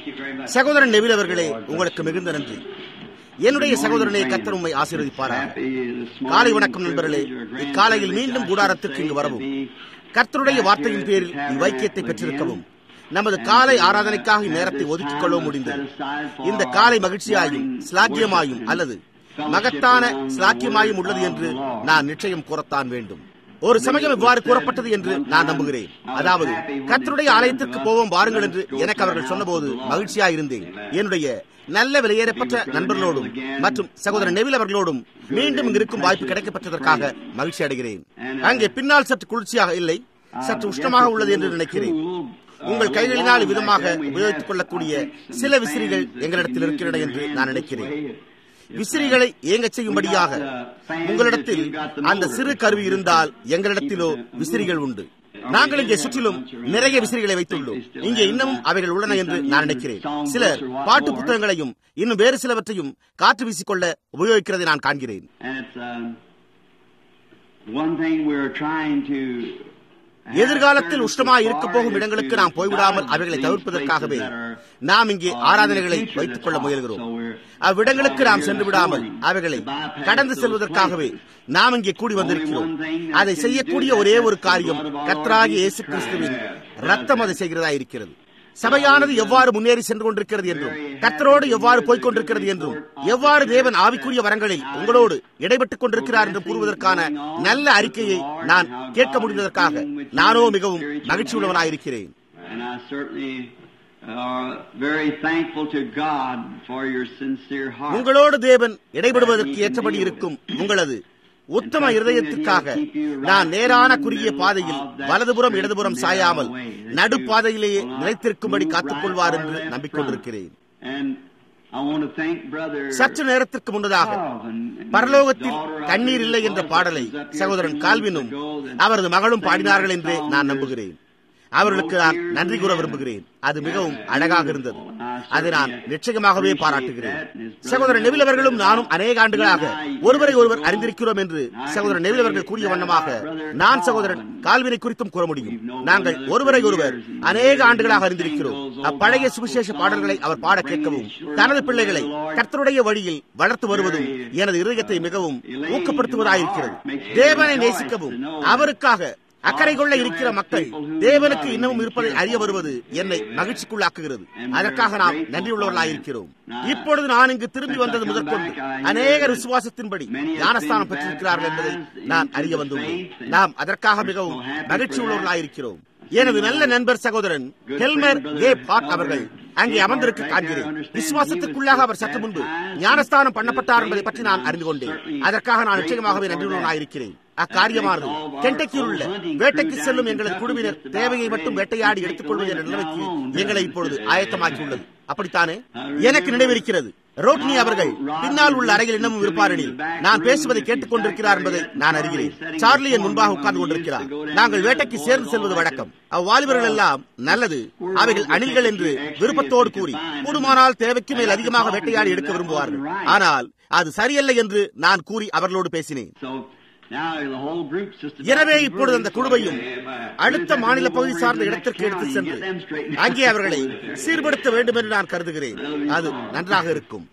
சகோதரன் நெவில் அவர்களே உங்களுக்கு மிகுந்த நன்றி என்னுடைய சகோதரனை கத்தர் உண்மை ஆசீர்வதிப்பாராக காலை வணக்கம் நண்பர்களே இக்காலையில் மீண்டும் கூடாரத்திற்கு இங்கு வரவும் கர்த்தருடைய வார்த்தையின் பேரில் இவ்வைக்கியத்தை பெற்றிருக்கவும் நமது காலை ஆராதனைக்காக நேரத்தை ஒதுக்கிக் கொள்ளவும் முடிந்தது இந்த காலை மகிழ்ச்சியாயும் ஸ்லாக்கியமாயும் அல்லது மகத்தான ஸ்லாக்கியமாயும் உள்ளது என்று நான் நிச்சயம் கூறத்தான் வேண்டும் ஒரு சமயம் இவ்வாறு கூறப்பட்டது என்று நான் நம்புகிறேன் அதாவது கர்த்தருடைய ஆலயத்திற்கு போவோம் வாருங்கள் என்று எனக்கு அவர்கள் சொன்னபோது மகிழ்ச்சியா இருந்தேன் என்னுடைய நல்ல விலையேறப்பட்ட நண்பர்களோடும் மற்றும் சகோதரர் நெவில் அவர்களோடும் மீண்டும் இருக்கும் வாய்ப்பு கிடைக்கப்பட்டதற்காக மகிழ்ச்சி அடைகிறேன் அங்கே பின்னால் சற்று குளிர்ச்சியாக இல்லை சற்று உஷ்ணமாக உள்ளது என்று நினைக்கிறேன் உங்கள் கைகளினால் விதமாக உபயோகித்துக் கொள்ளக்கூடிய சில விசிறிகள் எங்களிடத்தில் இருக்கின்றன என்று நான் நினைக்கிறேன் விசிறிகளை இயங்க செய்யும்படியாக உங்களிடத்தில் அந்த சிறு கருவி இருந்தால் எங்களிடத்திலோ விசிறிகள் உண்டு நாங்கள் இங்கே சுற்றிலும் நிறைய விசிறிகளை வைத்துள்ளோம் இங்கே இன்னமும் அவைகள் உள்ளன என்று நான் நினைக்கிறேன் சிலர் பாட்டு புத்தகங்களையும் இன்னும் வேறு சிலவற்றையும் காற்று வீசிக்கொள்ள உபயோகிக்கிறதை நான் காண்கிறேன் எதிர்காலத்தில் உஷ்ணமாய் இருக்க போகும் இடங்களுக்கு நாம் போய்விடாமல் அவைகளை தவிர்ப்பதற்காகவே நாம் இங்கே ஆராதனைகளை வைத்துக் கொள்ள முயல்கிறோம் அவ்விடங்களுக்கு நாம் சென்று விடாமல் அவைகளை கடந்து செல்வதற்காகவே நாம் இங்கே கூடி வந்திருக்கிறோம் அதை செய்யக்கூடிய ஒரே ஒரு காரியம் கத்ராகி இயேசு கிறிஸ்துவின் ரத்தம் அதை செய்கிறதா இருக்கிறது சபையானது எவ்வாறு முன்னேறி சென்று கொண்டிருக்கிறது என்றும் கர்த்தரோடு எவ்வாறு போய்க் கொண்டிருக்கிறது என்றும் எவ்வாறு தேவன் ஆவிக்குரிய வரங்களில் உங்களோடு இடைபெற்றுக் கொண்டிருக்கிறார் என்று கூறுவதற்கான நல்ல அறிக்கையை நான் கேட்க முடிந்ததற்காக நானோ மிகவும் மகிழ்ச்சி உள்ளவனாயிருக்கிறேன் உங்களோடு தேவன் இடைபடுவதற்கு ஏற்றபடி இருக்கும் உங்களது உத்தம இருதயத்திற்காக நான் நேரான குறுகிய பாதையில் வலதுபுறம் இடதுபுறம் சாயாமல் நடுப்பாதையிலேயே நிலைத்திருக்கும்படி காத்துக்கொள்வார் என்று நம்பிக்கொண்டிருக்கிறேன் சற்று நேரத்திற்கு முன்னதாக பரலோகத்தில் தண்ணீர் இல்லை என்ற பாடலை சகோதரன் கால்வினும் அவரது மகளும் பாடினார்கள் என்றே நான் நம்புகிறேன் அவர்களுக்கு நான் நன்றி கூற விரும்புகிறேன் அது மிகவும் அழகாக இருந்தது அதை நான் நிச்சயமாகவே பாராட்டுகிறேன் சகோதரர் நெவில் அவர்களும் நானும் அநேக ஆண்டுகளாக ஒருவரை ஒருவர் அறிந்திருக்கிறோம் என்று சகோதரர் நெவில் அவர்கள் கூறிய வண்ணமாக நான் சகோதரன் கால்வினை குறித்தும் கூற முடியும் நாங்கள் ஒருவரை ஒருவர் அநேக ஆண்டுகளாக அறிந்திருக்கிறோம் அப்பழைய சுவிசேஷ பாடல்களை அவர் பாட கேட்கவும் தனது பிள்ளைகளை கர்த்தருடைய வழியில் வளர்த்து வருவதும் எனது இருதயத்தை மிகவும் ஊக்கப்படுத்துவதாயிருக்கிறது தேவனை நேசிக்கவும் அவருக்காக அக்கறை கொள்ள இருக்கிற மக்கள் தேவனுக்கு இன்னமும் இருப்பதை அறிய வருவது என்னை மகிழ்ச்சிக்குள்ளாக்குகிறது அதற்காக நாம் நன்றியுள்ளவர்களாயிருக்கிறோம் இப்பொழுது நான் இங்கு திரும்பி வந்தது முதற்கொண்டு அநேக விசுவாசத்தின்படி ஞானஸ்தானம் பெற்றிருக்கிறார்கள் என்பதை நான் அறிய வந்துள்ளேன் நாம் அதற்காக மிகவும் மகிழ்ச்சி உள்ளவர்களாயிருக்கிறோம் எனது நல்ல நண்பர் சகோதரன் ஹெல்மர் ஏ பாட் அவர்கள் அங்கே அமர்ந்திருக்க காண்கிறேன் விசுவாசத்திற்குள்ளாக அவர் சற்று முன்பு ஞானஸ்தானம் பண்ணப்பட்டார் என்பதை பற்றி நான் அறிந்து கொண்டேன் அதற்காக நான் நிச்சயமாகவே நன்றியுள்ளவனாயிருக்கிறேன் அக்காரியமானது கெண்டக்கியில் உள்ள வேட்டைக்கு செல்லும் எங்களது குழுவினர் தேவையை மட்டும் வேட்டையாடி எடுத்துக் கொள்வது என்ற நிலைமைக்கு எங்களை இப்பொழுது ஆயத்தமாக்கியுள்ளது அப்படித்தானே எனக்கு நினைவிருக்கிறது ரோட்னி அவர்கள் பின்னால் உள்ள அறையில் இன்னமும் இருப்பாரெனில் நான் பேசுவதை கேட்டுக் கொண்டிருக்கிறார் என்பதை நான் அறிகிறேன் சார்லி என் முன்பாக உட்கார்ந்து கொண்டிருக்கிறார் நாங்கள் வேட்டைக்கு சேர்ந்து செல்வது வழக்கம் அவ்வாலிபர்கள் எல்லாம் நல்லது அவைகள் அணில்கள் என்று விருப்பத்தோடு கூறி கூடுமானால் தேவைக்கு மேல் அதிகமாக வேட்டையாடி எடுக்க விரும்புவார்கள் ஆனால் அது சரியல்ல என்று நான் கூறி அவர்களோடு பேசினேன் எனவே இப்பொழுது அந்த குழுவையும் அடுத்த மாநில பகுதி சார்ந்த இடத்திற்கு எடுத்து சென்று அங்கே அவர்களை சீர்படுத்த வேண்டும் என்று நான் கருதுகிறேன் அது நன்றாக இருக்கும்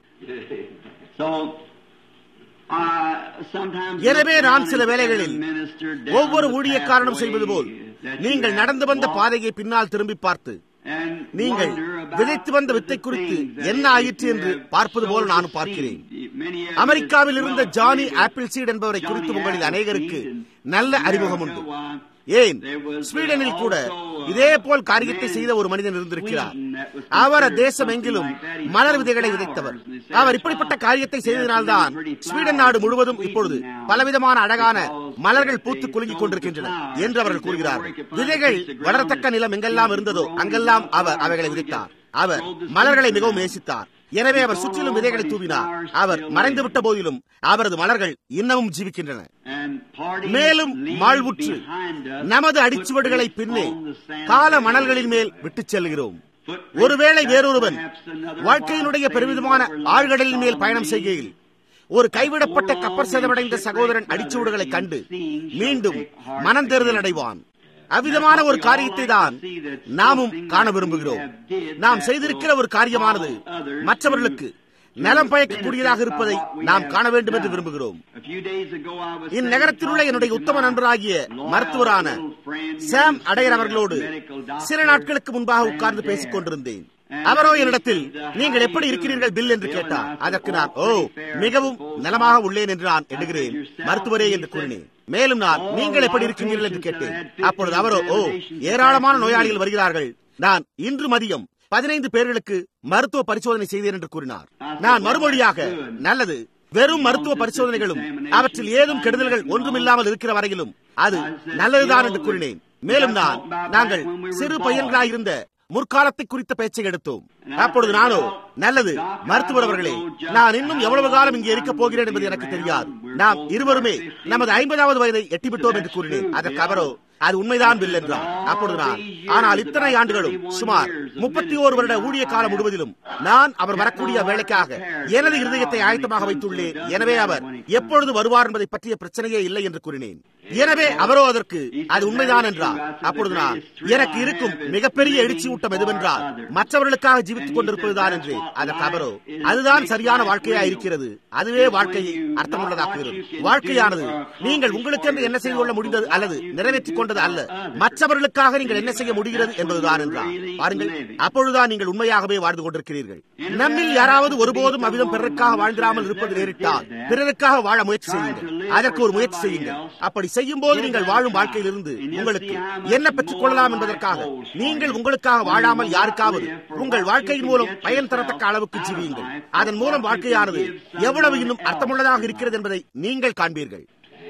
எனவே நான் சில வேளைகளில் ஒவ்வொரு ஊழியக்காரனும் செய்வது போல் நீங்கள் நடந்து வந்த பாதையை பின்னால் திரும்பி பார்த்து நீங்கள் விதைத்து வந்த வித்தை குறித்து என்ன ஆயிற்று என்று பார்ப்பது போல நானும் பார்க்கிறேன் அமெரிக்காவில் இருந்த ஜானி ஆப்பிள் சீட் என்பவரை குறித்து உங்களில் அநேகருக்கு நல்ல அறிமுகம் உண்டு ஏன் ஸ்வீடனில் கூட இதே போல் காரியத்தை செய்த ஒரு மனிதன் இருந்திருக்கிறார் அவர் தேசம் எங்கிலும் மலர் விதைகளை விதைத்தவர் அவர் இப்படிப்பட்ட காரியத்தை செய்ததினால்தான் ஸ்வீடன் நாடு முழுவதும் இப்பொழுது பலவிதமான அழகான மலர்கள் பூத்து குலுங்கிக் கொண்டிருக்கின்றன என்று அவர்கள் கூறுகிறார்கள் விதைகள் வளரத்தக்க நிலம் எங்கெல்லாம் இருந்ததோ அங்கெல்லாம் அவர் அவைகளை விதைத்தார் அவர் மலர்களை மிகவும் நேசித்தார் எனவே அவர் சுற்றிலும் விதைகளை தூவினார் அவர் மறைந்து விட்ட போதிலும் அவரது மலர்கள் இன்னமும் ஜீவிக்கின்றன மேலும் மாழ்வுற்று நமது அடிச்சுவடுகளை பின்னே கால மணல்களின் மேல் விட்டுச் செல்கிறோம் ஒருவேளை வேறொருவன் வாழ்க்கையினுடைய பெருமிதமான ஆழ்கடலின் மேல் பயணம் செய்கையில் ஒரு கைவிடப்பட்ட கப்பர் சேதமடைந்த சகோதரன் அடிச்சுவடுகளை கண்டு மீண்டும் மனம் தேர்தல் அடைவான் அவ்விதமான ஒரு காரியத்தை தான் நாமும் காண விரும்புகிறோம் நாம் செய்திருக்கிற ஒரு காரியமானது மற்றவர்களுக்கு நலம் பயக்கக்கூடியதாக இருப்பதை நாம் காண வேண்டும் என்று விரும்புகிறோம் இந்நகரத்தில் உள்ள என்னுடைய உத்தம நண்பராகிய மருத்துவரான சாம் அடையர் அவர்களோடு சில நாட்களுக்கு முன்பாக உட்கார்ந்து பேசிக் கொண்டிருந்தேன் அவரோ என்னிடத்தில் நீங்கள் எப்படி இருக்கிறீர்கள் பில் என்று கேட்டார் அதற்கு நான் ஓ மிகவும் நலமாக உள்ளேன் என்று நான் எண்ணுகிறேன் மருத்துவரே என்று கூறினேன் மேலும் நான் நீங்கள் எப்படி இருக்கிறீர்கள் என்று கேட்டேன் அப்பொழுது அவரோ ஓ ஏராளமான நோயாளிகள் வருகிறார்கள் நான் இன்று மதியம் பதினைந்து பேர்களுக்கு மருத்துவ பரிசோதனை செய்தேன் என்று கூறினார் நான் மறுமொழியாக நல்லது வெறும் மருத்துவ பரிசோதனைகளும் அவற்றில் ஏதும் கெடுதல்கள் ஒன்றுமில்லாமல் இருக்கிற வரையிலும் அது நல்லதுதான் என்று கூறினேன் மேலும் நான் நாங்கள் சிறு பையன்களாயிருந்த முற்காலத்தை குறித்த பேச்சை எடுத்தோம் அப்பொழுது நானோ நல்லது மருத்துவர் அவர்களே நான் இன்னும் எவ்வளவு காலம் இங்கே இருக்க போகிறேன் என்பது எனக்கு தெரியாது நாம் இருவருமே நமது ஐம்பதாவது வயதை எட்டிவிட்டோம் என்று கூறினேன் அதற்கு அவரோ அது உண்மைதான் பில் என்றார் அப்பொழுது நான் ஆனால் இத்தனை ஆண்டுகளும் சுமார் முப்பத்தி ஓரு வருட ஊழிய காலம் முழுவதிலும் நான் அவர் வரக்கூடிய வேலைக்காக எனது இருதயத்தை ஆயத்தமாக வைத்துள்ளேன் எனவே அவர் எப்பொழுது வருவார் என்பதை பற்றிய பிரச்சனையே இல்லை என்று கூறினேன் எனவே அவரோ அதற்கு அது உண்மைதான் என்றார் அப்பொழுது நான் எனக்கு இருக்கும் மிகப்பெரிய எழுச்சி ஊட்டம் எதுவென்றால் மற்றவர்களுக்காக ஜீவித்துக் கொண்டிருப்பதுதான் என்று அதற்கு அவரோ அதுதான் சரியான வாழ்க்கையா இருக்கிறது அதுவே வாழ்க்கையை அர்த்தமுள்ளதாக்குகிறது வாழ்க்கையானது நீங்கள் உங்களுக்கென்று என்ன செய்து கொள்ள முடிந்தது அல்லது நிறைவேற்றிக் கொண்டது அல்ல மற்றவர்களுக்காக நீங்கள் என்ன செய்ய முடிகிறது என்பதுதான் என்றார் பாருங்கள் அப்பொழுதுதான் நீங்கள் உண்மையாகவே வாழ்ந்து கொண்டிருக்கிறீர்கள் நம்மில் யாராவது ஒருபோதும் அவ்விதம் பிறருக்காக வாழ்ந்திராமல் இருப்பது நேரிட்டால் பிறருக்காக வாழ முயற்சி செய்யுங்கள் அதற்கு ஒரு முயற்சி செய்யுங்கள் அப்படி செய்யும் போது நீங்கள் வாழும் வாழ்க்கையிலிருந்து உங்களுக்கு என்ன பெற்றுக் கொள்ளலாம் என்பதற்காக நீங்கள் உங்களுக்காக வாழாமல் யாருக்காவது உங்கள் வாழ்க்கையின் மூலம் பயன் தரத்தக்க அளவுக்கு ஜீவியுங்கள் அதன் மூலம் வாழ்க்கையானது எவ்வளவு இன்னும் அர்த்தமுள்ளதாக இருக்கிறது என்பதை நீங்கள் காண்பீர்கள்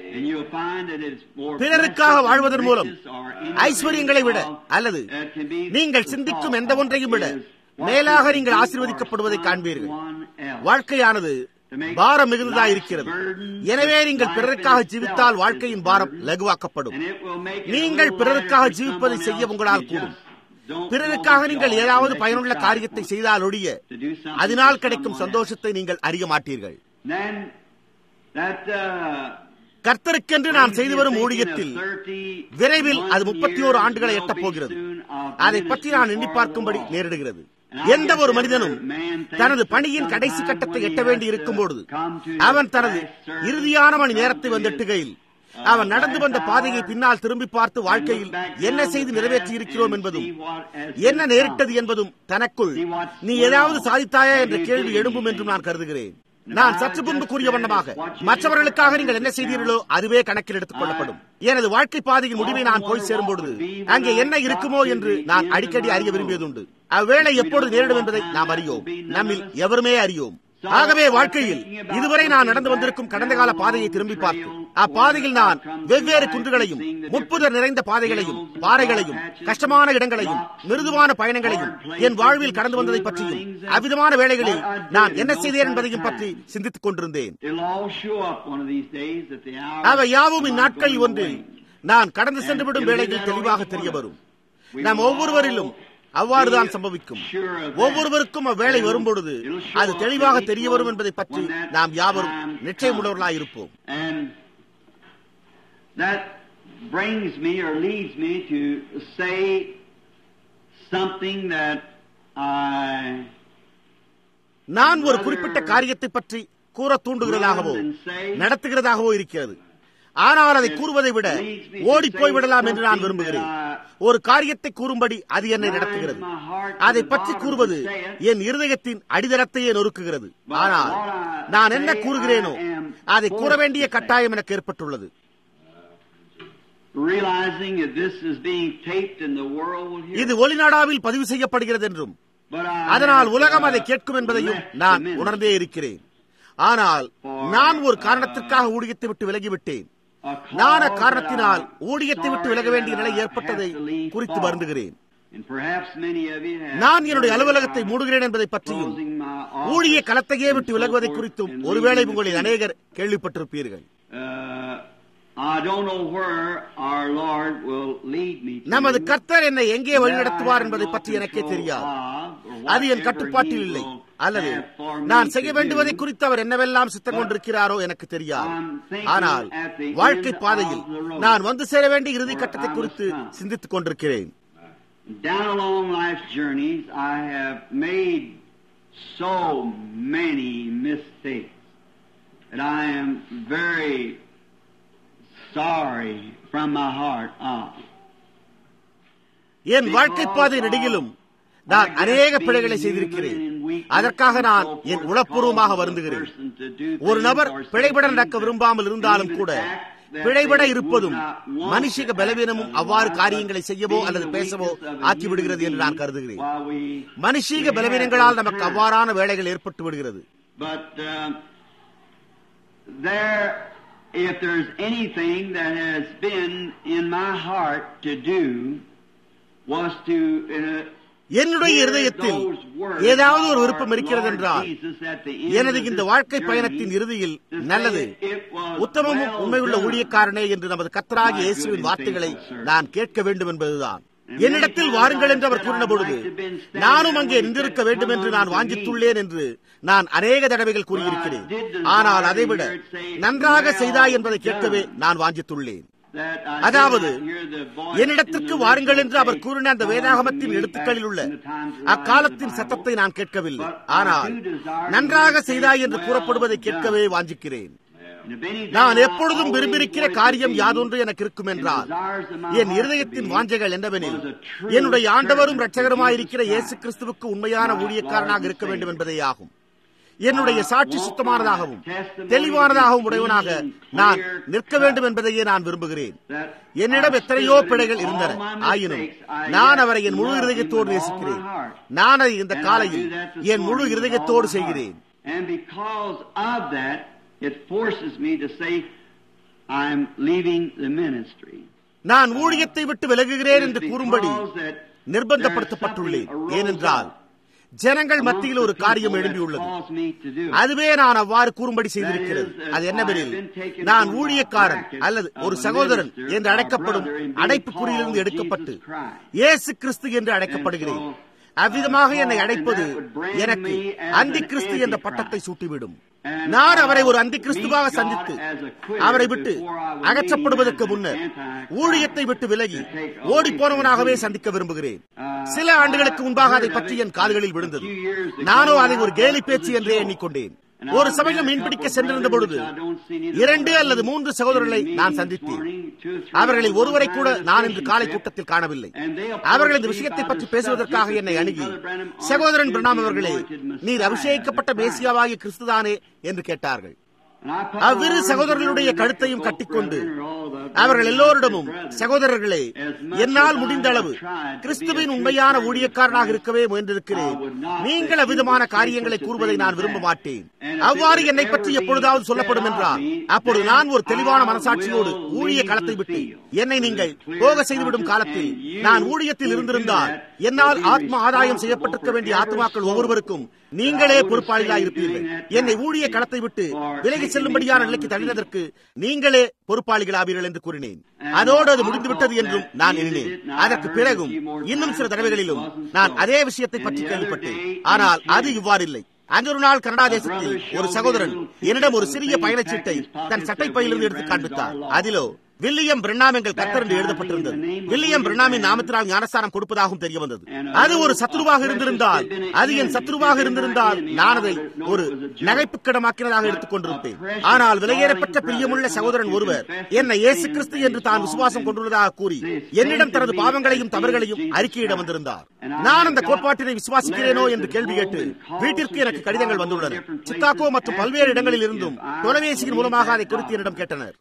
பிறருக்காக வாழ்வதன் மூலம் ஐஸ்வர்யங்களை விட அல்லது நீங்கள் சிந்திக்கும் எந்த ஒன்றையும் விட மேலாக நீங்கள் ஆசீர்வதிக்கப்படுவதை காண்பீர்கள் வாழ்க்கையானது பாரம் மிகுந்ததா இருக்கிறது எனவே நீங்கள் பிறருக்காக ஜீவித்தால் வாழ்க்கையின் பாரம் லகுவாக்கப்படும் நீங்கள் பிறருக்காக ஜீவிப்பதை செய்ய உங்களால் கூடும் பிறருக்காக நீங்கள் ஏதாவது பயனுள்ள காரியத்தை செய்தால் ஒழிய அதனால் கிடைக்கும் சந்தோஷத்தை நீங்கள் அறிய மாட்டீர்கள் கர்த்தருக்கென்று நான் செய்து வரும் ஊழியத்தில் விரைவில் அது முப்பத்தி ஓரு ஆண்டுகளை எட்டப் போகிறது அதை பற்றி நான் எண்ணி பார்க்கும்படி நேரிடுகிறது எந்த ஒரு மனிதனும் தனது பணியின் கடைசி கட்டத்தை எட்ட வேண்டி இருக்கும் பொழுது அவன் தனது இறுதியான மணி நேரத்தை வந்தெட்டுகையில் அவன் நடந்து வந்த பாதையை பின்னால் திரும்பி பார்த்து வாழ்க்கையில் என்ன செய்து நிறைவேற்றி இருக்கிறோம் என்பதும் என்ன நேரிட்டது என்பதும் தனக்குள் நீ ஏதாவது சாதித்தாயா என்ற கேள்வி எழும்பும் என்றும் நான் கருதுகிறேன் நான் சற்று முன்பு கூறிய வண்ணமாக மற்றவர்களுக்காக நீங்கள் என்ன செய்தீர்களோ அதுவே கணக்கில் எடுத்துக் கொள்ளப்படும் எனது வாழ்க்கை பாதையின் முடிவை நான் போய் சேரும் பொழுது அங்கே என்ன இருக்குமோ என்று நான் அடிக்கடி அறிய விரும்பியதுண்டு அவ்வேளை எப்பொழுது நேரிடும் என்பதை நாம் அறியோம் நம்மில் எவருமே அறியோம் ஆகவே வாழ்க்கையில் இதுவரை நான் நடந்து வந்திருக்கும் கடந்த கால பாதையை திரும்பி பார்த்து அப்பாதையில் நான் வெவ்வேறு குன்றுகளையும் முட்புதர் நிறைந்த பாதைகளையும் பாறைகளையும் கஷ்டமான இடங்களையும் மிருதுவான பயணங்களையும் என் வாழ்வில் கடந்து வந்ததை பற்றியும் அவ்விதமான வேளைகளில் நான் என்ன செய்தேன் என்பதையும் பற்றி சிந்தித்துக் கொண்டிருந்தேன் அவை யாவும் இந்நாட்களில் ஒன்றில் நான் கடந்து சென்றுவிடும் வேளையில் தெளிவாக தெரிய வரும் நாம் ஒவ்வொருவரிலும் அவ்வாறுதான் சம்பவிக்கும் ஒவ்வொருவருக்கும் அவ்வேளை வரும்பொழுது அது தெளிவாக தெரிய வரும் என்பதை பற்றி நாம் யாவரும் நிச்சயமுள்ளவர்களாக இருப்போம் brings me or leads me to say something that I நான் ஒரு குறிப்பிட்ட காரியத்தை பற்றி கூற தூண்டுகிறதாகவோ நடத்துகிறதாகவோ இருக்கிறது ஆனால் அதை கூறுவதை விட ஓடி போய்விடலாம் என்று நான் விரும்புகிறேன் ஒரு காரியத்தை கூறும்படி அது என்னை நடத்துகிறது அதை பற்றி கூறுவது என் இருதயத்தின் அடித்தளத்தையே நொறுக்குகிறது ஆனால் நான் என்ன கூறுகிறேனோ அதை கூற வேண்டிய கட்டாயம் எனக்கு ஏற்பட்டுள்ளது இது ஒளிநாடாவில் பதிவு செய்யப்படுகிறது என்றும் அதனால் உலகம் அதை கேட்கும் என்பதையும் நான் உணர்ந்தே இருக்கிறேன் ஆனால் நான் ஒரு காரணத்திற்காக ஊழியத்தை விட்டு விலகிவிட்டேன் நான் அக்காரணத்தினால் ஊழியத்தை விட்டு விலக வேண்டிய நிலை ஏற்பட்டதை குறித்து வருந்துகிறேன் நான் என்னுடைய அலுவலகத்தை மூடுகிறேன் என்பதை பற்றியும் ஊழிய களத்தையே விட்டு விலகுவதை குறித்தும் ஒருவேளை உங்களில் அநேகர் கேள்விப்பட்டிருப்பீர்கள் நமது கர்த்தர் என்னை எங்கே வழிநடத்துவார் என்பதை பற்றி எனக்கே தெரியாது அது என் கட்டுப்பாட்டில் இல்லை அல்லது நான் செய்ய வேண்டுவதை குறித்து அவர் என்னவெல்லாம் சித்தம் கொண்டிருக்கிறாரோ எனக்கு தெரியாது ஆனால் வாழ்க்கை பாதையில் நான் வந்து சேர வேண்டிய இறுதி கட்டத்தை குறித்து சிந்தித்துக் கொண்டிருக்கிறேன் Down along life's journeys, I have made so many mistakes that I am very sorry from my heart of. என் வாழ்க்கை பாதை நெடுகிலும் நான் அநேக பிழைகளை செய்திருக்கிறேன் அதற்காக நான் என் உளப்பூர்வமாக வருந்துகிறேன் ஒரு நபர் பிழைபட நடக்க விரும்பாமல் இருந்தாலும் கூட பிழைபட இருப்பதும் மனுஷிக பலவீனமும் அவ்வாறு காரியங்களை செய்யவோ அல்லது பேசவோ ஆக்கிவிடுகிறது என்று நான் கருதுகிறேன் மனுஷீக பலவீனங்களால் நமக்கு அவ்வாறான வேலைகள் ஏற்பட்டு விடுகிறது But uh, there, if there's anything that has been in my heart to do, was to uh, என்னுடைய இருதயத்தில் ஏதாவது ஒரு விருப்பம் இருக்கிறது என்றால் எனது இந்த வாழ்க்கை பயணத்தின் இறுதியில் நல்லது உத்தமமும் உண்மையுள்ள ஊழியக்காரனே என்று நமது கத்தராகிய இயேசுவின் வார்த்தைகளை நான் கேட்க வேண்டும் என்பதுதான் என்னிடத்தில் வாருங்கள் என்று அவர் கூறின பொழுது நானும் அங்கே நின்றிருக்க வேண்டும் என்று நான் வாஞ்சித்துள்ளேன் என்று நான் அநேக தடவைகள் கூறியிருக்கிறேன் ஆனால் அதைவிட நன்றாக செய்தாய் என்பதை கேட்கவே நான் வாஞ்சித்துள்ளேன் அதாவது என்னிடத்திற்கு வாருங்கள் என்று அவர் கூறின அந்த வேதாகமத்தின் எழுத்துக்களில் உள்ள அக்காலத்தின் சத்தத்தை நான் கேட்கவில்லை ஆனால் நன்றாக செய்தாய் என்று கூறப்படுவதை கேட்கவே வாஞ்சிக்கிறேன் நான் எப்பொழுதும் விரும்பியிருக்கிற காரியம் யாதொன்று எனக்கு இருக்கும் என்றால் என் இருதயத்தின் வாஞ்சைகள் என்னவெனில் என்னுடைய ஆண்டவரும் இரட்சகருமாயிருக்கிற இயேசு கிறிஸ்துவுக்கு உண்மையான ஊழியக்காரனாக இருக்க வேண்டும் என்பதே ஆகும் என்னுடைய சாட்சி சுத்தமானதாகவும் தெளிவானதாகவும் உடையவனாக நான் நிற்க வேண்டும் என்பதையே நான் விரும்புகிறேன் என்னிடம் எத்தனையோ பிழைகள் இருந்தன ஆயினும் நான் அவரை என் முழு இருதயத்தோடு நேசிக்கிறேன் நான் அதை இந்த காலையில் என் முழு இருதயத்தோடு செய்கிறேன் And because of that, it forces me to say, I'm leaving the ministry. நான் ஊழியத்தை விட்டு விலகுகிறேன் என்று கூறும்படி நிர்பந்தப்படுத்தப்பட்டுள்ளேன் ஏனென்றால் ஜனங்கள் மத்தியில் ஒரு காரியம் எழும்பியுள்ளது அதுவே நான் அவ்வாறு கூறும்படி செய்திருக்கிறது அது என்னவெனில் நான் ஊழியக்காரன் அல்லது ஒரு சகோதரன் என்று அழைக்கப்படும் அடைப்புக்குறியிலிருந்து எடுக்கப்பட்டு இயேசு கிறிஸ்து என்று அழைக்கப்படுகிறேன் அவ்விதமாக என்னை அழைப்பது எனக்கு அந்தி கிறிஸ்து என்ற பட்டத்தை சூட்டிவிடும் நான் அவரை ஒரு அந்தி கிறிஸ்துவாக சந்தித்து அவரை விட்டு அகற்றப்படுவதற்கு முன்னர் ஊழியத்தை விட்டு விலகி ஓடி போனவனாகவே சந்திக்க விரும்புகிறேன் சில ஆண்டுகளுக்கு முன்பாக அதை பற்றி என் கால்களில் விழுந்தது நானோ அதை ஒரு கேலி பேச்சு என்றே எண்ணிக்கொண்டேன் ஒரு சமயம் மீன்பிடிக்க சென்றிருந்த பொழுது இரண்டு அல்லது மூன்று சகோதரர்களை நான் சந்தித்தேன் அவர்களில் ஒருவரை கூட நான் இன்று காலை கூட்டத்தில் காணவில்லை அவர்கள் இந்த விஷயத்தை பற்றி பேசுவதற்காக என்னை அணுகி சகோதரன் பிரணாம் அவர்களே நீர் அபிஷேகிக்கப்பட்ட மேசியாவாகிய கிறிஸ்துதானே என்று கேட்டார்கள் அவ்விரு சகோதரர்களுடைய கழுத்தையும் கட்டிக்கொண்டு அவர்கள் எல்லோரிடமும் சகோதரர்களே என்னால் முடிந்த அளவு கிறிஸ்துவின் உண்மையான ஊழியக்காரனாக இருக்கவே முயன்றிருக்கிறேன் நீங்கள் அவ்விதமான காரியங்களை கூறுவதை நான் விரும்ப மாட்டேன் அவ்வாறு என்னை பற்றி எப்பொழுதாவது சொல்லப்படும் என்றால் அப்பொழுது நான் ஒரு தெளிவான மனசாட்சியோடு ஊழிய களத்தை விட்டு என்னை நீங்கள் போக செய்துவிடும் காலத்தில் நான் ஊழியத்தில் இருந்திருந்தால் என்னால் ஆத்ம ஆதாயம் செய்யப்பட்டிருக்க வேண்டிய ஆத்மாக்கள் ஒவ்வொருவருக்கும் நீங்களே பொறுப்பாளிகளாக இருப்பீர்கள் என்னை ஊழிய களத்தை விட்டு விலகி செல்லும்படியான நிலைக்கு தள்ளினதற்கு நீங்களே பொறுப்பாளிகளாவீர்கள் என்று கூறினேன் அதோடு அது முடிந்துவிட்டது என்றும் நான் எண்ணினேன் அதற்கு பிறகும் இன்னும் சில தடவைகளிலும் நான் அதே விஷயத்தை பற்றி கேள்விப்பட்டேன் ஆனால் அது இவ்வாறில்லை அன்றொரு நாள் கனடா தேசத்தில் ஒரு சகோதரன் என்னிடம் ஒரு சிறிய பயணச்சீட்டை தன் சட்டை பையிலிருந்து எடுத்து காண்பித்தார் அதிலோ வில்லியம் பிரணாம் எங்கள் கத்தர் என்று எழுதப்பட்டிருந்தது வில்லியம் பிரணாமின் நாமத்தினால் ஞானஸ்தானம் கொடுப்பதாகவும் தெரிய வந்தது அது ஒரு சத்ருவாக இருந்திருந்தால் அது என் சத்ருவாக இருந்திருந்தால் நான் அதை ஒரு நகைப்புக்கிடமாக்கினதாக எடுத்துக் கொண்டிருப்பேன் ஆனால் விலையேறப்பட்ட பிரியமுள்ள சகோதரன் ஒருவர் என்னை இயேசு கிறிஸ்து என்று தான் விசுவாசம் கொண்டுள்ளதாக கூறி என்னிடம் தனது பாவங்களையும் தவறுகளையும் அறிக்கையிட வந்திருந்தார் நான் அந்த கோட்பாட்டினை விசுவாசிக்கிறேனோ என்று கேள்வி கேட்டு வீட்டிற்கு எனக்கு கடிதங்கள் வந்துள்ளன சிக்காகோ மற்றும் பல்வேறு இடங்களில் இருந்தும் தொலைபேசியின் மூலமாக அதை குறித்து என்னிடம் கேட்டனர்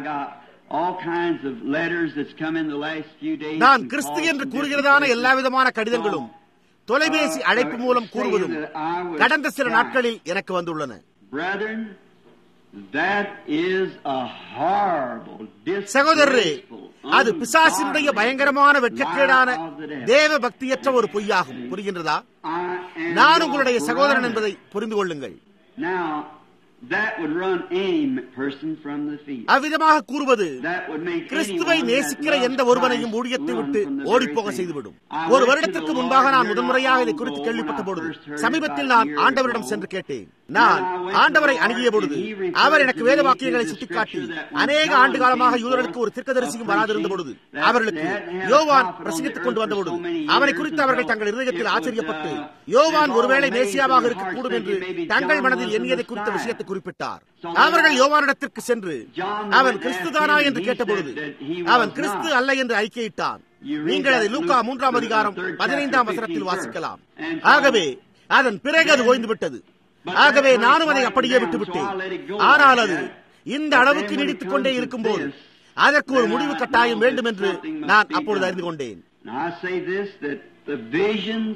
நான் கிறிஸ்து என்று கூறுகிறதான எல்லா விதமான கடிதங்களும் தொலைபேசி அழைப்பு மூலம் கூறுவதும் கடந்த சில நாட்களில் எனக்கு வந்துள்ளன சகோதரரே அது பிசாசினுடைய பயங்கரமான வெட்கக்கேடான தேவ பக்தியற்ற ஒரு பொய்யாகும் புரிகின்றதா நான் உங்களுடைய சகோதரன் என்பதை புரிந்து கொள்ளுங்கள் that would run any person from the field. அவ்விதமாக கூறுவது That would make கிறிஸ்துவை anyone that நேசிக்கிற loves எந்த ஒருவனையும் Christ ஊழியத்தை run விட்டு from the ஓடிப்போக very செய்துவிடும் thing. I ஒரு went to வருடத்திற்கு the முன்பாக Lord நான் here முதன்முறையாக not இதை long குறித்து ago கேள்விப்பட்ட when I பொழுது first heard சமீபத்தில் about நான் years ஆண்டவரிடம் ago. சென்று கேட்டேன் When நான் I went to ஆண்டவரை the அணுகிய Lord பொழுது and he referred அவர் எனக்கு to வேத me வாக்கியங்களை to the சுட்டிக்காட்டி scripture that when அநேக John ஆண்டு காலமாக came யூதர்களுக்கு ஒரு forth தீர்க்கதரிசியும் of வராதிருந்த preaching, பொழுது that அவர்களுக்கு they hadn't had a யோவான் prophet on பிரசங்கித்துக் the கொண்டு earth வந்த for பொழுது so many அவரை years குறித்து until அவர்கள் தங்கள் இருதயத்தில் it was, ஆச்சரியப்பட்டு uh, யோவான் it was ஒருவேளை all மேசியாவாக amazing இருக்கக்கூடும் என்று hearts thinking maybe தங்கள் John மனதில் was the எண்ணியதை குறித்த Messiah. விஷயத்தை குறிப்பிட்டார் So அவர்கள் now, யோவானிடத்திற்கு சென்று John அவன் went கிறிஸ்துதானா after him, என்று he கேட்டபொழுது said that he அவன் was கிறிஸ்து not. அல்ல என்று அறிக்கையிட்டான் You read நீங்கள் அதை that லூக்கா Luke, மூன்றாம் the அதிகாரம் third chapter, பதினைந்தாம் 15th வசனத்தில் verse. வாசிக்கலாம் And so- ஆகவே அதன் பிறகு அது ஓய்ந்து விட்டது But ஆகவே that நானும் அதை went அப்படியே down, விட்டுவிட்டேன் so I let it go ஆனால் like அது that. இந்த But அளவுக்கு then when it நீடித்துக் கொண்டே comes to இருக்கும்போது this, அதற்கு ஒரு then முடிவு I கட்டாயம் know வேண்டும் that என்று something must நான் be அப்பொழுது done. அறிந்து கொண்டேன் Now I say this, that the visions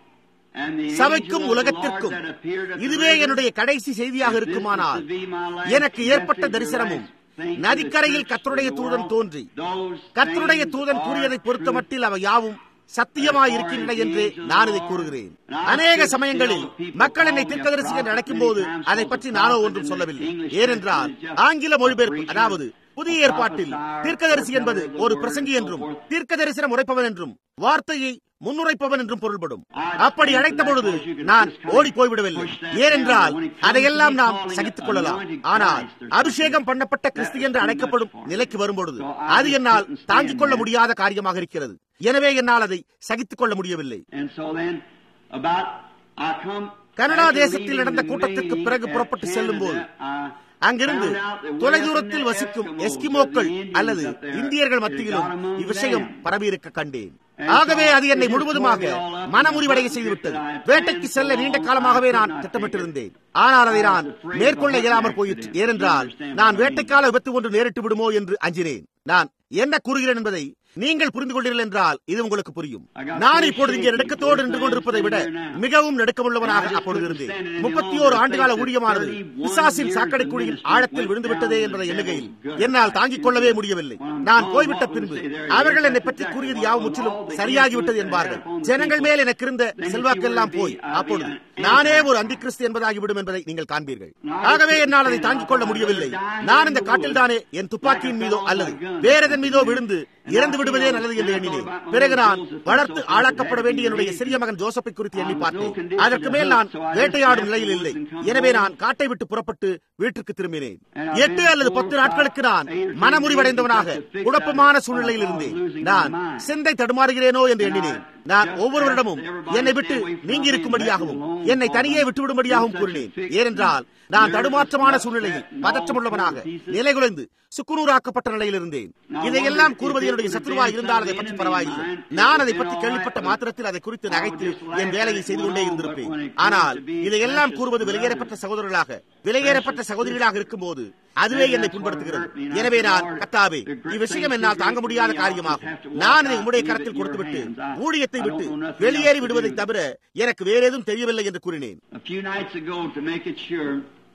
and the சபைக்கும் angel of the Lord உலகத்திற்கும் that appeared at the இதுவே river, என்னுடைய கடைசி செய்தியாக if this இருக்குமானால் is to be my last எனக்கு ஏற்பட்ட message or தரிசனமும் last thing to the நதிக்கரையில் church கர்த்தருடைய of the தூதன் world, தோன்றி those கர்த்தருடைய things தூதன் are கூறியதை பொறுத்த true. மட்டில் அவை யாவும் சத்தியமாய் இருக்கின்றன என்று நான் இதை கூறுகிறேன் அநேக சமயங்களில் மக்கள் என்னை தீர்க்கதரிசி என்று அழைக்கும் போது அதை பற்றி நானோ ஒன்றும் சொல்லவில்லை ஏனென்றால் ஆங்கில மொழிபெயர்ப்பு அதாவது புதிய ஏற்பாட்டில் தீர்க்கதரிசி என்பது ஒரு பிரசங்கி என்றும் தீர்க்க தரிசனம் உரைப்பவன் என்றும் வார்த்தையை முன்னுரைப்பவன் என்றும் பொருள்படும் அப்படி அழைத்த பொழுது நான் ஓடி போய்விடவில்லை ஏனென்றால் அதையெல்லாம் நாம் சகித்துக் கொள்ளலாம் ஆனால் அபிஷேகம் பண்ணப்பட்ட கிறிஸ்து என்று அழைக்கப்படும் நிலைக்கு வரும்பொழுது அது என்னால் தாங்கிக் கொள்ள முடியாத காரியமாக இருக்கிறது எனவே என்னால் அதை சகித்துக் கொள்ள முடியவில்லை And so then, about I come Canada after தேசத்தில் leaving நடந்த the கூட்டத்திற்கு meeting பிறகு at புறப்பட்டு Canada, செல்லும்போது I அங்கிருந்து found out that we தொலைதூரத்தில் had some வசிக்கும் Eskimos, எஸ்கிமோக்கள் the Indians அல்லது up there, இந்தியர்கள் that மத்தியிலும் got among இவ்விஷயம் them. பரவியிருக்க கண்டேன் And ஆகவே so அது என்னை it just முழுவதுமாக tore me all up. மனமுறிவடைய செய்துவிட்டது வேட்டைக்கு செல்ல நீண்ட காலமாகவே நான் திட்டமிட்டிருந்தேன் ஆனால் அதை நான் மேற்கொள்ள இயலாமற் போயிற்று ஏனென்றால் நான் வேட்டைக்கால விபத்து ஒன்று நேரிட்டு விடுமோ என்று அஞ்சினேன் நான் என்ன கூறுகிறேன் என்பதை நீங்கள் புரிந்து கொண்டீர்கள் என்றால் இது உங்களுக்கு புரியும் நான் இப்பொழுது இங்கே நடுக்கத்தோடு நின்று கொண்டிருப்பதை விட மிகவும் நடுக்கமுள்ளவனாக அப்பொழுது இருந்தேன் முப்பத்தி ஓரு ஆண்டுகால ஊழியமானது பிசாசின் சாக்கடை குழியின் ஆழத்தில் விழுந்துவிட்டதே என்பதை எண்ணுகையில் என்னால் தாங்கிக் கொள்ளவே முடியவில்லை நான் போய்விட்ட பின்பு அவர்கள் என்னை பற்றி கூறியது யாவும் முற்றிலும் சரியாகிவிட்டது என்பார்கள் ஜனங்கள் மேல் எனக்கு இருந்த செல்வாக்கெல்லாம் போய் அப்பொழுது நானே ஒரு அந்தி கிறிஸ்து என்பதாகிவிடும் என்பதை நீங்கள் காண்பீர்கள் ஆகவே என்னால் அதை தாங்கிக் கொள்ள முடியவில்லை நான் இந்த காட்டில் தானே என் துப்பாக்கியின் மீதோ அல்லது வேற எதன் மீதோ விழுந்து இறந்து விடுவதே நல்லது என்று எண்ணினேன் பிறகு நான் வளர்த்து ஆளாக்கப்பட வேண்டிய என்னுடைய சிறிய மகன் ஜோசப்பை குறித்து எண்ணி பார்த்தேன் அதற்கு மேல் நான் வேட்டையாடும் நிலையில் இல்லை எனவே நான் காட்டை விட்டு புறப்பட்டு வீட்டிற்கு திரும்பினேன் எட்டு அல்லது பத்து நாட்களுக்கு நான் மனமுறிவடைந்தவனாக குழப்பமான சூழ்நிலையில் இருந்தேன் நான் சிந்தை தடுமாறுகிறேனோ என்று எண்ணினேன் நான் ஒவ்வொருவரிடமும் என்னை விட்டு நீங்கி இருக்கும்படியாகவும் என்னை தனியே விட்டுவிடும்படியாகவும் கூறினேன் ஏனென்றால் நான் தடுமாற்றமான சூழ்நிலையில் பதற்றமுள்ளவனாக நிலைகுலைந்து சுக்குநூறாக்கப்பட்ட நிலையில் இருந்தேன் இதையெல்லாம் கூறுவது என்னுடைய சத்துருவா இருந்தால் அதை பற்றி பரவாயில்லை நான் அதை பற்றி கேள்விப்பட்ட மாத்திரத்தில் அதை குறித்து நகைத்து என் வேலையை செய்து கொண்டே இருந்திருப்பேன் ஆனால் இதையெல்லாம் கூறுவது வெளியேறப்பட்ட சகோதரர்களாக வெளியேறப்பட்ட சகோதரிகளாக இருக்கும்போது அதுவே என்னை புண்படுத்துகிறது எனவே நான் கத்தாவே இவ்விஷயம் என்னால் தாங்க முடியாத காரியமாகும் நான் இதை உம்முடைய கரத்தில் கொடுத்துவிட்டு ஊழியத்தை விட்டு வெளியேறி விடுவதை தவிர எனக்கு வேற எதுவும் தெரியவில்லை என்று கூறினேன் A few nights ago, to make it sure,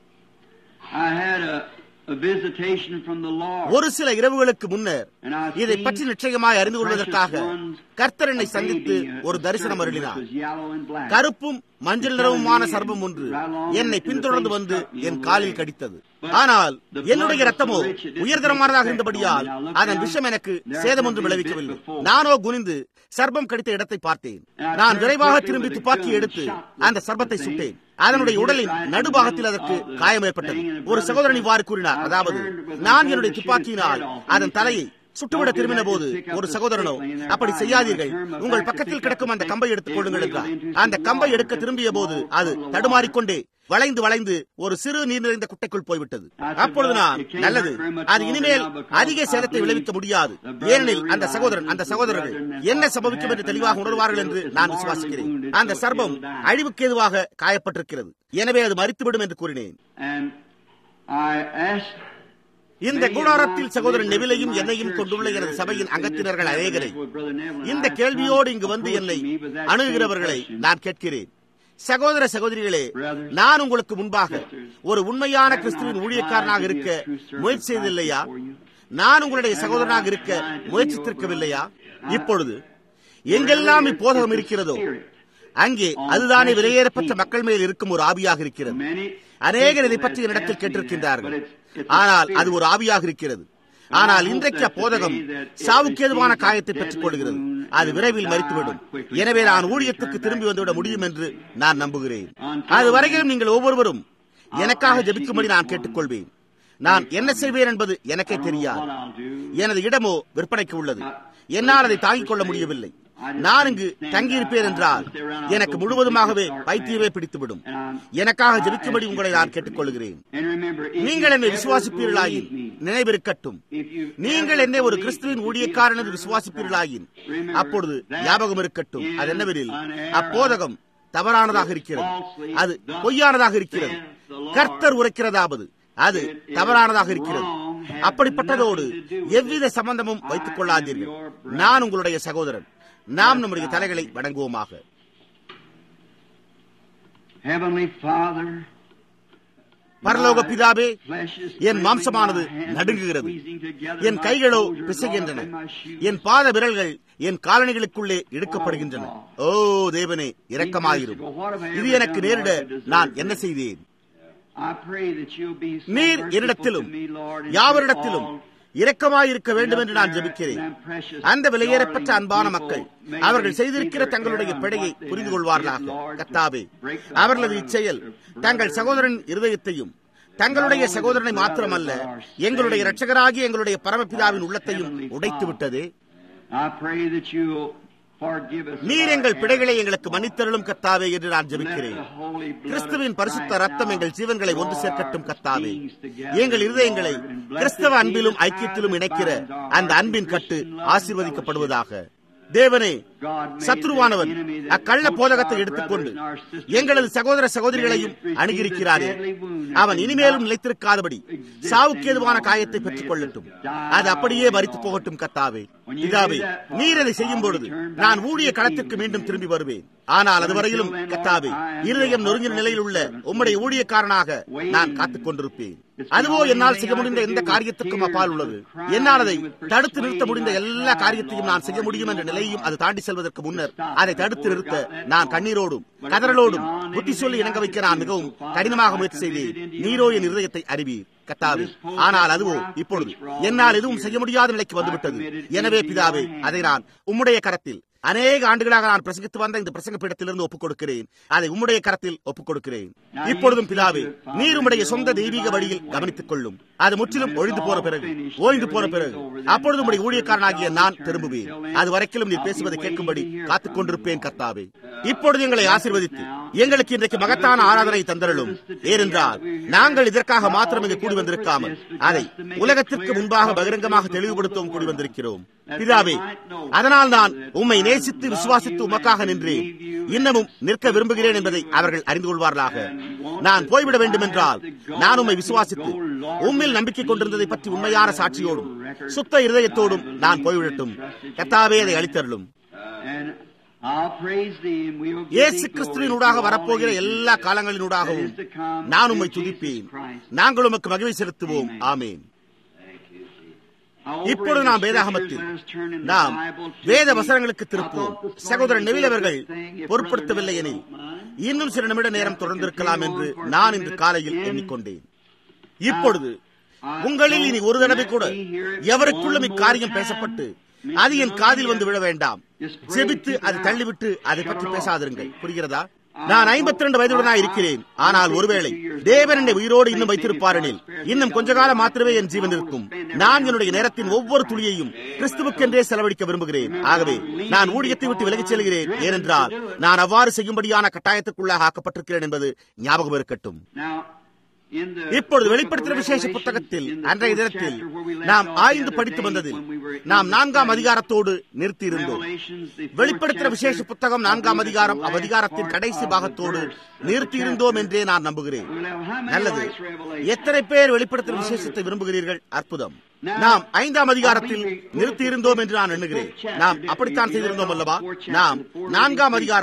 I had a, a visitation from the Lord. ஒரு சில இரவுகளுக்கு முன்னர் And I இதை seen பற்றி நிச்சயமாய் அறிந்து கொள்வதற்காக precious ones, கர்த்தர் என்னை a சந்தித்து baby, a ஒரு தரிசனம் serpent அருளினார் which was yellow and black. கருப்பும் மஞ்சள் நிறமுமான சர்பம் ஒன்று என்னை பின்தொடர்ந்து வந்து என் காலில் கடித்தது ஆனால் என்னுடைய ரத்தமோ உயர்தரமானதாக இருந்தபடியால் அதன் விஷம் எனக்கு சேதம் ஒன்று விளைவிக்கவில்லை நானோ குனிந்து சர்பம் கடித்த இடத்தை பார்த்தேன் நான் விரைவாக திரும்பி துப்பாக்கி எடுத்து அந்த சர்பத்தை சுட்டேன் அதனுடைய உடலின் நடுபாகத்தில் அதற்கு காயம் ஏற்பட்டது ஒரு சகோதரன் இவ்வாறு கூறினார் அதாவது நான் என்னுடைய துப்பாக்கியினால் அதன் தலையை சுட்டுவிட திரும்பின போது ஒரு சகோதரனோ அப்படி செய்யாதீர்கள் உங்கள் பக்கத்தில் கிடக்கும் அந்த கம்பை எடுத்துக் கொள்ளுங்கள் என்றார் அந்த கம்பை எடுக்க திரும்பிய போது அது தடுமாறிக்கொண்டே வளைந்து வளைந்து ஒரு சிறு நீர் நிறைந்த குட்டைக்குள் போய்விட்டது அப்பொழுது நான் நல்லது அது இனிமேல் அதிக சேதத்தை விளைவிக்க முடியாது ஏனெனில் அந்த சகோதரன் அந்த சகோதரர்கள் என்ன சம்பவிக்கும் என்று தெளிவாக உணர்வார்கள் என்று நான் விசுவாசிக்கிறேன் அந்த சர்பம் அழிவுக்கு ஏதுவாக காயப்பட்டிருக்கிறது எனவே அது மறித்துவிடும் என்று கூறினேன் And I asked இந்த கூடாரத்தில் சகோதரன் நெவிலையும் என்னையும் கொண்டுள்ள எனது சபையின் அங்கத்தினர்கள் அநேகரை இந்த கேள்வியோடு இங்கு வந்து என்னை அணுகுகிறவர்களை நான் கேட்கிறேன் சகோதர சகோதரிகளே நான் உங்களுக்கு முன்பாக ஒரு உண்மையான கிறிஸ்துவின் ஊழியக்காரனாக இருக்க முயற்சி செய்தில்லையா நான் உங்களுடைய சகோதரனாக இருக்க முயற்சித்திருக்கவில்லையா இப்பொழுது எங்கெல்லாம் இப்போதகம் இருக்கிறதோ அங்கே அதுதானே வெளியேறப்பட்ட மக்கள் மேல் இருக்கும் ஒரு ஆவியாக இருக்கிறது அநேகர் இதை பற்றி என்னிடத்தில் கேட்டிருக்கின்றார்கள் ஆனால் அது ஒரு ஆவியாக இருக்கிறது ஆனால் இன்றைக்கு அப்போதகம் சாவுக்கேதுவான காயத்தை பெற்றுக் கொள்கிறது அது விரைவில் மறித்துவிடும் எனவே நான் ஊழியத்துக்கு திரும்பி வந்துவிட முடியும் என்று நான் நம்புகிறேன் அது வரையிலும் நீங்கள் ஒவ்வொருவரும் எனக்காக ஜெபிக்கும்படி நான் கேட்டுக்கொள்வேன் நான் என்ன செய்வேன் என்பது எனக்கே தெரியாது எனது இடமோ விற்பனைக்கு உள்ளது என்னால் அதை தாங்கிக் கொள்ள முடியவில்லை நான் இங்கு தங்கியிருப்பேன் என்றால் எனக்கு முழுவதுமாகவே பைத்தியமே பிடித்துவிடும் எனக்காக ஜெபிக்கும்படி உங்களை நான் கேட்டுக்கொள்கிறேன் நீங்கள் என்னை விசுவாசிப்பீர்களாயின் நினைவிருக்கட்டும் நீங்கள் என்னை ஒரு கிறிஸ்துவின் ஊழியக்காரன் என்று விசுவாசிப்பீர்களாயின் அப்பொழுது ஞாபகம் இருக்கட்டும் அது என்னவெனில் அப்போதகம் தவறானதாக இருக்கிறது அது பொய்யானதாக இருக்கிறது கர்த்தர் உரைக்கிறதாவது அது தவறானதாக இருக்கிறது அப்படிப்பட்டதோடு எவ்வித சம்பந்தமும் வைத்துக் கொள்ளாதீர்கள் நான் உங்களுடைய சகோதரன் நாம் நம்முடைய தலைகளை வணங்குவோமாக பரலோக பிதாவே என் மாம்சமானது நடுங்குகிறது என் கைகளோ பிசைகின்றன என் பாத விரல்கள் என் காலணிகளுக்குள்ளே இழுக்கப்படுகின்றன ஓ தேவனே இரக்கமாயிரும் இது எனக்கு நேரிட நான் என்ன செய்தேன் நீர் என்னிடத்திலும் யாவரிடத்திலும் இரக்கமாயிருக்க வேண்டும் என்று நான் ஜெபிக்கிறேன் அந்த வெளியேறப்பட்ட அன்பான மக்கள் அவர்கள் செய்திருக்கிற தங்களுடைய பிழையை புரிந்து கொள்வார்களாக கத்தாவே அவர்களது இச்செயல் தங்கள் சகோதரன் இருதயத்தையும் தங்களுடைய சகோதரனை மாத்திரமல்ல எங்களுடைய இரட்சகராகி எங்களுடைய பரமபிதாவின் உள்ளத்தையும் உடைத்து விட்டது நீர் எங்கள் பிழைகளை எங்களுக்கு மன்னித்தருளும் கத்தாவே என்று நான் ஜெபிக்கிறேன் கிறிஸ்துவின் பரிசுத்த ரத்தம் எங்கள் ஜீவன்களை ஒன்று சேர்க்கட்டும் கத்தாவே எங்கள் இருதயங்களை கிறிஸ்தவ அன்பிலும் ஐக்கியத்திலும் இணைக்கிற அந்த அன்பின் கட்டு ஆசீர்வதிக்கப்படுவதாக தேவனே சத்ருவானவன் அக்கள்ள போதகத்தை எடுத்துக்கொண்டு எங்களது சகோதர சகோதரிகளையும் அணுகியிருக்கிறாரே அவன் இனிமேலும் நிலைத்திருக்காதபடி சாவுக்கேதுவான காயத்தை பெற்றுக் கொள்ளட்டும் அது அப்படியே மறித்து போகட்டும் கத்தாவே இதாவே நீர் அதை செய்யும் பொழுது நான் ஊழிய களத்திற்கு மீண்டும் திரும்பி வருவேன் ஆனால் அதுவரையிலும் கத்தாவே இருதயம் நொறுங்கின நிலையில் உள்ள உம்முடைய ஊழியக்காரனாக நான் காத்துக் கொண்டிருப்பேன் அதுவோ என்னால் செய்ய முடிந்த எந்த காரியத்துக்கும் அப்பால் உள்ளது என்னால் அதை தடுத்து நிறுத்த முடிந்த எல்லா காரியத்தையும் நான் செய்ய முடியும் என்ற நிலையையும் அது தாண்டி செல்வதற்கு முன்னர் அதை தடுத்து நிறுத்த நான் கண்ணீரோடும் கதறலோடும் புத்தி சொல்லி இணங்க வைக்க நான் மிகவும் கடினமாக முயற்சி செய்தேன் நீரோ என் இருதயத்தை அறிவீர் கத்தாவே ஆனால் அதுவோ இப்பொழுது என்னால் எதுவும் செய்ய முடியாத நிலைக்கு வந்துவிட்டது எனவே பிதாவே அதை நான் உம்முடைய கரத்தில் அநேக ஆண்டுகளாக நான் பிரசங்கித்து வந்த இந்த பிரசங்க பீடத்திலிருந்து ஒப்புக் கொடுக்கிறேன் அதை உம்முடைய கரத்தில் ஒப்புக் கொடுக்கிறேன் இப்பொழுதும் பிதாவே நீர் உம்முடைய சொந்த தெய்வீக வழியில் கவனித்துக் கொள்ளும் அது முற்றிலும் ஒழிந்து போன பிறகு ஓய்ந்து போன பிறகு அப்பொழுது உம்முடைய ஊழியக்காரனாகிய நான் திரும்புவேன் அது வரைக்கிலும் நீர் பேசுவதை கேட்கும்படி காத்துக் கொண்டிருப்பேன் கர்த்தாவே இப்பொழுது எங்களை ஆசீர்வதித்து எங்களுக்கு இன்றைக்கு மகத்தான ஆராதனை தந்தரலும் ஏனென்றால் நாங்கள் இதற்காக மாத்திரம் இங்கு கூடி வந்திருக்காமல் அதை உலகத்திற்கு முன்பாக பகிரங்கமாக தெளிவுபடுத்தவும் கூடி வந்திருக்கிறோம் பிதாவே அதனால் நான் உம்மை நேசித்து விசுவாசித்து உமக்காக நின்றேன் இன்னமும் நிற்க விரும்புகிறேன் என்பதை அவர்கள் அறிந்து கொள்வார்களாக நான் போய்விட வேண்டும் என்றால் நான் உம்மை விசுவாசித்து உம்மில் நம்பிக்கை கொண்டிருந்ததை பற்றி உண்மையான சாட்சியோடும் சுத்த இருதயத்தோடும் நான் போய்விடட்டும் கத்தாவே அதை அளித்தருளும் இயேசு கிறிஸ்துவினூடாக வரப்போகிற எல்லா காலங்களினூடாகவும் நான் உம்மை துதிப்பேன் நாங்கள் உமக்கு மகிழ்ச்சி செலுத்துவோம் ஆமேன் இப்பொழுது நாம் வேதாகமத்தில் நாம் வேத வசனங்களுக்கு திருப்போம் சகோதரன் நெவில் அவர்கள் பொருட்படுத்தவில்லை எனில் இன்னும் சில நிமிட நேரம் தொடர்ந்திருக்கலாம் என்று நான் இன்று காலையில் எண்ணிக்கொண்டேன் இப்பொழுது உங்களில் இனி ஒரு தடவை கூட எவருக்குள்ளும் இக்காரியம் பேசப்பட்டு அது என் காதில் வந்து விழ வேண்டாம் செபித்து அதை தள்ளிவிட்டு அதை பற்றி பேசாதிருங்கள் புரிகிறதா நான் ஐம்பத்தி ரெண்டு வயதுடனாய் இருக்கிறேன் ஆனால் ஒருவேளை தேவன் என்னை உயிரோடு இன்னும் வைத்திருப்பாரெனில் இன்னும் கொஞ்ச காலம் மாத்திரமே என் ஜீவன் இருக்கும் நான் என்னுடைய நேரத்தின் ஒவ்வொரு துளியையும் கிறிஸ்துவுக்கென்றே செலவழிக்க விரும்புகிறேன் ஆகவே நான் ஊழியத்தை விட்டு விலகிச் செல்கிறேன் ஏனென்றால் நான் அவ்வாறு செய்யும்படியான கட்டாயத்திற்குள்ளாக ஆக்கப்பட்டிருக்கிறேன் என்பது ஞாபகம் இருக்கட்டும் இப்பொழுது வெளிப்படுத்தின விசேஷ புத்தகத்தில் அன்றைய தினத்தில் நாம் ஆய்ந்து படித்து வந்ததில் நாம் நான்காம் அதிகாரத்தோடு நிறுத்தியிருந்தோம் வெளிப்படுத்தின விசேஷ புத்தகம் நான்காம் அதிகாரம் அவ்வதிகாரத்தின் கடைசி பாகத்தோடு நிறுத்தியிருந்தோம் என்றே நான் நம்புகிறேன் நல்லது எத்தனை பேர் வெளிப்படுத்தின விசேஷத்தை விரும்புகிறீர்கள் அற்புதம் நாம் ஐந்தாம் அதிகாரத்தில் நிறுத்தியிருந்தோம் என்று நான் எண்ணுகிறேன் நாம் அப்படித்தான் செய்திருந்தோம் அல்லவா நாம் நான்காம் அதிகாரத்தில்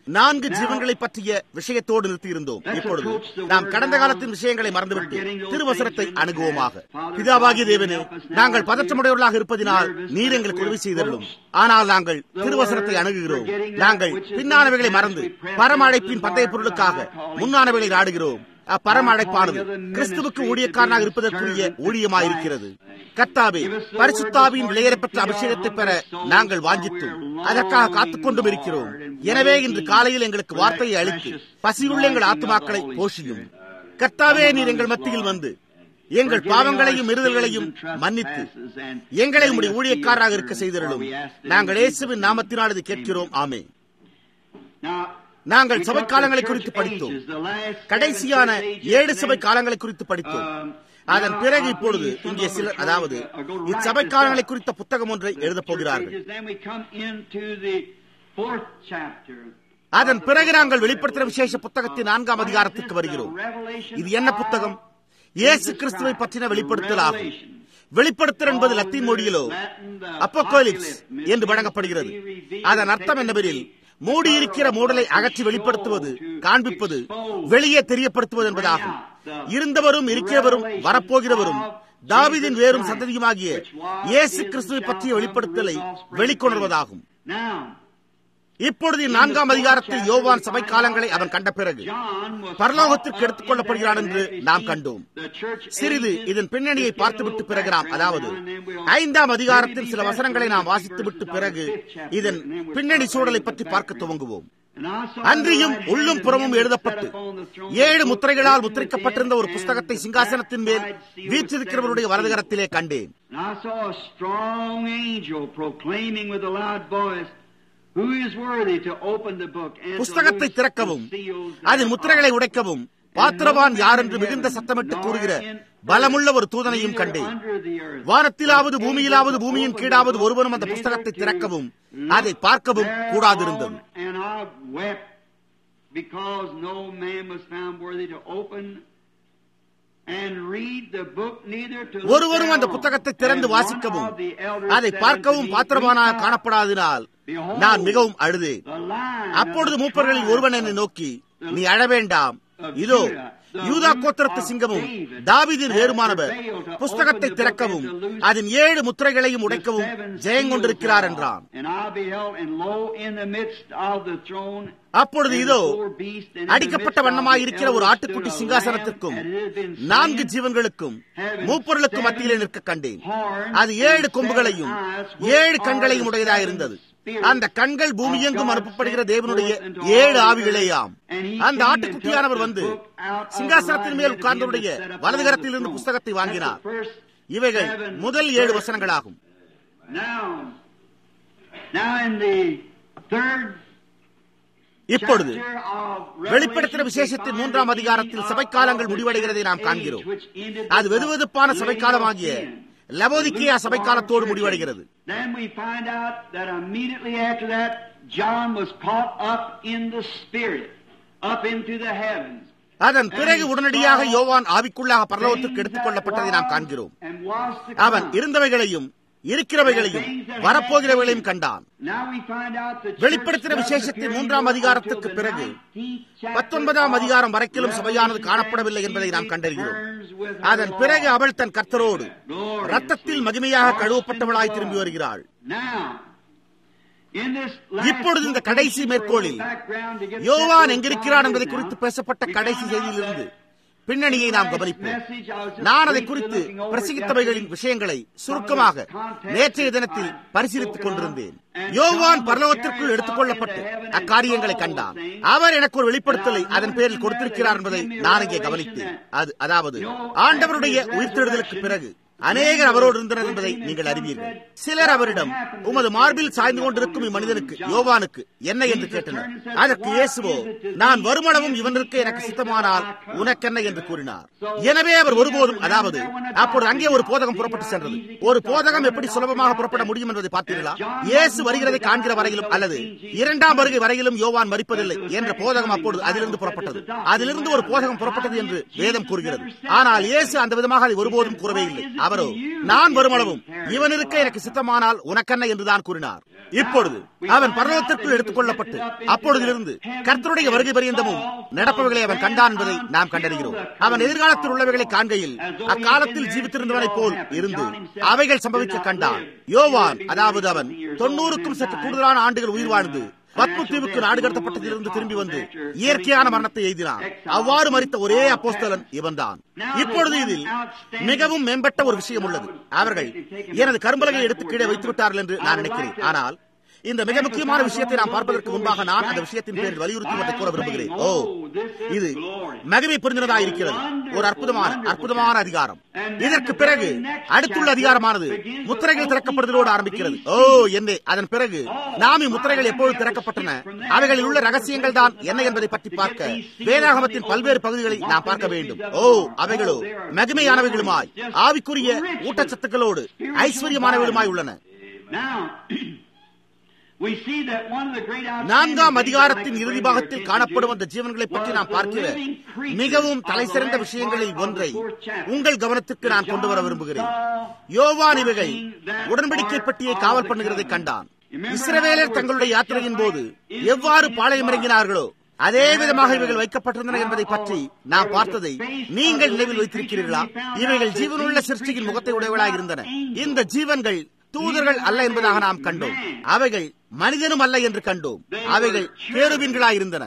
நான்கு ஜீவன்களை பற்றிய விஷயத்தோடு நிறுத்தியிருந்தோம் இப்பொழுது நாம் கடந்த காலத்தின் விஷயங்களை மறந்துவிட்டு திருவசனத்தை அணுகுவோமாக பிதாவாகிய தேவனே நாங்கள் பதற்றமுடையவர்களாக இருப்பதினால் நீர் எங்களுக்கு உதவி செய்தருளும் ஆனால் நாங்கள் திருவசனத்தை அணுகுகிறோம் நாங்கள் பின்னானவைகளை மறந்து பரம அழைப்பின் பந்தய பொருளுக்காக முன்னானவைகளை நாடுகிறோம் அப்பரம அழைப்பானது கிறிஸ்துவுக்கு ஊழியக்காரனாக இருப்பதற்குரிய ஊழியமாயிருக்கிறது கத்தாவே பரிசுத்தாவின் விளையேறப்பட்ட அபிஷேகத்தை பெற நாங்கள் வாஞ்சித்தோம் அதற்காக காத்துக் கொண்டும் இருக்கிறோம் எனவே இன்று காலையில் எங்களுக்கு வார்த்தையை அளித்து பசியுள்ள எங்கள் ஆத்துமாக்களை போஷியும் கர்த்தாவே நீர் எங்கள் மத்தியில் வந்து எங்கள் பாவங்களையும் இருதல்களையும் மன்னித்து எங்களை உடைய ஊழியக்காரராக இருக்க செய்திருளும் நாங்கள் இயேசுவின் நாமத்தினால் இது கேட்கிறோம் ஆமே நாங்கள் சபை காலங்களை குறித்து படித்தோம் கடைசியான ஏழு சபை காலங்களை குறித்து படித்தோம் அதன் பிறகு இப்பொழுது இங்கே சிலர் அதாவது இச்சபை காலங்களை குறித்த புத்தகம் ஒன்றை எழுதப் போகிறார்கள் அதன் பிறகு நாங்கள் வெளிப்படுத்துகிற விசேஷ புத்தகத்தின் நான்காம் அதிகாரத்துக்கு வருகிறோம் இது என்ன புத்தகம் இயேசு கிறிஸ்துவை பற்றின வெளிப்படுத்தல் ஆகும் வெளிப்படுத்தல் என்பது லத்தீன் மொழியிலோ அப்போகோலிப்ஸ் என்று வழங்கப்படுகிறது அதன் அர்த்தம் என்னவெனில் மூடியிருக்கிற மூடலை அகற்றி வெளிப்படுத்துவது காண்பிப்பது வெளியே தெரியப்படுத்துவது என்பதாகும் இருந்தவரும் இருக்கிறவரும் வரப்போகிறவரும் தாவிதின் வேறும் சந்ததியுமாகிய இயேசு கிறிஸ்துவை பற்றிய வெளிப்படுத்தலை வெளிக்கொணர்வதாகும் இப்பொழுது நான்காம் அதிகாரத்தில் யோவான் சபை காலங்களை அவன் கண்ட பிறகு பரலோகத்திற்கு எடுத்துக் கொள்ளப்படுகிறான் என்று நாம் கண்டோம் சிறிது இதன் பின்னணியை பார்த்துவிட்டு பிறகு நாம் அதாவது ஐந்தாம் அதிகாரத்தில் சில வசனங்களை நாம் வாசித்துவிட்டு பிறகு இதன் பின்னணி சூழலை பற்றி பார்க்க துவங்குவோம் அன்றியும் உள்ளும் புறமும் எழுதப்பட்டு ஏழு முத்திரைகளால் முத்திரிக்கப்பட்டிருந்த ஒரு புஸ்தகத்தை சிங்காசனத்தின் மேல் வீற்றிருக்கிறவருடைய வலதுகரத்திலே கண்டேன் புஸ்தகத்தை திறக்கவும் அதன் முத்திரைகளை உடைக்கவும் பாத்திரவான் யார் என்று மிகுந்த சத்தமிட்டு கூறுகிற பலமுள்ள ஒரு தூதனையும் கண்டேன் வானத்திலாவது பூமியிலாவது பூமியின் கீழாவது ஒருவனும் அந்த புஸ்தகத்தை திறக்கவும் அதை பார்க்கவும் கூடாதிருந்தது ஒருவரும் அந்த புத்தகத்தை திறந்து வாசிக்கவும் அதை பார்க்கவும் பாத்திரமானாக காணப்படாததினால் நான் மிகவும் அழுதேன் அப்பொழுது மூப்பர்களில் ஒருவன் என்னை நோக்கி நீ அழ வேண்டாம் இதோ யூதா கோத்திரத்து சிங்கமும் தாவிதின் வேறுமானவர் புஸ்தகத்தை திறக்கவும் அதன் ஏழு முத்திரைகளையும் உடைக்கவும் ஜெயங்கொண்டிருக்கிறார் என்றான் அப்பொழுது இதோ அடிக்கப்பட்ட வண்ணமாய் இருக்கிற ஒரு ஆட்டுக்குட்டி சிங்காசனத்திற்கும் நான்கு ஜீவன்களுக்கும் மூப்பொருளுக்கும் மத்தியிலே நிற்க கண்டேன் அது ஏழு கொம்புகளையும் ஏழு கண்களையும் உடையதாயிருந்தது அந்த கண்கள் பூமியெங்கும் அனுப்பப்படுகிற தேவனுடைய ஏழு ஆவிகளேயாம் அந்த ஆட்டுக்குட்டியானவர் வந்து சிங்காசனத்தின் மேல் உட்கார்ந்தவருடைய வலதுகரத்தில் இருந்து புஸ்தகத்தை வாங்கினார் இவைகள் முதல் ஏழு வசனங்களாகும் இப்பொழுது வெளிப்படுத்தின விசேஷத்தின் மூன்றாம் அதிகாரத்தில் சபைக்காலங்கள் முடிவடைகிறதை நாம் காண்கிறோம் அது வெதுவெதுப்பான சபைக்காலமாகிய லவோதிக்கேயா சபைக்காலத்தோடு முடிவடைகிறது அதன் பிறகு உடனடியாக யோவான் ஆவிக்குள்ளாக பரலோகத்திற்கு எடுத்துக் கொள்ளப்பட்டதை நாம் காண்கிறோம் அவன் இருந்தவைகளையும் இருக்கிறவைகளையும் வரப்போகிறவைகளையும் கண்டான் வெளிப்படுத்தின விசேஷத்தின் மூன்றாம் அதிகாரத்துக்கு பிறகு பத்தொன்பதாம் அதிகாரம் வரைக்கிலும் சபையானது காணப்படவில்லை என்பதை நாம் கண்டறிகிறோம் அதன் பிறகு அவள் தன் கர்த்தரோடு ரத்தத்தில் மகிமையாக கழுவப்பட்டவளாய் திரும்பி வருகிறாள் இப்பொழுது இந்த கடைசி மேற்கோளில் யோவான் எங்கிருக்கிறான் என்பதை குறித்து பேசப்பட்ட கடைசி செய்தியிலிருந்து பின்னணியை நாம் கவனிப்போம் நான் அதை குறித்து பிரசங்கித்தவைகளின் விஷயங்களை சுருக்கமாக நேற்றைய தினத்தில் பரிசீலித்துக் கொண்டிருந்தேன் யோவான் பரலோகத்திற்குள் எடுத்துக் கொள்ளப்பட்டு அக்காரியங்களை கண்டான் அவர் எனக்கு ஒரு வெளிப்படுத்தலை அதன் பேரில் கொடுத்திருக்கிறார் என்பதை நான் இங்கே கவனித்தேன் அது அதாவது ஆண்டவருடைய உயிர்த்தெழுதலுக்கு பிறகு அநேகர் அவரோடு இருந்தனர் என்பதை நீங்கள் அறிவீர்கள் சிலர் அவரிடம் உமது மார்பில் சாய்ந்து கொண்டிருக்கும் இம்மனிதனுக்கு யோவானுக்கு என்ன என்று கேட்டனர் அதற்கு இயேசுவோ நான் வருமளவும் இவனுக்கு எனக்கு சித்தமானால் உனக்கென்ன என்று கூறினார் எனவே அவர் ஒருபோதும் அதாவது அப்பொழுது அங்கே ஒரு போதகம் புறப்பட்டு சென்றது ஒரு போதகம் எப்படி சுலபமாக புறப்பட முடியும் என்பதை பார்த்தீர்களா இயேசு வருகிறதை காண்கிற வரையிலும் அல்லது இரண்டாம் வருகை வரையிலும் யோவான் மறிப்பதில்லை என்ற போதகம் அப்பொழுது அதிலிருந்து புறப்பட்டது அதிலிருந்து ஒரு போதகம் புறப்பட்டது என்று வேதம் கூறுகிறது ஆனால் இயேசு அந்த விதமாக அதை ஒருபோதும் கூறவே இல்லை அவர் அவரோ நான் வருமளவும் இவன் இருக்க எனக்கு சித்தமானால் உனக்கென்ன என்றுதான் கூறினார் இப்பொழுது அவன் பரலோகத்திற்குள் எடுத்துக் கொள்ளப்பட்டு அப்பொழுதிலிருந்து கர்த்தருடைய வருகை பரியந்தமும் நடப்பவைகளை அவன் கண்டான் என்பதை நாம் கண்டறிகிறோம் அவன் எதிர்காலத்தில் உள்ளவைகளை காண்கையில் அக்காலத்தில் ஜீவித்திருந்தவனைப் போல் இருந்து அவைகள் சம்பவிக்க கண்டான் யோவான் அதாவது அவன் தொண்ணூறுக்கும் சற்று கூடுதலான ஆண்டுகள் உயிர் வாழ்ந்து பத்ம தீவுக்கு நாடு கடத்தப்பட்டதிலிருந்து திரும்பி வந்து இயற்கையான மரணத்தை எய்தினான் அவ்வாறு மறித்த ஒரே அப்போஸ்தலன் இவன்தான் இப்பொழுது இதில் மிகவும் மேம்பட்ட ஒரு விஷயம் உள்ளது அவர்கள் எனது கரும்பலகை எடுத்து கீழே வைத்து விட்டார்கள் என்று நான் நினைக்கிறேன் ஆனால் இந்த மிக முக்கியமான விஷயத்தை நாம் பார்ப்பதற்கு முன்பாக நான் அந்த விஷயத்தின் பேரில் வலியுறுத்தி ஒன்றை கூற விரும்புகிறேன் ஓ இது மகிமை புரிந்ததா இருக்கிறது ஒரு அற்புதமான அற்புதமான அதிகாரம் இதற்கு பிறகு அடுத்துள்ள அதிகாரமானது முத்திரைகள் திறக்கப்படுதலோடு ஆரம்பிக்கிறது ஓ என்னே அதன் பிறகு நாம் இம்முத்திரைகள் எப்பொழுது திறக்கப்பட்டன அவைகளில் உள்ள ரகசியங்கள் தான் என்ன என்பதை பற்றி பார்க்க வேதாகமத்தின் பல்வேறு பகுதிகளை நாம் பார்க்க வேண்டும் ஓ அவைகளோ மகிமையானவைகளுமாய் ஆவிக்குரிய ஊட்டச்சத்துக்களோடு ஐஸ்வர்யமானவைகளுமாய் உள்ளன நான்காம் அதிகாரத்தின் இறுதி பாகத்தில் காணப்படும் அந்த ஜீவன்களை பற்றி நாம் பார்க்கிற மிகவும் தலை சிறந்த விஷயங்களில் ஒன்றை உங்கள் கவனத்திற்கு நான் கொண்டு வர விரும்புகிறேன் யோவான் இவைகள் உடன்படிக்கை பட்டியை காவல் பண்ணுகிறதை கண்டான் இஸ்ரவேலர் தங்களுடைய யாத்திரையின் போது எவ்வாறு பாளையம் இறங்கினார்களோ அதே விதமாக இவைகள் வைக்கப்பட்டிருந்தன என்பதை பற்றி நாம் பார்த்ததை நீங்கள் நினைவில் வைத்திருக்கிறீர்களா இவைகள் ஜீவனுள்ள சிருஷ்டியின் முகத்தை உடையவளாக இருந்தன இந்த ஜீவன்கள் தூதர்கள் அல்ல என்பதாக நாம் கண்டோம் அவைகள் மனிதனும் அல்ல என்று கண்டோம் அவைகள் கேருவின்களாயிருந்தன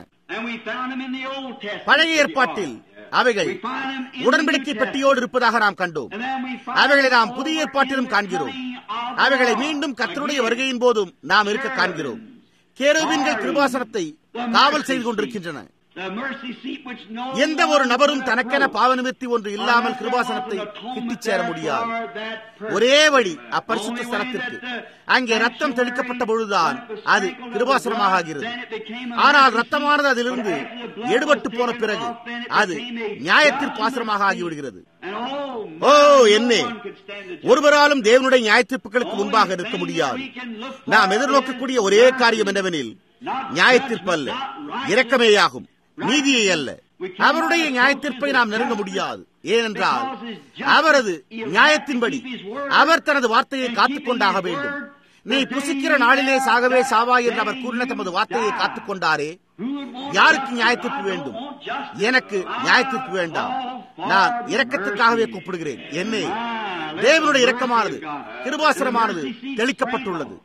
பழைய ஏற்பாட்டில் அவைகள் உடன்படிக்கை பெட்டியோடு இருப்பதாக நாம் கண்டோம் அவைகளை நாம் புதிய ஏற்பாட்டிலும் காண்கிறோம் அவைகளை மீண்டும் கத்தருடைய வருகையின் போதும் நாம் இருக்க காண்கிறோம் கேருவின்கள் கிருபாசனத்தை காவல் செய்து கொண்டிருக்கின்றன எந்த ஒரு நபரும் தனக்கென பாவ நிமித்தி ஒன்று இல்லாமல் கிருபாசனத்தை கிட்டிச் சேர முடியாது ஒரே வழி அப்பரிசுத்த ஸ்தலத்திற்கு அங்கே ரத்தம் தெளிக்கப்பட்ட பொழுதுதான் அது கிருபாசனமாக ஆகிறது ஆனால் ரத்தமானது அதிலிருந்து எடுபட்டு போன பிறகு அது நியாயத்திற்கு ஆசிரமாக ஆகிவிடுகிறது ஓ என்னே ஒருவராலும் தேவனுடைய நியாயத்தீர்ப்புகளுக்கு முன்பாக இருக்க முடியாது நாம் எதிர்நோக்கக்கூடிய ஒரே காரியம் என்னவெனில் நியாயத்தீர்ப்பு அல்ல இரக்கமேயாகும் நீதியை அல்ல அவருடைய நியாயத்தீர்ப்பை நாம் நெருங்க முடியாது ஏனென்றால் அவரது நியாயத்தின்படி அவர் தனது வார்த்தையை காத்துக் கொண்டாக வேண்டும் நீ புசிக்கிற நாளிலே சாகவே சாவா என்று அவர் கூறின தமது வார்த்தையை காத்துக் கொண்டாரே யாருக்கு நியாயத்தீர்ப்பு வேண்டும் எனக்கு நியாயத்தீர்ப்பு வேண்டாம் நான் இரக்கத்திற்காகவே கூப்பிடுகிறேன் என்னே தேவனுடைய இரக்கமானது கிருபாசனமானது தெளிக்கப்பட்டுள்ளது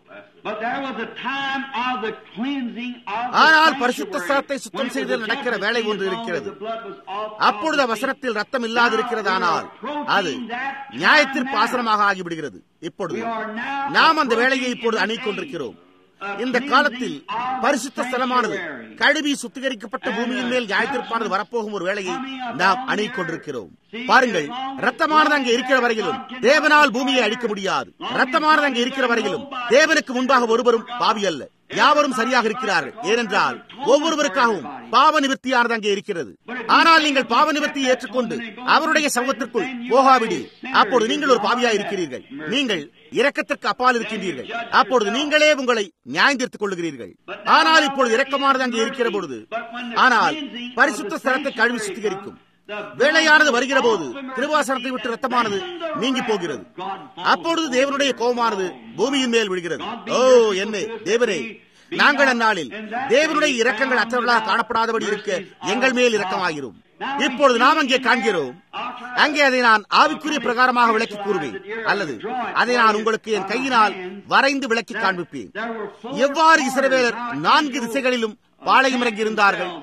ஆனால் பரிசுத்த ஸ்தலத்தை சுத்தம் செய்து நடக்கிற வேலை ஒன்று இருக்கிறது அப்பொழுது வசனத்தில் ரத்தம் இல்லாதிருக்கிறதானால் அது நியாயத்திற்கு ஆசனமாக ஆகிவிடுகிறது இப்பொழுது நாம் அந்த வேலையை இப்பொழுது அணிக் கொண்டிருக்கிறோம் இந்த காலத்தில் பரிசுத்த ஸ்தலமானது கழுவி சுத்திகரிக்கப்பட்ட பூமியின் மேல் நியாயத்திற்பானது வரப்போகும் ஒரு வேலையை நாம் அணிக் கொண்டிருக்கிறோம் பாருங்கள் ரத்தமானது அங்கே இருக்கிற வரையிலும் தேவனால் பூமியை அழிக்க முடியாது ரத்தமானது அங்கே இருக்கிற வரையிலும் தேவனுக்கு முன்பாக ஒருவரும் பாவி அல்ல யாவரும் சரியாக இருக்கிறார்கள் ஏனென்றால் ஒவ்வொருவருக்காகவும் பாவ நிவர்த்தியானது அங்கே இருக்கிறது ஆனால் நீங்கள் பாவ நிவர்த்தியை ஏற்றுக்கொண்டு அவருடைய சமூகத்திற்குள் போகாவிடில் அப்போது நீங்கள் ஒரு பாவியா இருக்கிறீர்கள் நீங்கள் இரக்கத்திற்கு அப்பால் இருக்கின்றீர்கள் அப்பொழுது நீங்களே உங்களை நியாயந்திருத்துக் கொள்ளுகிறீர்கள் ஆனால் இப்பொழுது இரக்கமானது அங்கே இருக்கிற பொழுது ஆனால் பரிசுத்த ஸ்தலத்தை கழுவி சுத்திகரிக்கும் வேலையானது வருகிற போது திருவாசனத்தை விட்டு ரத்தமானது நீங்கி போகிறது அப்பொழுது தேவனுடைய கோபமானது பூமியின் மேல் விழுகிறது ஓ என்ன தேவரே நாங்கள் அந்நாளில் தேவனுடைய இரக்கங்கள் அற்றவர்களாக காணப்படாதபடி இருக்க எங்கள் மேல் இரக்கமாகிறோம் இப்பொழுது நாம் அங்கே காண்கிறோம் அங்கே அதை நான் ஆவிக்குரிய பிரகாரமாக விளக்கி கூறுவேன் அல்லது அதை நான் உங்களுக்கு என் கையினால் வரைந்து விளக்கி காண்பிப்பேன் எவ்வாறு இசைவேலர் நான்கு திசைகளிலும் பாளையம் இறங்கி இருந்தார்கள்